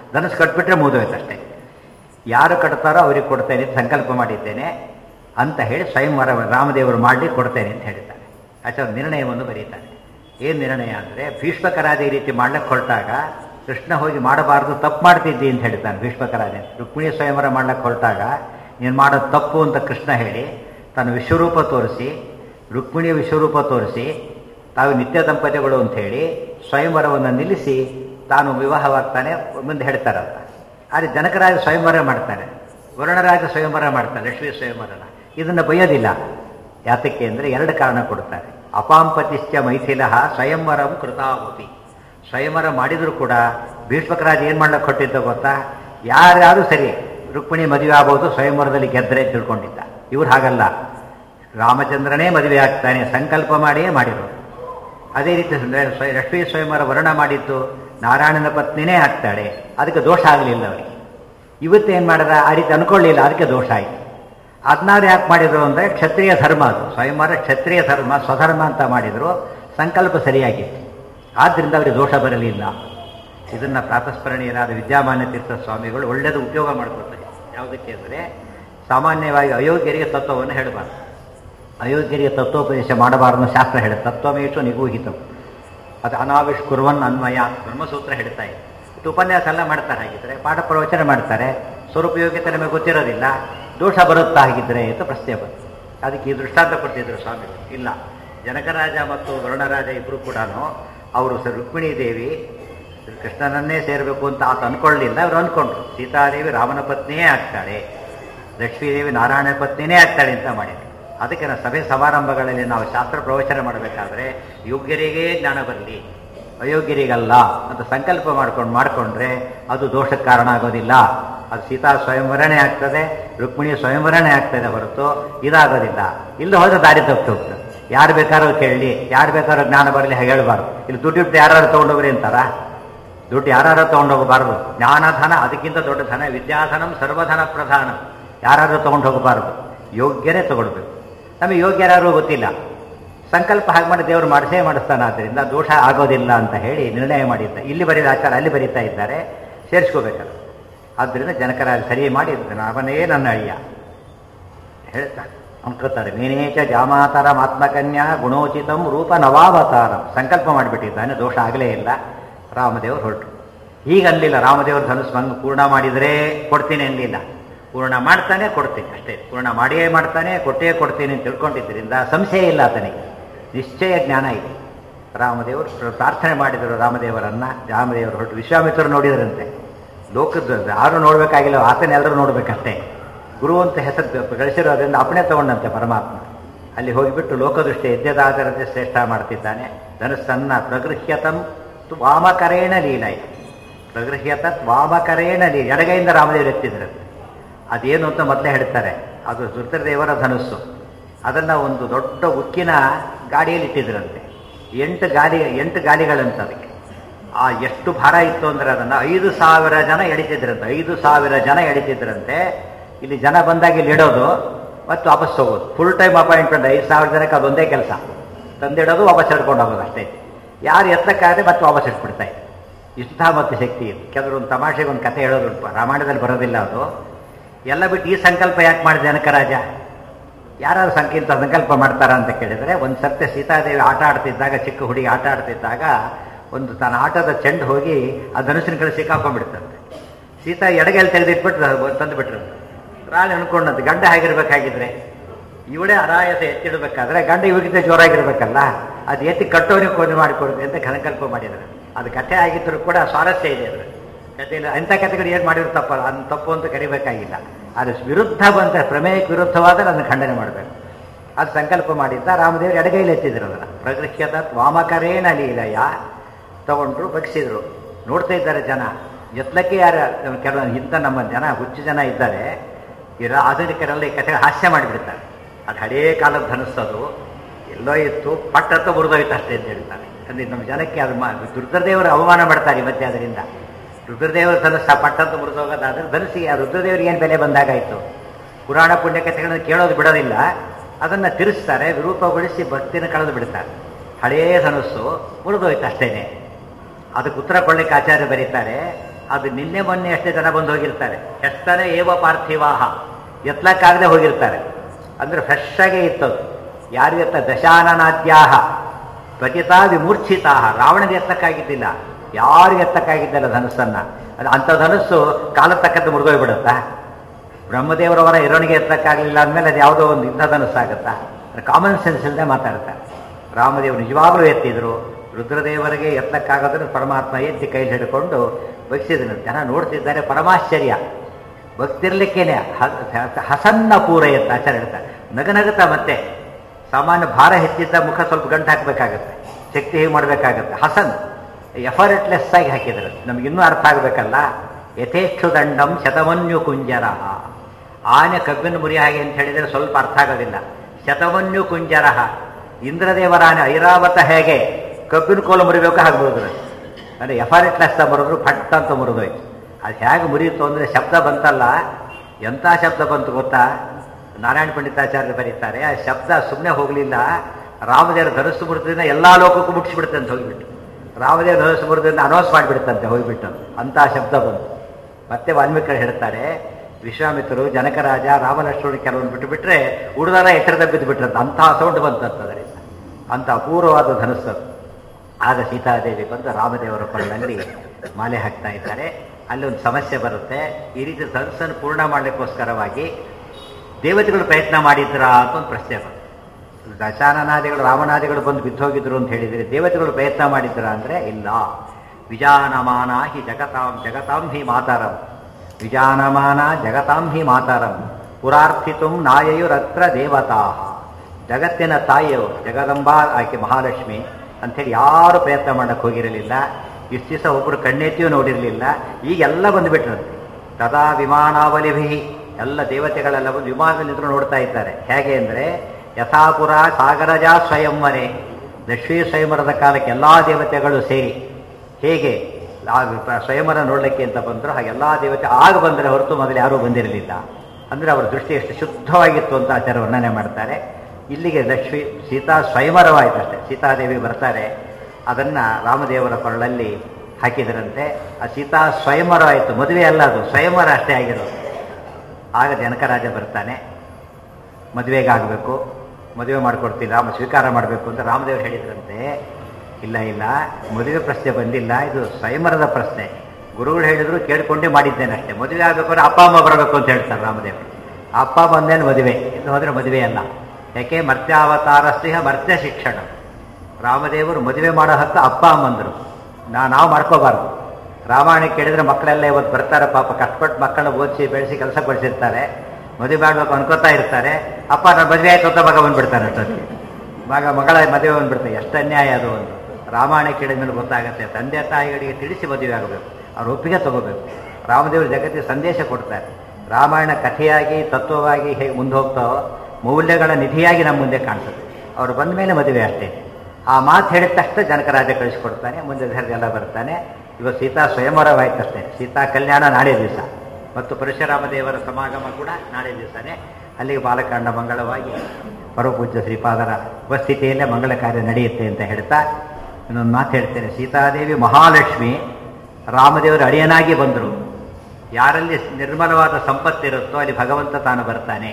ಧನುಸ್ ಕಟ್ಬಿಟ್ರೆ ಮುಗಿದೋಯ್ತು ಅಷ್ಟೇ ಯಾರು ಕಟ್ತಾರೋ ಅವ್ರಿಗೆ ಕೊಡ್ತೇನೆ ಅಂತ ಸಂಕಲ್ಪ ಮಾಡಿದ್ದೇನೆ ಅಂತ ಹೇಳಿ ಸ್ವಯಂವರ ರಾಮದೇವರು ಮಾಡಲಿ ಕೊಡ್ತೇನೆ ಅಂತ ಹೇಳಿದ್ದಾರೆ ಆಚಾರ್ಯ ನಿರ್ಣಯವನ್ನು ಬರೀತಾರೆ ಏನು ನಿರ್ಣಯ ಅಂದರೆ ಭೀಷ್ಮಕರಾದ ಈ ರೀತಿ ಮಾಡ್ಲಿಕ್ಕೆ ಹೊರಟಾಗ ಕೃಷ್ಣ ಹೋಗಿ ಮಾಡಬಾರ್ದು ತಪ್ಪು ಮಾಡ್ತಿದ್ದಿ ಅಂತ ಹೇಳ್ತಾನೆ ಭೀಷ್ಮಕರಾಜ ರುಕ್ಮಿಣಿ ಸ್ವಯಂವರ ಮಾಡ್ಲಿಕ್ಕೆ ಹೊರಟಾಗ ನೀನು ಮಾಡೋದು ತಪ್ಪು ಅಂತ ಕೃಷ್ಣ ಹೇಳಿ ತನ್ನ ವಿಶ್ವರೂಪ ತೋರಿಸಿ ರುಕ್ಮಿಣಿಯ ವಿಶ್ವರೂಪ ತೋರಿಸಿ ತಾವು ನಿತ್ಯ ದಂಪತಿಗಳು ಅಂತ ಹೇಳಿ ಸ್ವಯಂವರವನ್ನು ನಿಲ್ಲಿಸಿ ತಾನು ವಿವಾಹವಾಗ್ತಾನೆ ಮುಂದೆ ಹೇಳ್ತಾರಲ್ಲ ಆದರೆ ಜನಕರಾಜ ಸ್ವಯಂವರ ಮಾಡ್ತಾನೆ ವರುಣರಾಜ ಸ್ವಯಂವರ ಮಾಡ್ತಾನೆ ಲಕ್ಷ್ಮೀ ಸ್ವಯಂವರನ ಇದನ್ನು ಬೈಯೋದಿಲ್ಲ ಯಾತಕ್ಕೆ ಅಂದರೆ ಎರಡು ಕಾರಣ ಕೊಡ್ತಾರೆ ಅಪಾಂಪತಿಶ್ಚ ಮೈಥಿಲ ಸ್ವಯಂವರಂ ಕೃತಾವತಿ ಸ್ವಯಂವರ ಮಾಡಿದರೂ ಕೂಡ ಭೀಷ್ಮಕರಾಜ ಏನು ಮಾಡ್ಲಿಕ್ಕೆ ಕೊಟ್ಟಿದ್ದ ಗೊತ್ತಾ ಯಾರ್ಯಾರು ಸರಿ ರುಕ್ಮಿಣಿ ಮದುವೆ ಆಗ್ಬೋದು ಸ್ವಯಂವರದಲ್ಲಿ ಗೆದ್ದರೆ ತಿಳ್ಕೊಂಡಿದ್ದ ಇವ್ರು ಹಾಗಲ್ಲ ರಾಮಚಂದ್ರನೇ ಮದುವೆ ಆಗ್ತಾನೆ ಸಂಕಲ್ಪ ಮಾಡಿಯೇ ಮಾಡಿರೋದು ಅದೇ ರೀತಿ ಸ್ವ- ಲಕ್ಷ್ಮೀ ಸ್ವಯಂವರ ವರ್ಣ ಮಾಡಿದ್ದು ನಾರಾಯಣನ ಪತ್ನಿನೇ ಆಗ್ತಾಳೆ ಅದಕ್ಕೆ ದೋಷ ಆಗಲಿಲ್ಲ ಅವರಿಗೆ ಇವತ್ತೇನು ಮಾಡಿದ ಆ ರೀತಿ ಅನ್ಕೊಳ್ಳಿಲ್ಲ ಅದಕ್ಕೆ ದೋಷ ಆಯಿತು ಅದನ್ನಾರು ಯಾಕೆ ಮಾಡಿದ್ರು ಅಂದರೆ ಕ್ಷತ್ರಿಯ ಧರ್ಮ ಅದು ಸ್ವಯಂವರ ಕ್ಷತ್ರಿಯ ಧರ್ಮ ಸ್ವಧರ್ಮ ಅಂತ ಮಾಡಿದ್ರು ಸಂಕಲ್ಪ ಸರಿಯಾಗಿತ್ತು ಆದ್ದರಿಂದ ಅವರಿಗೆ ದೋಷ ಬರಲಿಲ್ಲ ಇದನ್ನು ಪ್ರಾತಸ್ಮರಣೀಯರಾದ ವಿದ್ಯಾಮಾನ್ಯ ತೀರ್ಥ ಸ್ವಾಮಿಗಳು ಒಳ್ಳೆಯದು ಉಪಯೋಗ ಮಾಡ್ಕೊಳ್ತಾರೆ ಯಾವುದಕ್ಕೆ ಅಂದರೆ ಸಾಮಾನ್ಯವಾಗಿ ಅಯೋಗ್ಯರಿಗೆ ತತ್ವವನ್ನು ಹೇಳಬಾರ್ದು ಅಯೋಗ್ಯರಿಗೆ ತತ್ವೋಪದೇಶ ಮಾಡಬಾರದು ಶಾಸ್ತ್ರ ಹೇಳುತ್ತೆ ತತ್ವಮೇಶು ನಿಗೂಹಿತಂ ಅದು ಅನಾವಿಷ್ಕುರ್ವನ್ ಅನ್ವಯ ಬ್ರಹ್ಮಸೂತ್ರ ಹೇಳ್ತಾ ಇದೆ ಇದು ಉಪನ್ಯಾಸ ಎಲ್ಲ ಮಾಡ್ತಾರೆ ಹಾಗಿದ್ರೆ ಪಾಠ ಪ್ರವಚನ ಮಾಡ್ತಾರೆ ಸ್ವರೂಪಯೋಗ್ಯತೆ ನಮಗೆ ಗೊತ್ತಿರೋದಿಲ್ಲ ದೋಷ ಬರುತ್ತಾ ಹಾಗಿದ್ರೆ ಅಂತ ಪ್ರಶ್ನೆ ಬಂತು ಅದಕ್ಕೆ ಈ ದೃಷ್ಟಾಂತ ಕೊಡ್ತಿದ್ರು ಸ್ವಾಮಿಗಳು ಇಲ್ಲ ಜನಕರಾಜ ಮತ್ತು ವರುಣರಾಜ ಇಬ್ಬರು ಕೂಡ ಅವರು ಸ ರುಕ್ಮಿಣಿ ದೇವಿ ಕೃಷ್ಣನನ್ನೇ ಸೇರಬೇಕು ಅಂತ ಆತ ಅನ್ಕೊಳ್ಳಿಲ್ಲ ಅವ್ರು ಅನ್ಕೊಂಡ್ರು ಸೀತಾದೇವಿ ರಾಮನ ಪತ್ನಿಯೇ ಆಗ್ತಾಳೆ ಲಕ್ಷ್ಮೀದೇವಿ ನಾರಾಯಣ ಪತ್ನಿನೇ ಆಗ್ತಾಳೆ ಅಂತ ಮಾಡಿದ್ರು ಅದಕ್ಕೆ ನಾವು ಸಭೆ ಸಮಾರಂಭಗಳಲ್ಲಿ ನಾವು ಶಾಸ್ತ್ರ ಪ್ರವಚನ ಮಾಡಬೇಕಾದ್ರೆ ಯೋಗ್ಯರಿಗೇ ಜ್ಞಾನ ಬರಲಿ ಅಯೋಗ್ಯರಿಗಲ್ಲ ಅಂತ ಸಂಕಲ್ಪ ಮಾಡ್ಕೊಂಡು ಮಾಡಿಕೊಂಡ್ರೆ ಅದು ದೋಷಕ್ಕೆ ಕಾರಣ ಆಗೋದಿಲ್ಲ ಅದು ಸೀತಾ ಸ್ವಯಂವರಣೆ ಆಗ್ತದೆ ರುಕ್ಮಿಣಿ ಸ್ವಯಂವರಣೆ ಆಗ್ತದೆ ಹೊರತು ಇದಾಗೋದಿಲ್ಲ ಇಲ್ಲಿ ಹೋದ್ರೆ ದಾರಿ ತಪ್ಪು ಹೋಗ್ತದೆ ಯಾರು ಬೇಕಾದ್ರೂ ಕೇಳಲಿ ಯಾರು ಬೇಕಾದ್ರೂ ಜ್ಞಾನ ಬರಲಿ ಹಾಗೆ ಹೇಳ್ಬಾರ್ದು ಇಲ್ಲಿ ದುಡ್ಡು ಇಟ್ಟು ಯಾರು ತೊಗೊಂಡೋಗ್ರಿ ಅಂತಾರ ದುಡ್ಡು ಯಾರು ತೊಗೊಂಡೋಗಬಾರ್ದು ಜ್ಞಾನಧನ ಅದಕ್ಕಿಂತ ದೊಡ್ಡ ಧನ ವಿದ್ಯಾಧನಂ ಸರ್ವಧನ ಪ್ರಧಾನ ಯಾರು ತೊಗೊಂಡು ಹೋಗಬಾರ್ದು ಯೋಗ್ಯರೇ ತಗೊಳ್ಬೇಕು ನಮಗೆ ಯೋಗ್ಯರಾರು ಗೊತ್ತಿಲ್ಲ ಸಂಕಲ್ಪ ಹಾಗೆ ಮಾಡಿ ದೇವರು ಮಾಡಿಸೇ ಮಾಡಿಸ್ತಾನೆ ಆದ್ದರಿಂದ ದೋಷ ಆಗೋದಿಲ್ಲ ಅಂತ ಹೇಳಿ ನಿರ್ಣಯ ಮಾಡಿದ್ದ ಇಲ್ಲಿ ಬರೀದ ಆಚಾರ ಅಲ್ಲಿ ಬರೀತಾ ಇದ್ದಾರೆ ಸೇರಿಸ್ಕೋಬೇಕಲ್ಲ ಆದ್ದರಿಂದ ಜನಕರಾಜ ಸರಿ ಮಾಡಿ ಅವನೇ ನನ್ನ ಅಳಿಯ ಹೇಳ್ತಾರೆ ಅನ್ಕೋತಾರೆ ಮೇನೇಚ ಜಾಮಾತರ ಮಾತ್ಮಕನ್ಯಾ ಗುಣೋಚಿತಂ ರೂಪ ನವಾವತಾರಂ ಸಂಕಲ್ಪ ಮಾಡಿಬಿಟ್ಟಿದ್ದಾನೆ ದೋಷ ಆಗಲೇ ಇಲ್ಲ ರಾಮದೇವರು ಹೊರಟು ಈಗ ಅನ್ಲಿಲ್ಲ ರಾಮದೇವರು ಧನುಸ್ ಭಂಗ ಪೂರ್ಣ ಮಾಡಿದರೆ ಕೊಡ್ತೀನಿ ಅನ್ಲಿಲ್ಲ ಪೂರ್ಣ ಮಾಡ್ತಾನೆ ಕೊಡ್ತೀನಿ ಅಷ್ಟೇ ಪೂರ್ಣ ಮಾಡಿಯೇ ಮಾಡ್ತಾನೆ ಕೊಟ್ಟೇ ಕೊಡ್ತೀನಿ ಅಂತ ತಿಳ್ಕೊಂಡಿದ್ದರಿಂದ ಸಂಶಯ ಇಲ್ಲ ಆತನಿಗೆ ನಿಶ್ಚಯ ಜ್ಞಾನ ಇದೆ ರಾಮದೇವರು ಪ್ರ- ಪ್ರಾರ್ಥನೆ ಮಾಡಿದರು ರಾಮದೇವರನ್ನ ರಾಮದೇವರು ಹೊರಟು ವಿಶ್ವಾಮಿತ್ರರು ನೋಡಿದರಂತೆ ಲೋಕದ ಯಾರು ನೋಡಬೇಕಾಗಿಲ್ಲ ಆತನ ಎಲ್ಲರೂ ನೋಡ್ಬೇಕಷ್ಟೇ ಗುರು ಅಂತ ಹೆಸರು ಗಳಿಸಿರೋದ್ರಿಂದ ಅಪ್ಪಣೆ ತಗೊಂಡಂತೆ ಪರಮಾತ್ಮ ಅಲ್ಲಿ ಹೋಗಿಬಿಟ್ಟು ಲೋಕದೃಷ್ಟಿ ಯಜ್ಞದಾದರಂತೆ ಶ್ರೇಷ್ಠ ಮಾಡ್ತಿದ್ದಾನೆ ಧನುಸ್ಸನ್ನ ಪ್ರಗೃಹ್ಯತಂ ತು ವಾಮಕರೇಣ ಲೀಲಾಯ ಪ್ರಗೃಹ್ಯತ ವಾಮಕರೇಣ ಲೀ ಎಡಗೈಯಿಂದ ರಾಮದೇವರು ಎತ್ತಿದ್ರಂತೆ ಅದೇನು ಅಂತ ಮೊದಲೇ ಹೇಳ್ತಾರೆ ಅದು ರುದ್ರದೇವರ ಧನುಸ್ಸು ಅದನ್ನು ಒಂದು ದೊಡ್ಡ ಉಕ್ಕಿನ ಗಾಡಿಯಲ್ಲಿ ಇಟ್ಟಿದ್ರಂತೆ ಎಂಟು ಗಾಡಿ ಎಂಟು ಗಾಲಿಗಳಂತ ಅದಕ್ಕೆ ಆ ಎಷ್ಟು ಭಾರ ಇತ್ತು ಅಂದ್ರೆ ಅದನ್ನು ಐದು ಸಾವಿರ ಜನ ಎಳಿತಿದ್ರಂತೆ ಐದು ಸಾವಿರ ಜನ ಎಳಿತಿದ್ರಂತೆ ಇಲ್ಲಿ ಜನ ಬಂದಾಗ ಇಲ್ಲಿ ಇಡೋದು ಮತ್ತು ವಾಪಸ್ ಹೋಗೋದು ಫುಲ್ ಟೈಮ್ ಅಪಾಯಿಂಟ್ಮೆಂಟ್ ಐದು ಸಾವಿರ ಜನಕ್ಕೆ ಅದೊಂದೇ ಕೆಲಸ ತಂದಿಡೋದು ವಾಪಸ್ ಹಿಡ್ಕೊಂಡು ಹೋಗೋದು ಅಷ್ಟೇ ಯಾರು ಎತ್ತಕ್ಕಾದ್ರೆ ಮತ್ತೆ ವಾಪಸ್ ಇಟ್ಬಿಡ್ತಾ ಇತ್ತು ಇಷ್ಟ ಮತ್ತು ಶಕ್ತಿ ಇದೆ ಕೆಲವರು ಒಂದು ತಮಾಷೆಗೆ ಒಂದು ಕತೆ ಹೇಳೋದುಂಟು ರಾಮಾಯಣದಲ್ಲಿ ಬರೋದಿಲ್ಲ ಅದು ಎಲ್ಲ ಬಿಟ್ಟು ಈ ಸಂಕಲ್ಪ ಯಾಕೆ ಮಾಡಿದೆ ಜನಕರಾಜ ಯಾರು ಸಂಕೀರ್ತ ಸಂಕಲ್ಪ ಮಾಡ್ತಾರ ಅಂತ ಕೇಳಿದರೆ ಒಂದು ಸರ್ತೆ ಸೀತಾದೇವಿ ಆಟ ಆಡ್ತಿದ್ದಾಗ ಚಿಕ್ಕ ಹುಡುಗಿ ಆಟ ಆಡ್ತಿದ್ದಾಗ ಒಂದು ತನ್ನ ಆಟದ ಚೆಂಡು ಹೋಗಿ ಆ ಧನುಸಿನ ಕಡೆ ಸಿಕ್ಕಾಕೊಂಡ್ಬಿಡ್ತಂತೆ ಸೀತಾ ಎಡಗೈಲಿ ತೆಗೆದಿಟ್ಬಿಟ್ಟು ತಂದು ಬಿಟ್ರು ರಾಣಿ ಅನ್ಕೊಂಡಂತೆ ಗಂಡ ಹೇಗಿರ್ಬೇಕಾಗಿದ್ರೆ ಇವಳೇ ಅರಾಯಸ ಎತ್ತಿಡಬೇಕಾದ್ರೆ ಗಂಡ ಇವರಿಗಿಂತ ಜೋರಾಗಿರ್ಬೇಕಲ್ಲ ಅದು ಎತ್ತಿ ಕಟ್ಟೋನಿಗೆ ಕೊಂದು ಮಾಡಿಕೊಡ್ತೀವಿ ಅಂತ ಸಂಕಲ್ಪ ಮಾಡಿದ್ದಾರೆ ಅದು ಕಥೆ ಆಗಿದ್ದರೂ ಕೂಡ ಸ್ವಾರಸ್ಯ ಇದೆ ಅದ್ರ ಕಥೆಯಲ್ಲಿ ಅಂಥ ಕಥೆಗಳು ಏನು ಮಾಡಿದ್ರು ತಪ್ಪಲ್ಲ ಅದನ್ನ ತಪ್ಪು ಅಂತ ಕರಿಬೇಕಾಗಿಲ್ಲ ಅದು ವಿರುದ್ಧ ಬಂದ ಪ್ರಮೇಯಕ್ಕೆ ವಿರುದ್ಧವಾದರೆ ಅದನ್ನು ಖಂಡನೆ ಮಾಡಬೇಕು ಅದು ಸಂಕಲ್ಪ ಮಾಡಿದ್ದ ರಾಮದೇವರು ಎಡಗೈಲಿ ಎತ್ತಿದ್ರು ಅದನ್ನು ಪ್ರಗೃಹ್ಯದ ವಾಮಕರೇಣ ಲೀಲಯ ತಗೊಂಡ್ರು ಬಗ್ಸಿದ್ರು ನೋಡ್ತಾ ಇದ್ದಾರೆ ಜನ ಎತ್ತಲಕ್ಕೆ ಯಾರು ಕೆಲವು ಇಂಥ ನಮ್ಮ ಜನ ಹುಚ್ಚು ಜನ ಇದ್ದಾರೆ ಇರ ಆಧುನಿಕರೆಲ್ಲ ಈ ಕಥೆ ಹಾಸ್ಯ ಮಾಡಿಬಿಡ್ತಾರೆ ಅದು ಹಳೇ ಕಾಲದ ಧನಿಸ್ತದು ಎಲ್ಲೋ ಇತ್ತು ಪಟ್ಟತ್ತ ಮುರಿದೋಯ್ತು ಅಷ್ಟೇ ಅಂತ ಹೇಳ್ತಾರೆ ಅಂದರೆ ನಮ್ಮ ಜನಕ್ಕೆ ಅದು ಮಾ ರುದ್ರದೇವರು ಅವಮಾನ ಮಾಡ್ತಾರೆ ಮತ್ತೆ ಅದರಿಂದ ರುದ್ರದೇವರ ಧನಸ್ಸ ಪಟ್ಟಂತ ಮುರಿದೋಗೋದಾದ್ರೆ ಧನಸ್ಸಿಗೆ ಆ ರುದ್ರದೇವರಿಗೆ ಏನು ಬೆಲೆ ಬಂದಾಗಾಯಿತು ಪುರಾಣ ಪುಣ್ಯಕಥೆಗಳನ್ನು ಕೇಳೋದು ಬಿಡೋದಿಲ್ಲ ಅದನ್ನು ತಿರುಗಿಸ್ತಾರೆ ವಿರೂಪಗೊಳಿಸಿ ಭಕ್ತಿನ ಕಳೆದು ಬಿಡ್ತಾರೆ ಹಳೆಯ ಧನಸ್ಸು ಮುರಿದೋಯ್ತು ಅಷ್ಟೇನೆ ಅದಕ್ಕೆ ಉತ್ತರ ಕೊಡ್ಲಿಕ್ಕೆ ಆಚಾರ್ಯ ಬರೀತಾರೆ ಅದು ನಿನ್ನೆ ಮೊನ್ನೆ ಅಷ್ಟೇ ಜನ ಬಂದು ಹೋಗಿರ್ತಾರೆ ಎಷ್ಟನೇ ಏವ ಪಾರ್ಥಿವಾಹ ಎತ್ತಲಕ್ಕಾಗದೆ ಹೋಗಿರ್ತಾರೆ ಅಂದ್ರೆ ಫ್ರೆಶ್ ಆಗೇ ಇತ್ತದು ಯಾರು ಎತ್ತ ದಶಾನನಾದ್ಯಾಹ ತ್ವಚಿತಾ ವಿಮೂರ್ಛಿತಾ ರಾವಣನ ಎತ್ತಕ್ಕಾಗಿದ್ದಿಲ್ಲ ಯಾರು ಎತ್ತಕ್ಕಾಗಿದ್ದಿಲ್ಲ ಧನುಸ್ಸನ್ನ ಅದು ಅಂಥ ಧನುಸ್ಸು ಕಾಲ ತಕ್ಕಂತೆ ಮುರಿದೋಗ್ಬಿಡುತ್ತಾ ಬ್ರಹ್ಮದೇವರವರ ಇರೋಣಿಗೆ ಎತ್ತಕ್ಕಾಗಲಿಲ್ಲ ಅಂದಮೇಲೆ ಅದು ಯಾವುದೋ ಒಂದು ಯುದ್ಧ ಧನುಸ್ಸಾಗುತ್ತಾ ಕಾಮನ್ ಸೆನ್ಸ್ ಇಲ್ಲದೆ ಮಾತಾಡ್ತಾರೆ ರಾಮದೇವರು ನಿಜವಾಗ್ಲೂ ಎತ್ತಿದ್ರು ರುದ್ರದೇವರಿಗೆ ಎತ್ತಕ್ಕಾಗೋದನ್ನು ಪರಮಾತ್ಮ ಎತ್ತಿ ಕೈಲಿ ಹಿಡ್ಕೊಂಡು ಬಗ್ಸಿದನು ಜನ ನೋಡ್ತಿದ್ದಾರೆ ಪರಮಾಶ್ಚರ್ಯ ಭಕ್ತಿರ್ಲಿಕ್ಕೇನೆ ಹಸನ್ನ ಪೂರ ಎತ್ತ ಆಚಾರ್ಯ ಹೇಳ್ತಾರೆ ನಗನಗುತ್ತಾ ಮತ್ತೆ ಸಾಮಾನ್ಯ ಭಾರ ಹೆಚ್ಚಿದ್ದ ಮುಖ ಸ್ವಲ್ಪ ಗಂಟು ಹಾಕಬೇಕಾಗತ್ತೆ ಶಕ್ತಿ ಹೇಗೆ ಮಾಡಬೇಕಾಗತ್ತೆ ಹಸನ್ ಎಫರ್ಟ್ಲೆಸ್ ಆಗಿ ಹಾಕಿದ್ರು ನಮಗಿನ್ನೂ ಅರ್ಥ ಆಗಬೇಕಲ್ಲ ಯಥೇಚ್ಛು ದಂಡಂ ಶತಮನ್ಯು ಕುಂಜರ ಆನೆ ಕಬ್ಬಿನ ಮುರಿ ಹಾಗೆ ಅಂತ ಹೇಳಿದರೆ ಸ್ವಲ್ಪ ಅರ್ಥ ಆಗೋದಿಲ್ಲ ಶತಮನ್ಯು ಕುಂಜರ ಇಂದ್ರದೇವರ ಆನೆ ಐರಾವತ ಹೇಗೆ ಕಬ್ಬಿನ ಕೋಲು ಮುರಿಬೇಕು ಹಾಗೆ ಮುರಿದ್ರು ಅಂದರೆ ಎಫರ್ಟ್ಲೆಸ್ ಮುರಿದ್ರು ಫಟ್ ಅಂತ ಮುರಿದೋಯ್ತು ಅದು ಹೇಗೆ ಮುರಿಯಿತು ಅಂದರೆ ಶಬ್ದ ಬಂತಲ್ಲ ಎಂಥ ಶಬ್ದ ಬಂತು ಗೊತ್ತಾ ನಾರಾಯಣ ಪಂಡಿತಾಚಾರ್ಯ ಬರೀತಾರೆ ಆ ಶಬ್ದ ಸುಮ್ಮನೆ ಹೋಗಲಿಲ್ಲ ರಾಮದೇವರ ಧನಸ್ಸು ಮುರಿದ್ರಿಂದ ಎಲ್ಲ ಲೋಕಕ್ಕೂ ಮುಟ್ಟಿಸ್ಬಿಡುತ್ತೆ ಅಂತ ಹೋಗಿಬಿಟ್ಟು ರಾಮದೇವರ ಧನಸ್ಸು ಮುರಿದ್ರಿಂದ ಅನೌನ್ಸ್ ಮಾಡಿಬಿಡುತ್ತಂತೆ ಹೋಗಿಬಿಟ್ಟು ಅಂಥ ಶಬ್ದ ಬಂತು ಮತ್ತೆ ವಾಲ್ಮೀಕರು ಹೇಳ್ತಾರೆ ವಿಶ್ವಾಮಿತ್ರರು ಜನಕರಾಜ ರಾಮಲಕ್ಷ್ಮಣ ಕೆಲವೊಂದು ಬಿಟ್ಟು ಬಿಟ್ಟರೆ ಉಳಿದಾರ ಎಚ್ಚರದ ಬಿದ್ದು ಬಿಟ್ರಂತ ಅಂತಹ ಸೌಂಡ್ ಬಂತಂತದರಿಂದ ಅಂಥ ಅಪೂರ್ವವಾದ ಧನಸ್ಸು ಆಗ ಸೀತಾದೇವಿ ಬಂದು ರಾಮದೇವರ ಕೊರಳಲ್ಲಿ ಮಾಲೆ ಹಾಕ್ತಾ ಇದ್ದಾರೆ ಅಲ್ಲಿ ಒಂದು ಸಮಸ್ಯೆ ಬರುತ್ತೆ ಈ ರೀತಿ ಧನಸ್ಸನ್ನು ಪೂರ್ಣ ಮಾಡಲಿಕ್ಕೋಸ್ಕರವಾಗಿ ದೇವತೆಗಳು ಪ್ರಯತ್ನ ಮಾಡಿದ್ರಾ ಅಂತ ಒಂದು ಪ್ರಶ್ನೆ ಬಂತು ದಶಾನನಾದಿಗಳು ರಾಮನಾದಿಗಳು ಬಂದು ಬಿದ್ದೋಗಿದ್ರು ಅಂತ ಹೇಳಿದರೆ ದೇವತೆಗಳು ಪ್ರಯತ್ನ ಮಾಡಿದ್ರ ಅಂದರೆ ಇಲ್ಲ ವಿಜಾನಮಾನ ಹಿ ಜಗತಾಂ ಜಗತಾಂ ಹಿ ಮಾತಾರಂ ವಿಜಾನಮಾನ ಜಗತಾಂ ಹಿ ಮಾತಾರಂ ಪುರಾರ್ಥಿತು ನಾಯಯುರತ್ರ ದೇವತಾ ಜಗತ್ತಿನ ತಾಯಿಯವರು ಜಗದಂಬಾ ಆಕೆ ಮಹಾಲಕ್ಷ್ಮಿ ಅಂಥೇಳಿ ಯಾರು ಪ್ರಯತ್ನ ಮಾಡಕ್ಕೆ ಹೋಗಿರಲಿಲ್ಲ ಇಷ್ಟು ದಿವಸ ಒಬ್ಬರು ಕಣ್ಣೆತ್ತಿಯೂ ನೋಡಿರಲಿಲ್ಲ ಈಗೆಲ್ಲ ಬಂದುಬಿಟ್ರಂತೆ ತದಾ ವಿಮಾನಾವಲಿಭಿ ಎಲ್ಲ ದೇವತೆಗಳೆಲ್ಲ ಬಂದು ವಿಮಾನದಲ್ಲಿದ್ರು ನೋಡ್ತಾ ಇದ್ದಾರೆ ಹೇಗೆ ಅಂದರೆ ಯಥಾಪುರ ಸಾಗರಜಾ ಸ್ವಯಂವರೆ ಲಕ್ಷ್ಮೀ ಸ್ವಯಂವರದ ಕಾಲಕ್ಕೆ ಎಲ್ಲ ದೇವತೆಗಳು ಸೇರಿ ಹೇಗೆ ಆ ಸ್ವಯಂವರ ನೋಡಲಿಕ್ಕೆ ಅಂತ ಬಂದರು ಹಾಗೆ ಎಲ್ಲ ದೇವತೆ ಆಗ ಬಂದರೆ ಹೊರತು ಮೊದಲು ಯಾರೂ ಬಂದಿರಲಿಲ್ಲ ಅಂದರೆ ಅವರ ದೃಷ್ಟಿ ಎಷ್ಟು ಶುದ್ಧವಾಗಿತ್ತು ಅಂತ ಆಚಾರ್ಯ ವರ್ಣನೆ ಮಾಡ್ತಾರೆ ಇಲ್ಲಿಗೆ ಲಕ್ಷ್ಮಿ ಸೀತಾ ಸ್ವಯಂವರವಾಯಿತು ಅಷ್ಟೇ ಸೀತಾದೇವಿ ಬರ್ತಾರೆ ಅದನ್ನು ರಾಮದೇವರ ಕೊರಳಲ್ಲಿ ಹಾಕಿದರಂತೆ ಆ ಸೀತಾ ಸ್ವಯಂವರವಾಯಿತು ಮದುವೆ ಅಲ್ಲ ಅದು ಸ್ವಯಂವರ ಅಷ್ಟೇ ಆಗಿರೋದು ಆಗ ಜನಕರಾಜ ಬರ್ತಾನೆ ಮದುವೆಗೆ ಆಗಬೇಕು ಮದುವೆ ಮಾಡಿಕೊಡ್ತೀನಿ ರಾಮ ಸ್ವೀಕಾರ ಮಾಡಬೇಕು ಅಂತ ರಾಮದೇವರು ಹೇಳಿದ್ರಂತೆ ಇಲ್ಲ ಇಲ್ಲ ಮದುವೆ ಪ್ರಶ್ನೆ ಬಂದಿಲ್ಲ ಇದು ಸ್ವಯಂವರದ ಪ್ರಶ್ನೆ ಗುರುಗಳು ಹೇಳಿದ್ರು ಕೇಳ್ಕೊಂಡೇ ಮಾಡಿದ್ದೇನೆ ಅಷ್ಟೇ ಮದುವೆ ಆಗಬೇಕಾದ್ರೆ ಅಪ್ಪ ಅಮ್ಮ ಬರಬೇಕು ಅಂತ ಹೇಳ್ತಾರೆ ರಾಮದೇವರು ಅಪ್ಪ ಬಂದೇನು ಮದುವೆ ಇದು ಹೋದರೆ ಮದುವೆ ಅಲ್ಲ ಯಾಕೆ ಮರ್ತ್ಯಾವತಾರಸ್ತಿಹ ಮರ್ತ್ಯ ಶಿಕ್ಷಣ ರಾಮದೇವರು ಮದುವೆ ಮಾಡೋ ಹಕ್ಕು ಅಪ್ಪ ಅಮ್ಮಂದರು ನಾ ನಾವು ಮಾಡ್ಕೋಬಾರ್ದು ರಾಮಾಯಣ ಕೇಳಿದ್ರೆ ಮಕ್ಕಳೆಲ್ಲ ಇವತ್ತು ಬರ್ತಾರೆ ಪಾಪ ಕಷ್ಟಪಟ್ಟು ಮಕ್ಕಳನ್ನ ಓದಿಸಿ ಬೆಳೆಸಿ ಕೆಲಸ ಕೊಡಿಸಿರ್ತಾರೆ ಮದುವೆ ಮಾಡಬೇಕು ಅನ್ಕೋತಾ ಇರ್ತಾರೆ ಅಪ್ಪ ನಾನು ಮದುವೆ ಆಯ್ತು ಅಂತ ಮಗ ಬಂದ್ಬಿಡ್ತಾನೆ ಅಷ್ಟೊತ್ತಿಗೆ ಮಗ ಮಗಳ ಮದುವೆ ಬಂದ್ಬಿಡ್ತಾರೆ ಎಷ್ಟು ಅನ್ಯಾಯ ಅದು ಒಂದು ರಾಮಾಯಣ ಕೇಳಿದ ಮೇಲೆ ಗೊತ್ತಾಗುತ್ತೆ ತಂದೆ ತಾಯಿಗಳಿಗೆ ತಿಳಿಸಿ ಮದುವೆ ಆಗಬೇಕು ಅವ್ರ ಒಪ್ಪಿಗೆ ತಗೋಬೇಕು ರಾಮದೇವರು ಜಗತ್ತಿಗೆ ಸಂದೇಶ ಕೊಡ್ತಾರೆ ರಾಮಾಯಣ ಕಥೆಯಾಗಿ ತತ್ವವಾಗಿ ಹೇಗೆ ಮುಂದೆ ಹೋಗ್ತಾವೋ ಮೌಲ್ಯಗಳ ನಿಧಿಯಾಗಿ ನಮ್ಮ ಮುಂದೆ ಕಾಣ್ತದೆ ಅವರು ಬಂದ ಮೇಲೆ ಮದುವೆ ಅಷ್ಟೇ ಆ ಮಾತು ಹೇಳಿದ ತಕ್ಷಣ ಜನಕರಾಜ ಕಳಿಸ್ಕೊಡ್ತಾನೆ ಮುಂದೆ ಎಲ್ಲ ಬರ್ತಾನೆ ಇವತ್ತು ಸೀತಾ ಸ್ವಯಂವರವಾಯ್ತಷ್ಟೇ ಸೀತಾ ಕಲ್ಯಾಣ ನಾಳೆ ದಿವಸ ಮತ್ತು ಪರಶುರಾಮ ದೇವರ ಸಮಾಗಮ ಕೂಡ ನಾಳೆ ದಿವಸನೇ ಅಲ್ಲಿಗೆ ಬಾಲಕಾಂಡ ಮಂಗಳವಾಗಿ ಪರಮಪೂಜ್ಯ ಶ್ರೀಪಾದರ ಉಪಸ್ಥಿತಿಯಲ್ಲೇ ಮಂಗಳ ಕಾರ್ಯ ನಡೆಯುತ್ತೆ ಅಂತ ಹೇಳ್ತಾ ಇನ್ನೊಂದು ಮಾತು ಹೇಳ್ತೇನೆ ಸೀತಾದೇವಿ ಮಹಾಲಕ್ಷ್ಮಿ ರಾಮದೇವರು ಅಡಿಯನಾಗಿ ಬಂದರು ಯಾರಲ್ಲಿ ನಿರ್ಮಲವಾದ ಸಂಪತ್ತಿರುತ್ತೋ ಅಲ್ಲಿ ಭಗವಂತ ತಾನು ಬರ್ತಾನೆ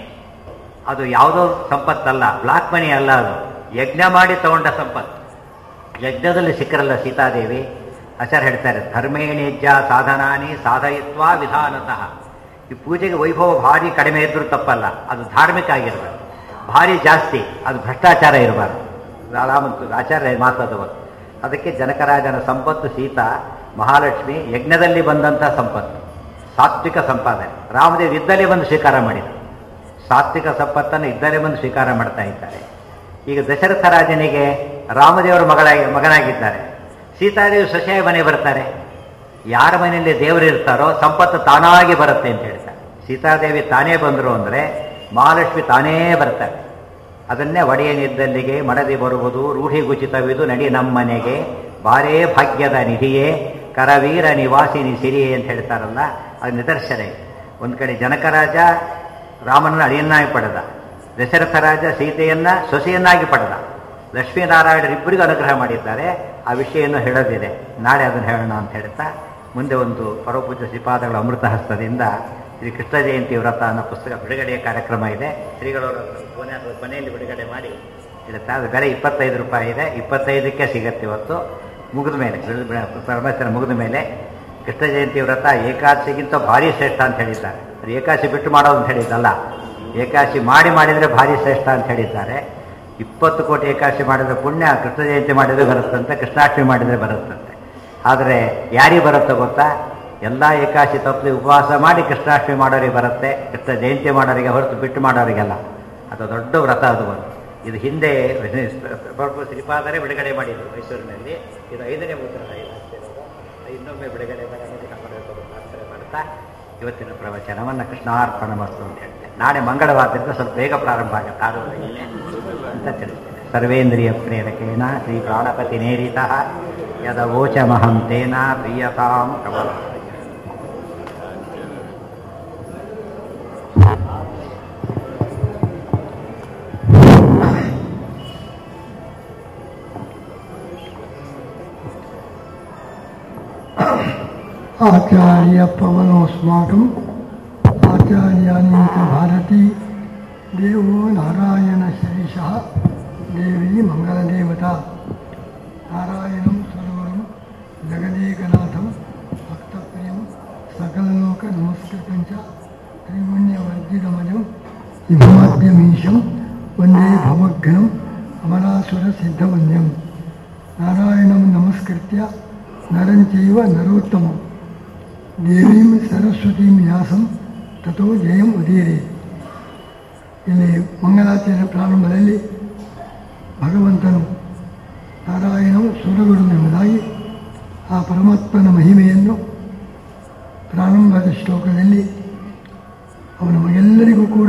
ಅದು ಯಾವುದೋ ಸಂಪತ್ತಲ್ಲ ಬ್ಲಾಕ್ ಮನಿ ಅಲ್ಲ ಅದು ಯಜ್ಞ ಮಾಡಿ ತಗೊಂಡ ಸಂಪತ್ತು ಯಜ್ಞದಲ್ಲಿ ಸಿಕ್ಕರಲ್ಲ ಸೀತಾದೇವಿ ಆಚಾರ್ಯ ಹೇಳ್ತಾರೆ ಧರ್ಮೇಣಿಜ್ಯ ಸಾಧನಾನಿ ಸಾಧಯಿತ್ವ ವಿಧಾನತಃ ಈ ಪೂಜೆಗೆ ವೈಭವ ಭಾರಿ ಕಡಿಮೆ ಇದ್ರೂ ತಪ್ಪಲ್ಲ ಅದು ಧಾರ್ಮಿಕ ಆಗಿರಬೇಕು ಭಾರಿ ಜಾಸ್ತಿ ಅದು ಭ್ರಷ್ಟಾಚಾರ ಇರಬಾರ್ದು ರಾಮಂತ ಆಚಾರ್ಯ ಮಾತದು ಅದಕ್ಕೆ ಜನಕರಾಜನ ಸಂಪತ್ತು ಸೀತಾ ಮಹಾಲಕ್ಷ್ಮಿ ಯಜ್ಞದಲ್ಲಿ ಬಂದಂಥ ಸಂಪತ್ತು ಸಾತ್ವಿಕ ಸಂಪಾದನೆ ರಾಮದೇವ್ ಇದ್ದಲ್ಲೇ ಬಂದು ಸ್ವೀಕಾರ ಮಾಡಿದರು ಸಾತ್ವಿಕ ಸಂಪತ್ತನ್ನು ಇದ್ದಲ್ಲೇ ಬಂದು ಸ್ವೀಕಾರ ಮಾಡ್ತಾ ಇದ್ದಾರೆ ಈಗ ದಶರಥ ರಾಜನಿಗೆ ರಾಮದೇವರ ಮಗಳಾಗಿ ಮಗನಾಗಿದ್ದಾರೆ ಸೀತಾದೇವಿ ಸೊಸೆಯಾಗಿ ಮನೆ ಬರ್ತಾರೆ ಯಾರ ಮನೆಯಲ್ಲಿ ದೇವರು ಇರ್ತಾರೋ ಸಂಪತ್ತು ತಾನಾಗಿ ಬರುತ್ತೆ ಅಂತ ಹೇಳ್ತಾರೆ ಸೀತಾದೇವಿ ತಾನೇ ಬಂದರು ಅಂದರೆ ಮಹಾಲಕ್ಷ್ಮಿ ತಾನೇ ಬರ್ತಾರೆ ಅದನ್ನೇ ಒಡೆಯನಿದ್ದಲ್ಲಿಗೆ ಮಡದಿ ಬರುವುದು ರೂಢಿಗುಚಿತವಿದು ನಡಿ ನಮ್ಮನೆಗೆ ಬಾರೇ ಭಾಗ್ಯದ ನಿಧಿಯೇ ಕರವೀರ ನಿವಾಸಿನಿ ಸಿರಿಯೇ ಅಂತ ಹೇಳ್ತಾರಲ್ಲ ಅದು ನಿದರ್ಶನ ಒಂದು ಕಡೆ ಜನಕರಾಜ ರಾಮನನ್ನ ಅಳಿಯನ್ನಾಗಿ ಪಡೆದ ದಶರಥ ರಾಜ ಸೀತೆಯನ್ನ ಸೊಸೆಯನ್ನಾಗಿ ಪಡೆದ ಲಕ್ಷ್ಮೀನಾರಾಯಣರಿಬ್ಬರಿಗೂ ಅನುಗ್ರಹ ಮಾಡಿದ್ದಾರೆ ಆ ವಿಷಯವನ್ನು ಹೇಳೋದಿದೆ ನಾಳೆ ಅದನ್ನು ಹೇಳೋಣ ಅಂತ ಹೇಳ್ತಾ ಮುಂದೆ ಒಂದು ಪರಮಪೂಜ್ಯ ಶ್ರೀಪಾದಗಳ ಅಮೃತ ಹಸ್ತದಿಂದ ಶ್ರೀ ಕೃಷ್ಣ ಜಯಂತಿ ವ್ರತ ಅನ್ನೋ ಪುಸ್ತಕ ಬಿಡುಗಡೆಯ ಕಾರ್ಯಕ್ರಮ ಇದೆ ಶ್ರೀಗಳವರು ಕೊನೆ ಕೊನೆಯಲ್ಲಿ ಬಿಡುಗಡೆ ಮಾಡಿ ಇರುತ್ತೆ ಅದು ಬೆಲೆ ಇಪ್ಪತ್ತೈದು ರೂಪಾಯಿ ಇದೆ ಇಪ್ಪತ್ತೈದಕ್ಕೆ ಸಿಗತ್ತೆ ಇವತ್ತು ಮುಗಿದ ಮೇಲೆ ಪರಮೇಶ್ವರ ಮುಗಿದ ಮೇಲೆ ಕೃಷ್ಣ ಜಯಂತಿ ವ್ರತ ಏಕಾದಶಿಗಿಂತ ಭಾರಿ ಶ್ರೇಷ್ಠ ಅಂತ ಹೇಳಿದ್ದಾರೆ ಅದು ಏಕಾದಶಿ ಬಿಟ್ಟು ಮಾಡೋದು ಅಂತ ಹೇಳಿದ್ದಲ್ಲ ಏಕಾದಶಿ ಮಾಡಿ ಮಾಡಿದರೆ ಭಾರಿ ಶ್ರೇಷ್ಠ ಅಂತ ಹೇಳಿದ್ದಾರೆ ಇಪ್ಪತ್ತು ಕೋಟಿ ಏಕಾದಶಿ ಮಾಡಿದರೆ ಪುಣ್ಯ ಕೃಷ್ಣ ಜಯಂತಿ ಮಾಡಿದರೆ ಬರುತ್ತಂತೆ ಕೃಷ್ಣಾಷ್ಟಮಿ ಮಾಡಿದರೆ ಬರುತ್ತಂತೆ ಆದರೆ ಯಾರಿಗೆ ಬರುತ್ತೋ ಗೊತ್ತಾ ಎಲ್ಲ ಏಕಾದಶಿ ತಪ್ಪಲಿ ಉಪವಾಸ ಮಾಡಿ ಕೃಷ್ಣಾಷ್ಟಮಿ ಮಾಡೋರಿಗೆ ಬರುತ್ತೆ ಕೃಷ್ಣ ಜಯಂತಿ ಮಾಡೋರಿಗೆ ಹೊರತು ಬಿಟ್ಟು ಮಾಡೋರಿಗೆಲ್ಲ ಅದು ದೊಡ್ಡ ವ್ರತ ಅದು ಒಂದು ಇದು ಹಿಂದೆ ಪ್ರಭು ಶ್ರೀಪಾದರೇ ಬಿಡುಗಡೆ ಮಾಡಿದ್ರು ಮೈಸೂರಿನಲ್ಲಿ ಇದು ಐದನೇ ಉತ್ತರ ಇನ್ನೊಮ್ಮೆ ಬಿಡುಗಡೆ ಮಾಡಬೇಕು ಪ್ರಾರ್ಥನೆ ಮಾಡ್ತಾ ಇವತ್ತಿನ ಪ್ರವಚನವನ್ನು ಕೃಷ್ಣಾರ್ಪಣ ಮಸ್ತು ಅಂತ ಹೇಳ್ತೇನೆ ನಾಳೆ ಮಂಗಳವಾರದಿಂದ ಸ್ವಲ್ಪ ಬೇಗ ಪ್ರಾರಂಭ ಆಗುತ್ತೆ ಆರೂವರೆಗೆ ಅಂತ ತಿಳಿಸ್ತೇನೆ ಸರ್ವೇಂದ್ರಿಯ ಪ್ರೇರಕೇಣ ಶ್ರೀ ಪ್ರಾಣಪತಿ ನೇರಿತ ಯದವೋಚಮಹಂ ತೇನ ಪ್ರಿಯತಾಂ ಕಮಲ आचार्य पवनोऽस्माकम् आचार्याणि च भारती देवो नारायणशरीशः देवी मङ्गलदेवता नारायणं सर्वं जगदेकनाथं भक्तप्रियं सकललोकनमस्कृतं च त्रिपुण्यवर्जितमजं हिमाद्यमीशं वन्दे भवघ्नम् अमरासुरसिद्धवन्द्यं नारायणं नमस्कृत्य नरं चैव नरोत्तमं ದೇವೀಂ ಸರಸ್ವತೀಂ ವ್ಯಾಸಂ ತಥೋ ಜಯಂ ಉದೀರೆ ಇಲ್ಲಿ ಮಂಗಲಾಚರಣೆ ಪ್ರಾರಂಭದಲ್ಲಿ ಭಗವಂತನು ನಾರಾಯಣವು ಸುರಗುರು ಎಂಬುದಾಗಿ ಆ ಪರಮಾತ್ಮನ ಮಹಿಮೆಯನ್ನು ಪ್ರಾರಂಭದ ಶ್ಲೋಕದಲ್ಲಿ ಅವನು ನಮಗೆಲ್ಲರಿಗೂ ಕೂಡ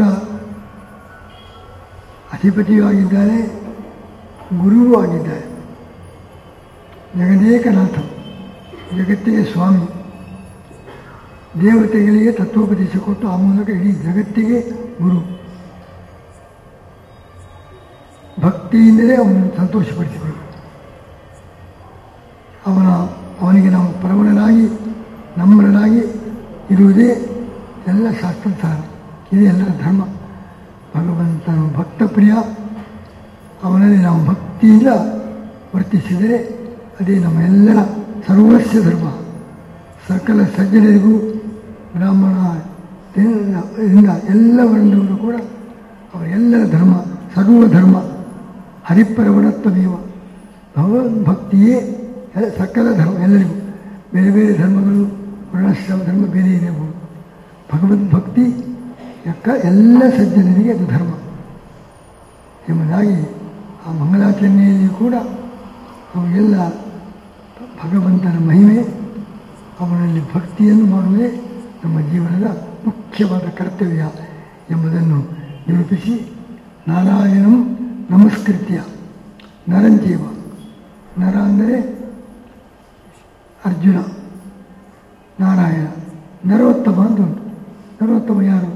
ಅಧಿಪತಿಯೂ ಗುರುವೂ ಆಗಿದ್ದಾರೆ ಜಗದೇಕನಾಥ ಜಗತ್ತಿಗೆ ಸ್ವಾಮಿ ದೇವತೆಗಳಿಗೆ ತತ್ವೋಪದೇಶ ಕೊಟ್ಟು ಆ ಮೂಲಕ ಇಡೀ ಜಗತ್ತಿಗೆ ಗುರು ಭಕ್ತಿಯಿಂದಲೇ ಅವನನ್ನು ಸಂತೋಷಪಡಿಸಿಕೊಳ್ಳು ಅವನ ಅವನಿಗೆ ನಾವು ಪ್ರವಣನಾಗಿ ನಮ್ರನಾಗಿ ಇರುವುದೇ ಎಲ್ಲ ಶಾಸ್ತ್ರಸಾರ ಇದೇ ಎಲ್ಲರ ಧರ್ಮ ಭಗವಂತನು ಭಕ್ತಪ್ರಿಯ ಅವನಲ್ಲಿ ನಾವು ಭಕ್ತಿಯಿಂದ ವರ್ತಿಸಿದರೆ ಅದೇ ನಮ್ಮ ಎಲ್ಲರ ಸರ್ವಸ್ವ ಧರ್ಮ ಸಕಲ ಸಜ್ಜನರಿಗೂ ಬ್ರಾಹ್ಮಣ ಇಂದ ಎಲ್ಲ ವರ್ಣದವರು ಕೂಡ ಅವರೆಲ್ಲರ ಧರ್ಮ ಸರ್ವ ಧರ್ಮ ಹರಿಪ್ರವಣತ್ವಮೇವ ಭಗವದ್ಭಕ್ತಿಯೇ ಎಲ್ಲ ಸಕಲ ಧರ್ಮ ಎಲ್ಲರಿಗೂ ಬೇರೆ ಬೇರೆ ಧರ್ಮಗಳು ವರ್ಣಾಶ್ರಮ ಧರ್ಮ ಬೇರೆ ಇರಬಹುದು ಭಗವದ್ಭಕ್ತಿ ಯಕ್ಕ ಎಲ್ಲ ಸಜ್ಜನರಿಗೆ ಅದು ಧರ್ಮ ಎಂಬುದಾಗಿ ಆ ಮಂಗಳಾಚರಣೆಯಲ್ಲಿ ಕೂಡ ಅವಾಗೆಲ್ಲ ಭಗವಂತನ ಮಹಿಮೆ ಅವನಲ್ಲಿ ಭಕ್ತಿಯನ್ನು ಮಾಡುವುದೇ ನಮ್ಮ ಜೀವನದ ಮುಖ್ಯವಾದ ಕರ್ತವ್ಯ ಎಂಬುದನ್ನು ನಿರೂಪಿಸಿ ನಾರಾಯಣಂ ನಮಸ್ಕೃತ್ಯ ನರಂಜೀವ ನರ ಅಂದರೆ ಅರ್ಜುನ ನಾರಾಯಣ ನರೋತ್ತಮ ಅಂತ ಉಂಟು ನರೋತ್ತಮ ಯಾರು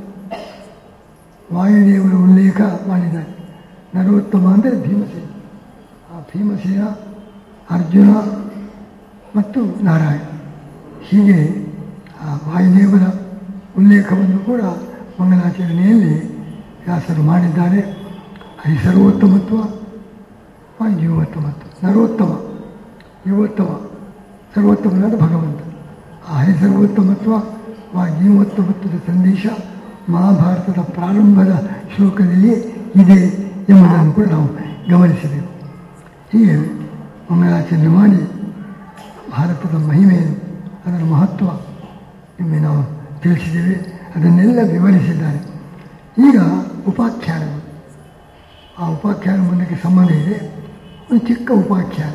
ವಾಯುದೇವರ ಉಲ್ಲೇಖ ಮಾಡಿದ್ದಾರೆ ನರೋತ್ತಮ ಅಂದರೆ ಭೀಮಸೇನ ಆ ಭೀಮಸೇನ ಅರ್ಜುನ ಮತ್ತು ನಾರಾಯಣ ಹೀಗೆ ಆ ವಾಯುದೇವರ ಉಲ್ಲೇಖವನ್ನು ಕೂಡ ಮಂಗಲಾಚರಣೆಯಲ್ಲಿ ವ್ಯಾಸರು ಮಾಡಿದ್ದಾರೆ ಹರಿ ಸರ್ವೋತ್ತಮತ್ವ ವಾಯುಜೀವೋತ್ತಮತ್ವ ನರೋತ್ತಮ ಯುವೋತ್ತಮ ಸರ್ವೋತ್ತಮನಾದ ಭಗವಂತ ಆ ಹರಿ ಸರ್ವೋತ್ತಮತ್ವ ವಾಯುಜೀವೋತ್ತಮತ್ವದ ಸಂದೇಶ ಮಹಾಭಾರತದ ಪ್ರಾರಂಭದ ಶ್ಲೋಕದಲ್ಲಿ ಇದೆ ಎಂಬುದನ್ನು ಕೂಡ ನಾವು ಗಮನಿಸಬೇಕು ಹೀಗೆ ಮಂಗಳಾಚರಣೆ ಮಾಡಿ ಭಾರತದ ಮಹಿಮೆಯನ್ನು ಅದರ ಮಹತ್ವ ನಿಮಗೆ ನಾವು ತಿಳಿಸಿದ್ದೇವೆ ಅದನ್ನೆಲ್ಲ ವಿವರಿಸಿದ್ದಾರೆ ಈಗ ಉಪಾಖ್ಯಾನಗಳು ಆ ಉಪಾಖ್ಯಾನ ಮುಂದಕ್ಕೆ ಸಂಬಂಧ ಇದೆ ಒಂದು ಚಿಕ್ಕ ಉಪಾಖ್ಯಾನ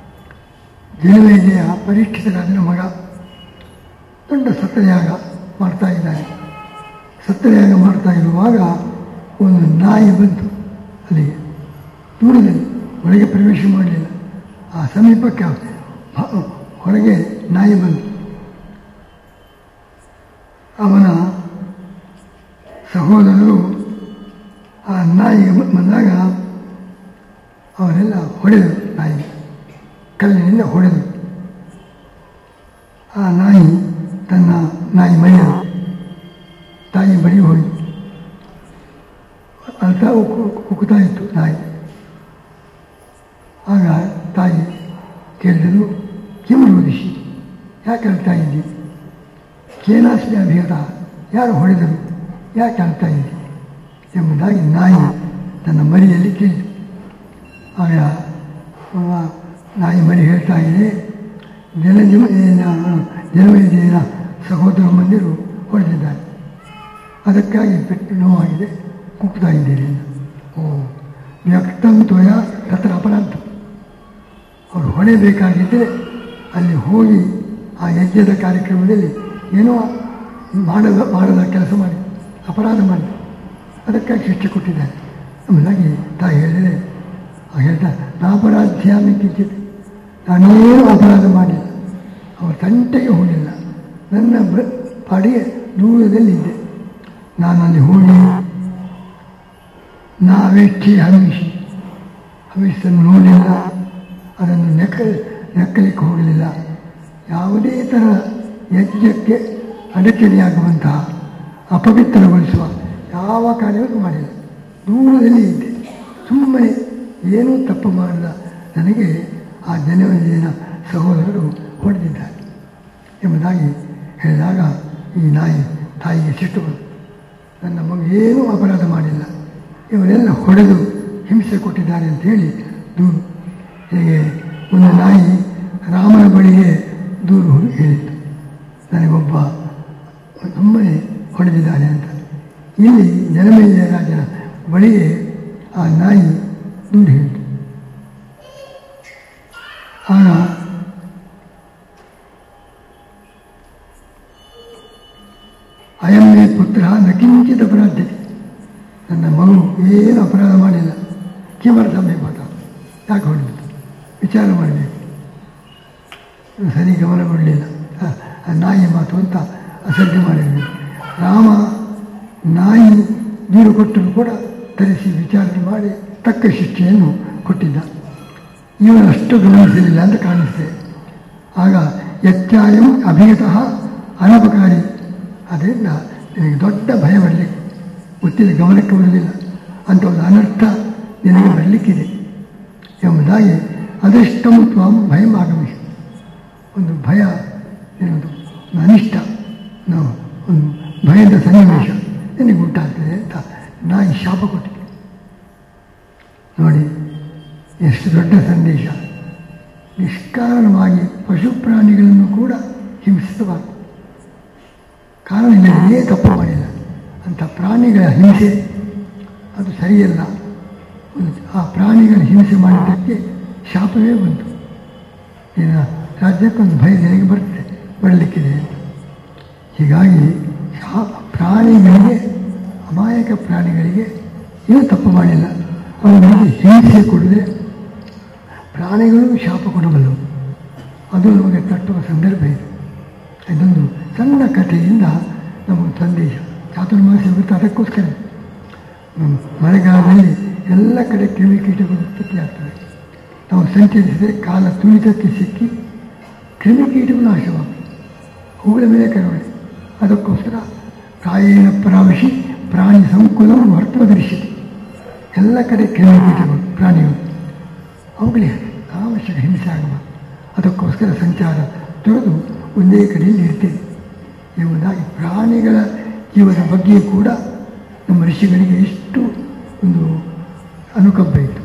ಜನಮೇಜಯ ಪರೀಕ್ಷಿತರಾಜನ ಮಗ ದೊಡ್ಡ ಸತ್ಯಯಾಗ ಮಾಡ್ತಾ ಇದ್ದಾನೆ ಸತ್ಯಯಾಗ ಮಾಡ್ತಾ ಇರುವಾಗ ಒಂದು ನಾಯಿ ಬಂತು ಅಲ್ಲಿಗೆ ದೂರದಲ್ಲಿ ಒಳಗೆ ಪ್ರವೇಶ ಮಾಡಲಿಲ್ಲ ಆ ಸಮೀಪಕ್ಕೆ ಹೊರಗೆ ನಾಯಿ ಬಂತು ಅವನ ಸಹೋದರರು ಆ ನಾಯಿಗೆ ಬಂದಾಗ ಅವರೆಲ್ಲ ಹೊಡೆದರು ನಾಯಿ ಕಲ್ಲಿನಿಂದ ಹೊಡೆದರು ಆ ನಾಯಿ ತನ್ನ ನಾಯಿ ಮನೆಯಲ್ಲಿ ತಾಯಿ ಬಳಿ ಹೋಗಿ ಅಳ್ತಾ ಉಕ್ಕು- ಉಕ್ಕುತ್ತಾ ಇತ್ತು ನಾಯಿ ಆಗ ತಾಯಿ ಕೇಳಿದಳು ಕಿಂ ರೋದಿಸಿ ಯಾಕೆ ಅಳ್ತಾ ಇದ್ದಿ ಕೇನಾಸ್ಮಿ ಅಭಿಗತ ಯಾರು ಹೊಡೆದರು ಯಾಕೆ ಅಳ್ತಾ ಇದ್ದಿ ಎಂಬುದಾಗಿ ನಾಯಿ ತನ್ನ ಮರಿಯಲ್ಲಿ ಕೇಳಿತು ಆಗ ಆ ನಾಯಿ ಮರಿ ಹೇಳ್ತಾ ಇದೆ ಜನ ಜನವೈದ್ಯನ ಸಹೋದರ ಮಂದಿರು ಹೊಡೆದಿದ್ದಾರೆ ಅದಕ್ಕಾಗಿ ಪೆಟ್ಟು ನೋವಾಗಿದೆ ಕುಗ್ತಾ ಇದ್ದೀರಿ ಎಂದು. ಓ ವ್ಯಕ್ತಂ ತ್ವಯ ತತ್ರ ಅಪರಾಧ ಅವರು ಹೊಡೆಯಬೇಕಾಗಿದ್ದರೆ ಅಲ್ಲಿ ಹೋಗಿ ಆ ಯಜ್ಞದ ಕಾರ್ಯಕ್ರಮದಲ್ಲಿ ಏನೋ ಮಾಡದ ಮಾಡದ ಕೆಲಸ ಮಾಡಿ ಅಪರಾಧ ಮಾಡಿ ಅದಕ್ಕಾಗಿ ಶಿಕ್ಷೆ ಕೊಟ್ಟಿದ್ದಾರೆ ಎಂಬುದಾಗಿ ತಾಯಿ ಹೇಳಿದರೆ ಆ ಹೇಳ್ತಾ ನಾಪರಾಧ್ಯಾಮಿ ಕಿಂಚಿತ್ ನಾನೇನು ಅಪರಾಧ ಮಾಡಿಲ್ಲ ಅವರ ತಂಟೆಗೆ ಹೋಗಿಲ್ಲ ನನ್ನ ಬ ಪಾಡಿಗೆ ದೂರದಲ್ಲಿದ್ದೆ ನಾನು ಅಲ್ಲಿ ಹೋಗಿ ನಾವೆಚ್ಚಿ ಹವಿಷಿ ಹವಿಷನ್ನು ನೋಡಿಲ್ಲ ಅದನ್ನು ನೆಕ್ಕ ನೆಕ್ಕಲಿಕ್ಕೆ ಹೋಗಲಿಲ್ಲ ಯಾವುದೇ ಥರ ಯಜ್ಞಕ್ಕೆ ಅಡಚಣೆಯಾಗುವಂತಹ ಅಪವಿತ್ರಗೊಳಿಸುವ ಯಾವ ಕಾರ್ಯವನ್ನು ಮಾಡಿಲ್ಲ ದೂರದಲ್ಲಿ ಇದ್ದೆ ಸುಮ್ಮನೆ ಏನೂ ತಪ್ಪು ಮಾಡದ ನನಗೆ ಆ ಜನವರಿನ ಸಹೋದರರು ಹೊಡೆದಿದ್ದಾರೆ ಎಂಬುದಾಗಿ ಹೇಳಿದಾಗ ಈ ನಾಯಿ ತಾಯಿಗೆ ಸಿಟ್ಟು ಬಂತು ನನ್ನ ಮಗು ಏನೂ ಅಪರಾಧ ಮಾಡಿಲ್ಲ ಇವರೆಲ್ಲ ಹೊಡೆದು ಹಿಂಸೆ ಕೊಟ್ಟಿದ್ದಾರೆ ಅಂತ ಹೇಳಿ ದೂರು ಹೀಗೆ ಒಂದು ನಾಯಿ ರಾಮನ ಬಳಿಗೆ ದೂರು ಹೇಳಿತು ನನಗೊಬ್ಬ ಸುಮ್ಮನೆ ಹೊಡೆದಿದ್ದಾನೆ ಅಂತ ಇಲ್ಲಿ ಜನಮೇಜಯ ರಾಜನ ಬಳಿಗೆ ಆ ನಾಯಿ ದೂರು ಹೇಳಿತು ಆಗ ಅಯಮ್ಮೆ ಪುತ್ರ ನ ಕಿಂಚಿತ್ ಅಪರಾಧ್ಯತೆ ನನ್ನ ಮಗು ಏನು ಅಪರಾಧ ಮಾಡಿಲ್ಲ ಕಿಮರ್ಥ ಬೇಕಂತ ಯಾಕೆ ಹೊಡೆದಿತ್ತು ವಿಚಾರ ಮಾಡಬೇಕು ಸರಿ ಗಮನ ಕೊಡಲಿಲ್ಲ ಆ- ಆ ನಾಯಿ ಮಾತು ಅಂತ ಅಸಡ್ಡೆ ಮಾಡಿರಬೇಕು ರಾಮ ನಾಯಿ ನೀರು ಕೊಟ್ಟರು ಕೂಡ ತರಿಸಿ ವಿಚಾರಣೆ ಮಾಡಿ ತಕ್ಕ ಶಿಕ್ಷೆಯನ್ನು ಕೊಟ್ಟಿದ್ದ ಇವನು ಅಷ್ಟು ಗಮನಿಸಲಿಲ್ಲ ಅಂತ ಕಾಣಿಸ್ತದೆ ಆಗ ಎಚ್ಚಾಯಂ ಅಭಿಗತಃ ಅನಪಕಾರಿ ಅದರಿಂದ ನಿನಗೆ ದೊಡ್ಡ ಭಯ ಬರಲಿಕ್ಕೆ ಗೊತ್ತಿಲ್ಲ ಗಮನಕ್ಕೆ ಬರುವುದಿಲ್ಲ ಅಂತ ಒಂದು ಅನರ್ಥ ನಿನಗೆ ಬರಲಿಕ್ಕಿದೆ ಎಂಬುದಾಗಿ ಅದೃಷ್ಟಂ ತ್ವಂ ಭಯಂ ಆಗಮಿಸಿ ಒಂದು ಭಯ ಏನೊಂದು ಒಂದು ಅನಿಷ್ಟ ನಾವು ಒಂದು ಭಯದ ಸನ್ನಿವೇಶ ನಿನಗೆ ಉಂಟಾಗ್ತದೆ ಅಂತ ನಾಯಿ ಶಾಪ ಕೊಟ್ಟಿದೆ ನೋಡಿ ಎಷ್ಟು ದೊಡ್ಡ ಸಂದೇಶ ನಿಷ್ಕಾರಣವಾಗಿ ಪಶು ಪ್ರಾಣಿಗಳನ್ನು ಕೂಡ ಹಿಂಸಿಸಬಾರದು ಕಾರಣ ಇಲ್ಲದೇ ತಪ್ಪು ಮಾಡಿಲ್ಲ ಅಂಥ ಪ್ರಾಣಿಗಳ ಹಿಂಸೆ ಅದು ಸರಿಯಲ್ಲ ಒಂದು ಆ ಪ್ರಾಣಿಗಳ ಹಿಂಸೆ ಮಾಡಿದ್ದಕ್ಕೆ ಶಾಪವೇ ಬಂತು ಇನ್ನು ರಾಜ್ಯಕ್ಕೊಂದು ಭಯ ನಿನಗೆ ಬರ್ತದೆ ಬರಲಿಕ್ಕಿದೆ ಅಂತ ಹೀಗಾಗಿ ಶಾ ಪ್ರಾಣಿಗಳಿಗೆ ಅಮಾಯಕ ಪ್ರಾಣಿಗಳಿಗೆ ಏನು ತಪ್ಪು ಮಾಡಿಲ್ಲ ಅವರಿಗೆ ಹಿಂಸೆ ಕೊಡಿದ್ರೆ ಪ್ರಾಣಿಗಳು ಶಾಪ ಕೊಡಬಲ್ಲವು ಅದು ನಮಗೆ ತಟ್ಟುವ ಸಂದರ್ಭ ಇದೆ ಇದೊಂದು ಸಣ್ಣ ಕಥೆಯಿಂದ ನಮಗೆ ಸಂದೇಶ ಚಾತುರ್ಮಾಸ್ಯ ವೃತ್ತ ಅದಕ್ಕೋಸ್ಕರ ಹ್ಮ್, ಮಳೆಗಾಲದಲ್ಲಿ ಎಲ್ಲ ಕಡೆ ಕ್ರಿಮಿಕೀಟಗಳು ಉತ್ಪತ್ತಿಯಾಗ್ತವೆ ನಾವು ಸಂಚರಿಸಿದರೆ ಕಾಲ ತುಳಿತಕ್ಕೆ ಸಿಕ್ಕಿ ಕ್ರಿಮಿಕೀಟಗಳು ನಾಶವಾಗ್ತವೆ ಅವುಗಳ ಮೇಲೆ ಕರುಣೆ ಅದಕ್ಕೋಸ್ಕರ ಕಾಯೇನ ಪ್ರಾವಿಶಿ ಪ್ರಾಣಿ ಸಂಕುಲವನ್ನು ವರ್ತದರ್ಶಿತಿ ಎಲ್ಲ ಕಡೆ ಕ್ರಿಮಿಕೀಟಗಳು ಪ್ರಾಣಿಗಳು ಅವುಗಳಿಗೆ ಅವಶ್ಯಕ ಹಿಂಸೆ ಆಗಬಾರ್ದು ಅದಕ್ಕೋಸ್ಕರ ಸಂಚಾರ ತೊರೆದು ಒಂದೇ ಕಡೆಯಲ್ಲಿ ಇರ್ತೇವೆ ಎಂಬುದಾಗಿ ಪ್ರಾಣಿಗಳ ಜೀವದ ಬಗ್ಗೆ ಕೂಡ ನಮ್ಮ ಋಷಿಗಳಿಗೆ ಎಷ್ಟು ಒಂದು ಅನುಕಂಪ ಇತ್ತು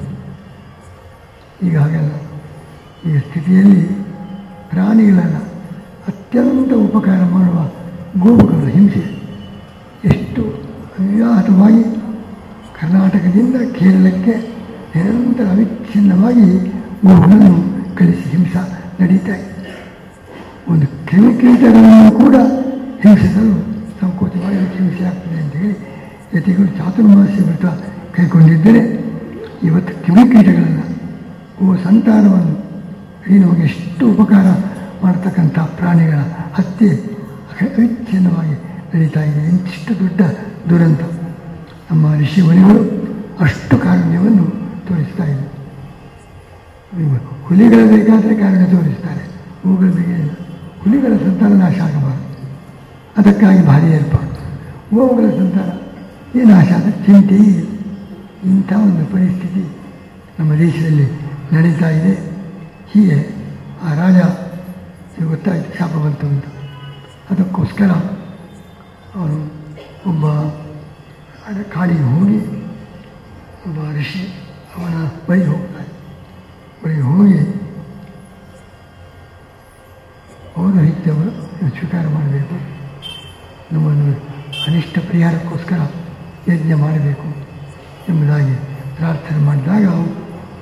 ಈಗ ಹಾಗಲ್ಲ ಈ ಸ್ಥಿತಿಯಲ್ಲಿ ಪ್ರಾಣಿಗಳನ್ನ ಅತ್ಯಂತ ಉಪಕಾರ ಮಾಡುವ ಗೋವುಗಳ ಹಿಂಸೆ ಎಷ್ಟು ಅವ್ಯಾಹತವಾಗಿ ಕರ್ನಾಟಕದಿಂದ ಕೇರಳಕ್ಕೆ ನಿರಂತರ ಅವಿಚ್ಛಿನ್ನವಾಗಿ ಗೋವುಗಳನ್ನು ಕಳಿಸಿ ಹಿಂಸ ನಡೀತಾ ಇದೆ ಒಂದು ಕ್ರಿಮಿಕೀಟಗಳನ್ನು ಕೂಡ ಹಿಂಸಿಸಲು ಸಂಕೋಚವಾಗಿ ಹಿಂಸೆ ಆಗ್ತದೆ ಅಂತ ಹೇಳಿ ಯತಿಗಳು ಚಾತುರ್ಮಾಸ್ಯ ವ್ರತ ಕೈಗೊಂಡಿದ್ದರೆ ಇವತ್ತು ಕ್ರಿಮಿಕೀಟಗಳನ್ನು ಓ ಸಂತಾನವನ್ನು ಇಡೀ ನಮಗೆ ಎಷ್ಟು ಉಪಕಾರ ಮಾಡ್ತಕ್ಕಂಥ ಪ್ರಾಣಿಗಳ ಹತ್ಯೆ ಅವಿಚ್ಛಿನ್ನವಾಗಿ ನಡೀತಾ ಇದೆ ಇಂತಿಷ್ಟು ದೊಡ್ಡ ದುರಂತ ನಮ್ಮ ಋಷಿ ಮುನಿಗಳು ಅಷ್ಟು ಕಾರುಣ್ಯವನ್ನು ತೋರಿಸ್ತಾ ಇದೆ ಹುಲಿಗಳ ಬೇಕಾದರೆ ಕಾರಣ ತೋರಿಸ್ತಾರೆ ಹೂಗಳ ಬಗ್ಗೆ ಇಲ್ಲ ಹುಲಿಗಳ ಸಂತಾನ ನಾಶ ಆಗಬಾರದು ಅದಕ್ಕಾಗಿ ಭಾರಿ ಏರ್ಪಾಡು ಗೋವುಗಳ ಸಂತಾನ ಈ ನಾಶ ಆದ ಚಿಂತೆಯೇ ಇಲ್ಲ. ಇಂಥ ಒಂದು ಪರಿಸ್ಥಿತಿ ನಮ್ಮ ದೇಶದಲ್ಲಿ ನಡೀತಾ ಇದೆ ಹೀಗೆ ಆ ರಾಜ ಇದು ಗೊತ್ತಾಯಿತು ಶಾಪ ಬಂತು ಅಂತ ಅದಕ್ಕೋಸ್ಕರ ಅವನು ಒಬ್ಬ ಅಡ ಕಾಡಿಗೆ ಹೋಗಿ ಒಬ್ಬ ಋಷಿ ಅವನ ಬಳಿ ಹೋಗ್ತಾನೆ ಬಳಿ ಹೋಗಿ ಅವರು ಹಿದ್ದವರು ಸ್ವೀಕಾರ ಮಾಡಬೇಕು ನಮ್ಮನ್ನು ಅನಿಷ್ಟ ಪರಿಹಾರಕ್ಕೋಸ್ಕರ ಯಜ್ಞ ಮಾಡಬೇಕು ಎಂಬುದಾಗಿ ಪ್ರಾರ್ಥನೆ ಮಾಡಿದಾಗ ಅವರು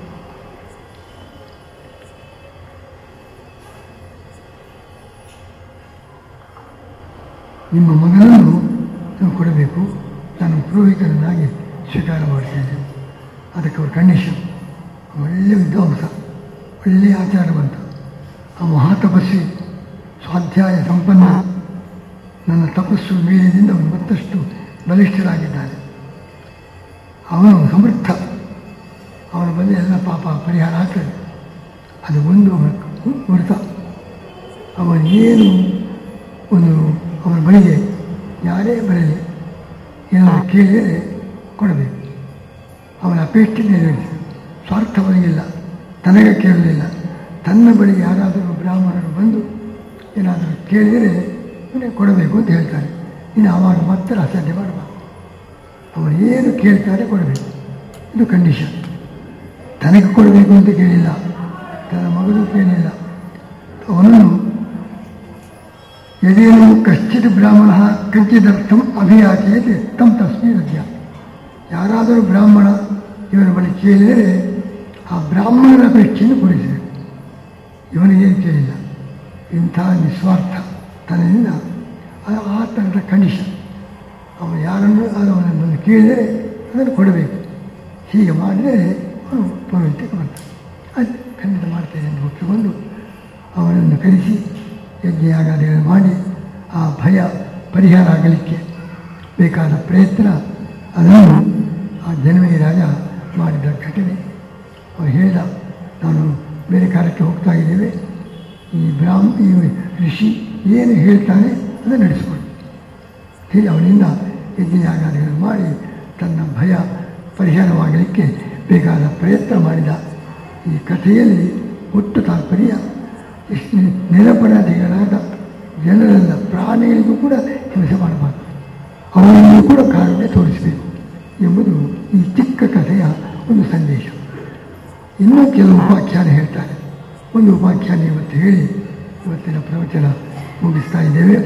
ನಿಮ್ಮ ಮಗನನ್ನು ನೀವು ಕೊಡಬೇಕು ನಾನು ಪುರೋಹಿತನನ್ನಾಗಿ ಸ್ವೀಕಾರ ಮಾಡ್ತೇನೆ ಅದಕ್ಕೆ ಅವ್ರ ಕಂಡೀಷನ್ ಒಳ್ಳೆಯ ವಿದ್ವಾಂಸ ಒಳ್ಳೆಯ ಆಚಾರವಂತ ಆ ಮಹಾತಪಸ್ವಿ ಸ್ವಾಧ್ಯಾಯ ಸಂಪನ್ನ ನನ್ನ ತಪಸ್ಸು ವೀರ್ಯದಿಂದ ಅವನು ಮತ್ತಷ್ಟು ಬಲಿಷ್ಠರಾಗಿದ್ದಾನೆ ಅವನು ಸಮರ್ಥ ಅವನ ಬಂದು ಎಲ್ಲ ಪಾಪ ಪರಿಹಾರ ಆಗ್ತದೆ ಅದು ಒಂದು ಅವನ ವ್ರತ ಅವನೇನು ಒಂದು ಅವನ ಬಳಿಗೆ ಯಾರೇ ಬರಲಿ ಏನಾದರೂ ಕೇಳಿದರೆ ಕೊಡಬೇಕು ಅವನ ಅಪೇಕ್ಷೆ ನೆರವೇರಿಸಿ ಸ್ವಾರ್ಥವನಿಗಿಲ್ಲ ತನಗೆ ಕೇಳಲಿಲ್ಲ ತನ್ನ ಬಳಿಗೆ ಯಾರಾದರೂ ಬ್ರಾಹ್ಮಣರು ಬಂದು ಏನಾದರೂ ಕೇಳಿದರೆ ಅವನಿಗೆ ಕೊಡಬೇಕು ಅಂತ ಹೇಳ್ತಾರೆ ಇನ್ನು ಆವಾಗ ಮಾತ್ರ ಅಸಾಧ್ಯ ಮಾಡಬಾರ್ದು ಅವನು ಏನು ಕೇಳ್ತಾರೆ ಕೊಡಬೇಕು ಇದು ಕಂಡೀಷನ್ ತನಗೆ ಕೊಡಬೇಕು ಅಂತ ಕೇಳಿಲ್ಲ ತನ್ನ ಮಗನು ಕೇಳಿಲ್ಲ ಅವನನ್ನು ಯದೇನು ಕಶ್ಚಿತ್ ಬ್ರಾಹ್ಮಣ ಕಂಚಿದರ್ಥಂ ಅಭಿಯಾಚೇತ್ ತಮ್ ತಸ್ಮೈ ರಜ್ಯ ಯಾರಾದರೂ ಬ್ರಾಹ್ಮಣ ಇವನ ಬಳಿ ಕೇಳಿದರೆ ಆ ಬ್ರಾಹ್ಮಣನ ಅಪೇಕ್ಷೆಯನ್ನು ಪೂರೈಸಬೇಕು ಇವನಿಗೇನು ಕೇಳಿಲ್ಲ ಇಂಥ ನಿಸ್ವಾರ್ಥ ತನದಿಂದ ಆ- ಆ ಥರದ ಕಂಡೀಷನ್ ಅವನು ಯಾರನ್ನು ಅವನನ್ನು ಕೇಳಿದರೆ ಅದನ್ನು ಕೊಡಬೇಕು ಹೀಗೆ ಮಾಡಿದರೆ ಅವನು ಪೌರೋಹಿತ್ಯಕ್ಕೆ ಬರ್ತಾನೆ ಅದು ಖಂಡಿತ ಮಾಡ್ತೇನೆ ಎಂದು ಒಪ್ಪಿಕೊಂಡು ಅವನನ್ನು ಕರೆಸಿ ಯಜ್ಞಯಾಗಾದಿಗಳನ್ನು ಮಾಡಿ ಆ ಭಯ ಪರಿಹಾರ ಆಗಲಿಕ್ಕೆ ಬೇಕಾದ ಪ್ರಯತ್ನ ಅದನ್ನು ಆ ಜನಮೇಯ ರಾಜ ಮಾಡಿದ ಘಟನೆ ಅವನು ಹೇಳಿದ ನಾನು ಬೇರೆ ಕಾರ್ಯಕ್ಕೆ ಹೋಗ್ತಾ ಇದ್ದೇವೆ ಈ ಬ್ರಾಹ್ಮ ಈ ಋಷಿ ಏನು ಹೇಳ್ತಾನೆ ಅದನ್ನು ನಡೆಸಿಕೊಡು ಹೀಗೆ ಅವನಿಂದ ಯಜ್ಞಯಾಗಾದಿಗಳನ್ನು ಮಾಡಿ ತನ್ನ ಭಯ ಪರಿಹಾರವಾಗಲಿಕ್ಕೆ ಬೇಕಾದ ಪ್ರಯತ್ನ ಮಾಡಿದ ಈ ಕಥೆಯಲ್ಲಿ ಒಟ್ಟು ತಾತ್ಪರ್ಯ ಇಷ್ಟು ನಿರಪರಾಧಿಗಳಾದ ಜನರೆಲ್ಲ ಪ್ರಾಣಿಗಳಿಗೂ ಕೂಡ ಹಿಂಸೆ ಮಾಡಬಾರ್ದು ಅವರನ್ನು ಕೂಡ ಕಾರುಣ್ಯ ತೋರಿಸಬೇಕು ಎಂಬುದು ಈ ಚಿಕ್ಕ ಕಥೆಯ ಒಂದು ಸಂದೇಶ ಇನ್ನೂ ಕೆಲವು ಉಪಾಖ್ಯಾನ ಹೇಳ್ತಾರೆ ಒಂದು ಉಪಾಖ್ಯಾನ ಇವತ್ತು ಹೇಳಿ ಇವತ್ತಿನ ಪ್ರವಚನ ಮುಗಿಸ್ತಾ ಇದ್ದೇವೆ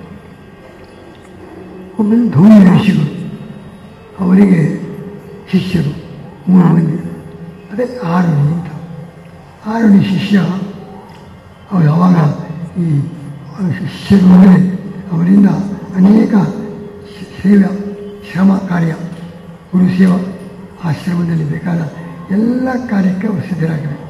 ಒಮ್ಮೆ ಧೂಮ್ಯ ಋಷಿಗಳು ಅವರಿಗೆ ಶಿಷ್ಯರು ಮೂರು ಮಂದಿ ಅದೇ ಆರುಣಿ ಅಂತ ಆರುಣಿ ಶಿಷ್ಯ ಅವರು ಯಾವಾಗ ಈ ಶಿಷ್ಯರು ಅಂದರೆ ಅವರಿಂದ ಅನೇಕ ಶ್- ಸೇವೆ ಶ್ರಮ ಕಾರ್ಯ ಗುರು ಸೇವಾ ಆಶ್ರಮದಲ್ಲಿ ಬೇಕಾದ ಎಲ್ಲ ಕಾರ್ಯಕ್ಕೆ ಅವರು ಸಿದ್ಧರಾಗಬೇಕು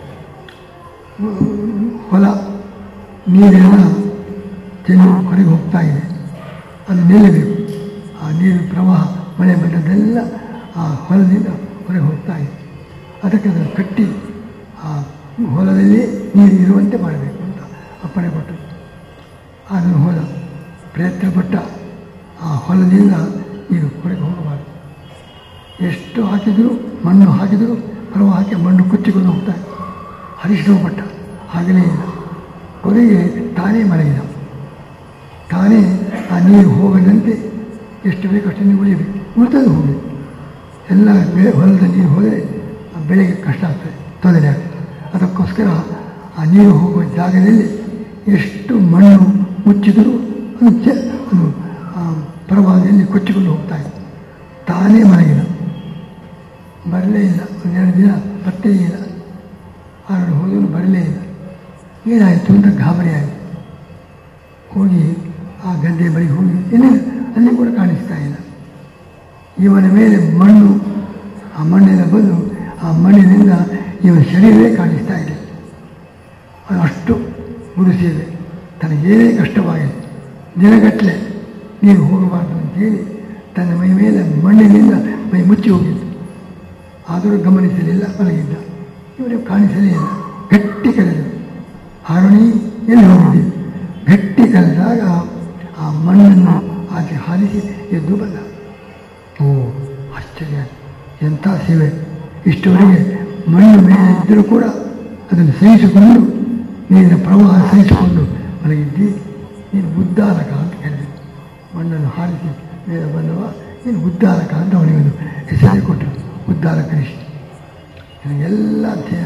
ಹೊಲ ನೀರೆಲ್ಲ ಚೆಲ್ಲಿ ಹೊರಗೆ ಹೋಗ್ತಾ ಇದೆ ಅದು ನಿಲ್ಲಬೇಕು ಆ ನೀರು ಪ್ರವಾಹ ಮಳೆ ಬಂದದ್ದೆಲ್ಲ ಆ ಹೊಲದಿಂದ ಹೊರಗೆ ಹೋಗ್ತಾ ಇದೆ ಅದಕ್ಕೆ ಅದನ್ನು ಕಟ್ಟಿ ಆ ಹೊಲದಲ್ಲಿ ನೀರು ಇರುವಂತೆ ಮಾಡಬೇಕು ಅಂತ ಅಪ್ಪಣೆ ಕೊಟ್ಟರು ಅದನ್ನು ಹೋದ ಪ್ರಯತ್ನ ಪಟ್ಟ ಆ ಹೊಲದಿಂದ ನೀರು ಹೊರಗೆ ಹೋಗಬಾರದು ಎಷ್ಟು ಹಾಕಿದರೂ ಮಣ್ಣು ಹಾಕಿದರೂ ಪ್ರವಾಹಕ್ಕೆ ಮಣ್ಣು ಕುಚ್ಚಿಕೊಂಡು ಹೋಗ್ತಾರೆ ಹರಿಶ್ರಮ ಪಟ್ಟ ಆಗಲೇ ಇಲ್ಲ ಕೊನೆಗೆ ತಾನೇ ಮಲಗಿದ ತಾನೇ ಆ ನೀರು ಹೋಗದಂತೆ ಎಷ್ಟು ಬೇಕು ಅಷ್ಟು ನೀರು ಉಳಿಯಬೇಕು ಉಳಿತದೆ ಹೋಗಬೇಕು ಎಲ್ಲ ಬೆಳೆ ಹೊಲದ ನೀರು ಹೋದರೆ ಆ ಬೆಳೆಗೆ ಕಷ್ಟ ಆಗ್ತದೆ ತೊಂದರೆ ಆಗ್ತದೆ ಅದಕ್ಕೋಸ್ಕರ ಆ ನೀರು ಹೋಗುವ ಜಾಗದಲ್ಲಿ ಎಷ್ಟು ಮಣ್ಣು ಮುಚ್ಚಿದರೂ ಅದು ಚ ಅದು ಆ ಪ್ರವಾಹದಲ್ಲಿ ಕೊಚ್ಚಿಕೊಂಡು ಹೋಗ್ತಾ ಇದೆ ತಾನೇ ಮಲಗಿದ ಬರಲೇ ಇಲ್ಲ ಒಂದೆರಡು ದಿನ ಪತ್ತೇ ಇಲ್ಲ ಆರು ಹೋದರೂ ಬರಲೇ ಇಲ್ಲ ಏನಾಯಿತು ಅಂತ ಗಾಬರಿ ಆಯಿತು ಹೋಗಿ ಆ ಗದ್ದೆ ಬಳಿ ಹೋಗಿ ಎಲ್ಲಿ ಅಲ್ಲಿ ಕೂಡ ಕಾಣಿಸ್ತಾ ಇಲ್ಲ ಇವನ ಮೇಲೆ ಮಣ್ಣು ಆ ಮಣ್ಣಿನ ಬಂದು ಆ ಮಣ್ಣಿನಿಂದ ಇವನ ಶರೀರವೇ ಕಾಣಿಸ್ತಾ ಇದೆ ಅದು ಅಷ್ಟು ಗುರುಸಿದೆ ತನಗೇನೇ ಕಷ್ಟವಾಗಿದೆ ದಿನಗಟ್ಟಲೆ ನೀರು ಹೋಗಬಾರ್ದು ಅಂತೇಳಿ ತನ್ನ ಮೈ ಮೇಲೆ ಮಣ್ಣಿನಿಂದ ಮೈ ಮುಚ್ಚಿ ಹೋಗಿತ್ತು ಆದರೂ ಗಮನಿಸಲಿಲ್ಲ ಮಲಗಿದ್ದ ಇವನಿಗೆ ಕಾಣಿಸಲೇ ಇಲ್ಲ ಗಟ್ಟಿ ಕರೆದರು ಹಾರಣಿ ಎಲ್ಲಿ ಹೋಗಿದ್ದೀವಿ ಗಟ್ಟಿ ಕಲಿದಾಗ ಆ ಮಣ್ಣನ್ನು ಆಚೆ ಹಾರಿಸಿ ಎದ್ದು ಬಂದ ಓ ಆಶ್ಚರ್ಯ ಎಂಥ ಸೇವೆ ಇಷ್ಟವರೆಗೆ ಮಣ್ಣು ಮೇಲೆ ಇದ್ದರೂ ಕೂಡ ಅದನ್ನು ಸಹಿಸಿಕೊಂಡು ನೀರಿನ ಪ್ರವಾಹ ಸಹಿಸಿಕೊಂಡು ಮಲಗಿದ್ದಿ ನೀನು ಉದ್ದಾರಕ ಅಂತ ಹೇಳಿದೆ ಮಣ್ಣನ್ನು ಹಾರಿಸಿ ಮೇಲೆ ಬಂದವ ನೀನು ಉದ್ದಾರಕ ಅಂತ ಅವನಿಗೆ ಒಂದು ಹೆಸರೇ ಕೊಟ್ಟರು ಉದ್ದಾರಕ ಋಷಿ ಎಲ್ಲ ಅಧ್ಯಯನ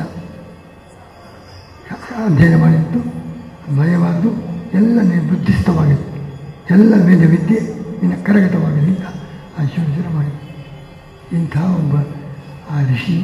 ಅಧ್ಯಯನ ಮಾಡಿದ್ದು ಮರೆಯಬಾರದು ಎಲ್ಲ ನೀನು ಬುದ್ಧಿಸ್ತವಾಗಿದೆ ಎಲ್ಲ ವೇದ ವಿದ್ಯೆ ನಿನ್ನ ಕರಗತವಾಗಿದೆ ಅಂತ ಆಶೀರ್ವಚನ ಮಾಡಿ ಇಂಥ ಒಬ್ಬ ಆ ಋಷಿ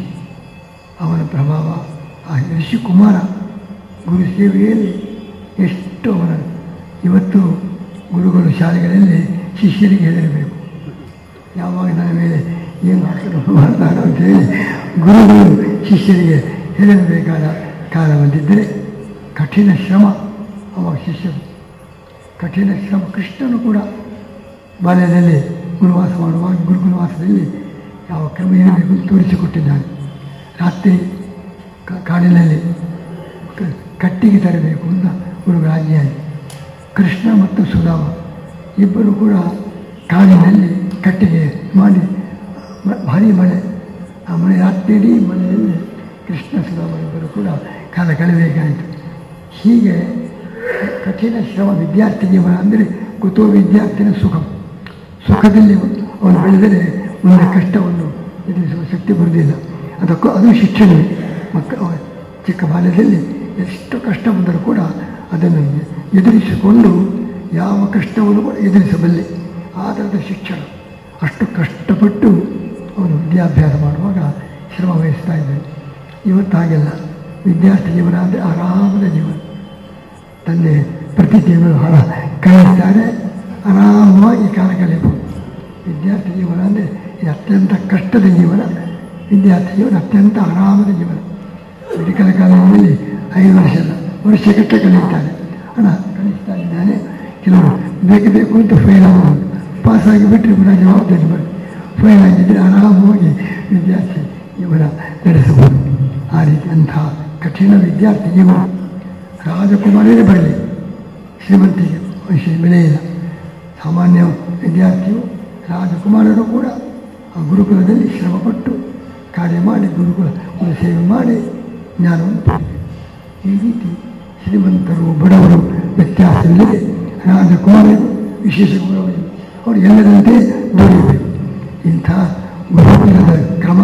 ಅವನ ಪ್ರಭಾವ ಆ ಋಷಿ ಕುಮಾರ ಗುರು ಸೇವೆಯಲ್ಲಿ ಎಷ್ಟು ಅವನ ಇವತ್ತು ಗುರುಗಳು ಶಾಲೆಗಳಲ್ಲಿ ಶಿಷ್ಯರಿಗೆ ಹೆದರಬೇಕು ಯಾವಾಗ ನನ್ನ ಮೇಲೆ ಏನು ಮಾಡ್ತಾರೋ ಮಾಡ್ತಾರೋ ಅಂತ ಹೇಳಿ ಗುರುಗಳು ಶಿಷ್ಯರಿಗೆ ಹೆದರಬೇಕಾದ ಕಾಲ ಬಂದಿದ್ದರೆ ಕಠಿಣ ಶ್ರಮ ಅವಾಗ ಶಿಷ್ಯರು ಕಠಿಣ ಶ್ರಮ ಕೃಷ್ಣನು ಕೂಡ ಬಾಲ್ಯದಲ್ಲಿ ಗುರುವಾಸ ಮಾಡುವಾಗ ಗುರುಗುರುವಾಸದಲ್ಲಿ ಯಾವ ಕ್ರಮ ಇರಬೇಕು ಅಂತ ತೋರಿಸಿಕೊಟ್ಟಿದ್ದಾನೆ ರಾತ್ರಿ ಕ- ಕಾಡಿನಲ್ಲಿ ಕ- ಕಟ್ಟಿಗೆ ತರಬೇಕು ಅಂತ ಗುರುಗಳ ಆಜ್ಞೆಯಾಗಿ ಕೃಷ್ಣ ಮತ್ತು ಸುಧಾಮ ಇಬ್ಬರು ಕೂಡ ಕಾಡಿನಲ್ಲಿ ಕಟ್ಟಿಗೆ ಮಾಡಿ ಮ- ಭಾರಿ ಮಳೆ ಆ ಮಳೆ ರಾತ್ರಿ ಮಳೆಯಲ್ಲಿ ಕೃಷ್ಣ ಸುಧಾಮ ಇಬ್ಬರು ಕೂಡ ಕಾಲ ಕಳೆಯಬೇಕಾಯಿತು ಹೀಗೆ ಕಠಿಣ ಶ್ರಮ ವಿದ್ಯಾರ್ಥಿ ಜೀವನ ಅಂದರೆ ಕುತೋ ವಿದ್ಯಾರ್ಥಿನ ಸುಖ ಸುಖದಲ್ಲಿ ಅವನು ಬೆಳೆದರೆ ಮುಂದೆ ಕಷ್ಟವನ್ನು ಎದುರಿಸುವ ಶಕ್ತಿ ಬರುವುದಿಲ್ಲ ಅದಕ್ಕೂ ಅದು ಶಿಕ್ಷಣವೇ ಮಕ್ಕ ಅವ ಚಿಕ್ಕ ಬಾಲ್ಯದಲ್ಲಿ ಎಷ್ಟು ಕಷ್ಟ ಬಂದರೂ ಕೂಡ ಅದನ್ನು ಎದುರಿಸಿಕೊಂಡು ಯಾವ ಕಷ್ಟವನ್ನು ಕೂಡ ಎದುರಿಸಬಲ್ಲೆ ಆ ಥರದ ಶಿಕ್ಷಣ ಅಷ್ಟು ಕಷ್ಟಪಟ್ಟು ಅವನು ವಿದ್ಯಾಭ್ಯಾಸ ಮಾಡುವಾಗ ಶ್ರಮ ವಹಿಸ್ತಾ ಇದ್ದಾನೆ ಇವತ್ತು ಹಾಗೆಲ್ಲ ವಿದ್ಯಾರ್ಥಿ ಜೀವನ ಅಂದರೆ ಆರಾಮದ ಜೀವನ ತಂದೆ ಪ್ರತಿ ತಿಂಗಳು ಹಣ ಕಳಿಸ್ತಾರೆ ಆರಾಮವಾಗಿ ಕಾಲ ಕಳೆಯಬಹುದು ವಿದ್ಯಾರ್ಥಿ ಜೀವನ ಅಂದರೆ ಇದು ಅತ್ಯಂತ ಕಷ್ಟದ ಜೀವನ ವಿದ್ಯಾರ್ಥಿ ಜೀವನ ಅತ್ಯಂತ ಆರಾಮದ ಜೀವನ ಮೆಡಿಕಲ್ ಕಾಲೇಜಿನಲ್ಲಿ ಐದು ವರ್ಷ ಅಲ್ಲ ವರ್ಷಗಟ್ಟಲೆ ಕಲಿಯುತ್ತಾನೆ ಹಣ ಕಳಿಸ್ತಾ ಇದ್ದಾನೆ ಕೆಲವರು ಬೇಕು ಬೇಕು ಅಂತ ಫೇಲ್ ಆಗಬಹುದು ಪಾಸಾಗಿ ಬಿಟ್ಟರೆ ಕೂಡ ಜವಾಬ್ದಾರಿ ಬರುತ್ತೆ ಫೇಲ್ ಆಗಿದ್ದರೆ ಆರಾಮವಾಗಿ ವಿದ್ಯಾರ್ಥಿ ಜೀವನ ನಡೆಸಬಹುದು ಆ ರೀತಿ ಅಂಥ ಕಠಿಣ ವಿದ್ಯಾರ್ಥಿ ಜೀವನ ರಾಜಕುಮಾರನೇ ಬರಲಿ ಶ್ರೀಮಂತಿಗೆ ವಿಷಯ ಬೆಲೆ ಇಲ್ಲ ಸಾಮಾನ್ಯ ವಿದ್ಯಾರ್ಥಿಯು ರಾಜಕುಮಾರರು ಕೂಡ ಆ ಗುರುಕುಲದಲ್ಲಿ ಶ್ರಮಪಟ್ಟು ಕಾರ್ಯ ಮಾಡಿ ಗುರುಕುಲ ಕುಲ ಸೇವೆ ಮಾಡಿ ಜ್ಞಾನವನ್ನು ಪಡೆಯಬೇಕು ಈ ರೀತಿ ಶ್ರೀಮಂತರು ಬಡವರು ವ್ಯತ್ಯಾಸವಿಲ್ಲದೆ ರಾಜಕುಮಾರರು ವಿಶೇಷ ಗೌರವವಿಲ್ಲ ಅವರು ಎಲ್ಲರಂತೆ ದೊರೆಯಬೇಕು ಇಂಥ ಗುರುಕುಲದ ಕ್ರಮ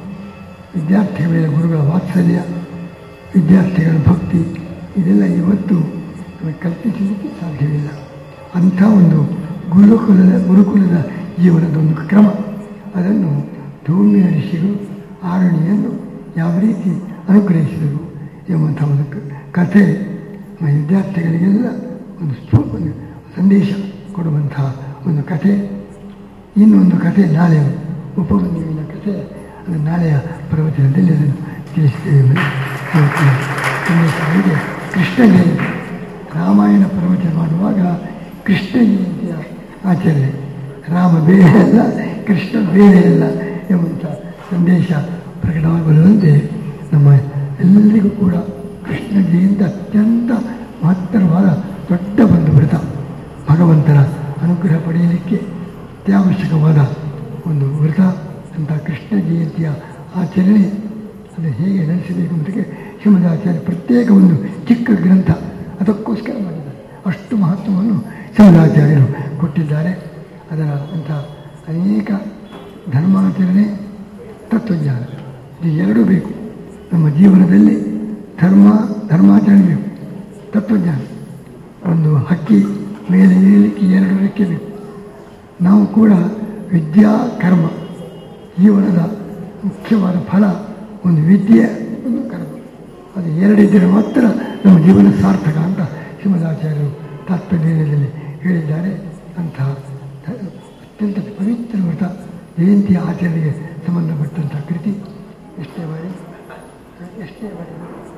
ವಿದ್ಯಾರ್ಥಿಗಳ ಮೇಲೆ ಗುರುಗಳ ವಾತ್ಸಲ್ಯ ವಿದ್ಯಾರ್ಥಿಗಳ ಭಕ್ತಿ ಇದೆಲ್ಲ ಇವತ್ತು ನಮಗೆ ಕಲ್ಪಿಸಲಿಕ್ಕೆ ಸಾಧ್ಯವಿಲ್ಲ ಅಂಥ ಒಂದು ಗುರುಕುಲದ ಗುರುಕುಲದ ಜೀವನದ ಒಂದು ಕ್ರಮ ಅದನ್ನು ಧೂಮ್ಯ ಋಷಿಗಳು ಆರಣಿಯನ್ನು ಯಾವ ರೀತಿ ಅನುಗ್ರಹಿಸಿದರು ಎಂಬಂಥ ಒಂದು ಕ- ಕಥೆ ನಮ್ಮ ವಿದ್ಯಾರ್ಥಿಗಳಿಗೆಲ್ಲ ಒಂದು ಸ್ಫೂ ಒಂದು ಸಂದೇಶ ಕೊಡುವಂತಹ ಒಂದು ಕಥೆ ಇನ್ನೊಂದು ಕಥೆ ನಾಳೆ ಉಪಮನ್ಯುವಿನ ಕಥೆ ಅದು ನಾಳೆಯ ಪ್ರವಚನದಲ್ಲಿ ಅದನ್ನು ತಿಳಿಸ್ತೇವೆ ಇವತ್ತಿನ ಸಂದೇಶಗಳಿಗೆ ಕೃಷ್ಣ ಜಯಂತಿ ರಾಮಾಯಣ ಪ್ರವಚನ ಮಾಡುವಾಗ ಕೃಷ್ಣ ಜಯಂತಿಯ ಆಚರಣೆ ರಾಮ ಬೇರೆ ಅಲ್ಲ ಕೃಷ್ಣ ಬೇರೆ ಅಲ್ಲ ಎಂಬಂಥ ಸಂದೇಶ ಪ್ರಕಟವಾಗಬಲ್ಲಂತೆ ನಮ್ಮ ಎಲ್ಲರಿಗೂ ಕೂಡ ಕೃಷ್ಣ ಜಯಂತಿ ಅತ್ಯಂತ ಮಹತ್ತರವಾದ ದೊಡ್ಡ ಒಂದು ವ್ರತ ಭಗವಂತನ ಅನುಗ್ರಹ ಪಡೆಯಲಿಕ್ಕೆ ಅತ್ಯವಶ್ಯಕವಾದ ಒಂದು ವ್ರತ ಅಂತ ಕೃಷ್ಣ ಜಯಂತಿಯ ಆಚರಣೆ ಅದು ಹೇಗೆ ನಡೆಸಬೇಕು ಅಂತ ಶ್ರೀಮದಾಚಾರ್ಯ ಪ್ರತ್ಯೇಕ ಒಂದು ಚಿಕ್ಕ ಗ್ರಂಥ ಅದಕ್ಕೋಸ್ಕರ ಮಾಡಿದ್ದಾರೆ ಅಷ್ಟು ಮಹತ್ವವನ್ನು ಶ್ರೀಮದಾಚಾರ್ಯರು ಕೊಟ್ಟಿದ್ದಾರೆ ಅದರ ಅಂಥ ಅನೇಕ ಧರ್ಮಾಚರಣೆ ತತ್ವಜ್ಞಾನ ಇದು ಎರಡೂ ಬೇಕು ನಮ್ಮ ಜೀವನದಲ್ಲಿ ಧರ್ಮ ಧರ್ಮಾಚರಣೆ ಬೇಕು ತತ್ವಜ್ಞಾನ ಒಂದು ಹಕ್ಕಿ ಮೇಲೆ ಏಳಲಿಕ್ಕೆ ಎರಡು ರೆಕ್ಕೆ ಬೇಕು ನಾವು ಕೂಡ ವಿದ್ಯಾ ಕರ್ಮ ಜೀವನದ ಮುಖ್ಯವಾದ ಫಲ ಒಂದು ವಿದ್ಯೆ ಒಂದು ಕರ್ಮ ಅದು ಎರಡಿದ್ದರೆ ಮಾತ್ರ ನಮ್ಮ ಜೀವನ ಸಾರ್ಥಕ ಅಂತ ಶ್ರೀಮದಾಚಾರ್ಯರು ತಾತ್ಪರ್ಯದಲ್ಲಿ ಹೇಳಿದ್ದಾರೆ ಅಂತಹ ಧ- ಅತ್ಯಂತ ಪವಿತ್ರ ವ್ರತ ಜಯಂತಿಯ ಆಚರಣೆಗೆ ಸಂಬಂಧಪಟ್ಟಂಥ ಕೃತಿ ಎಷ್ಟೇ ಬಾರಿ ಎಷ್ಟೇ ಬಾರಿ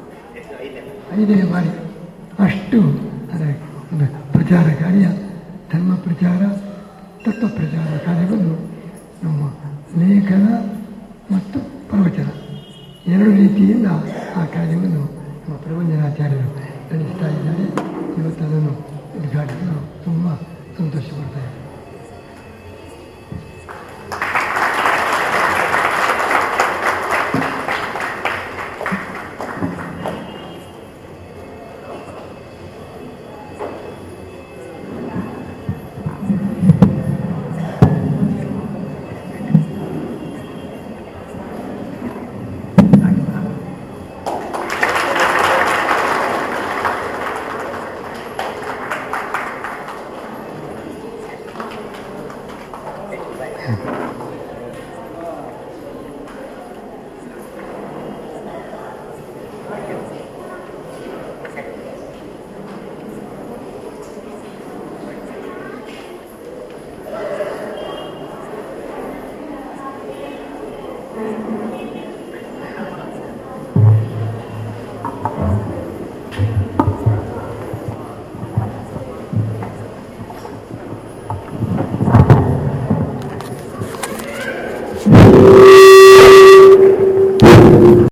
ಐದನೇ ಬಾರಿ ಅಷ್ಟು ಅದರ ಒಂದು ಪ್ರಚಾರ ಕಾರ್ಯ ಧರ್ಮ ಪ್ರಚಾರ ತತ್ವ ಪ್ರಚಾರ ಕಾರ್ಯವನ್ನು ನಮ್ಮ ಲೇಖನ ಮತ್ತು ಪ್ರವಚನ ಎರಡು ರೀತಿಯಿಂದ ಆ ಕಾರ್ಯವನ್ನು ನಮ್ಮ ಪ್ರಬಂಧನಾಚಾರ್ಯರು ನಡೆಸ್ತಾ ಇದ್ದಾರೆ ಇವತ್ತು ಅದನ್ನು ಉದ್ಘಾಟಿಸಲು ತುಂಬ ಸಂತೋಷ ಪಡ್ತಾ ಇದ್ದೀನಿ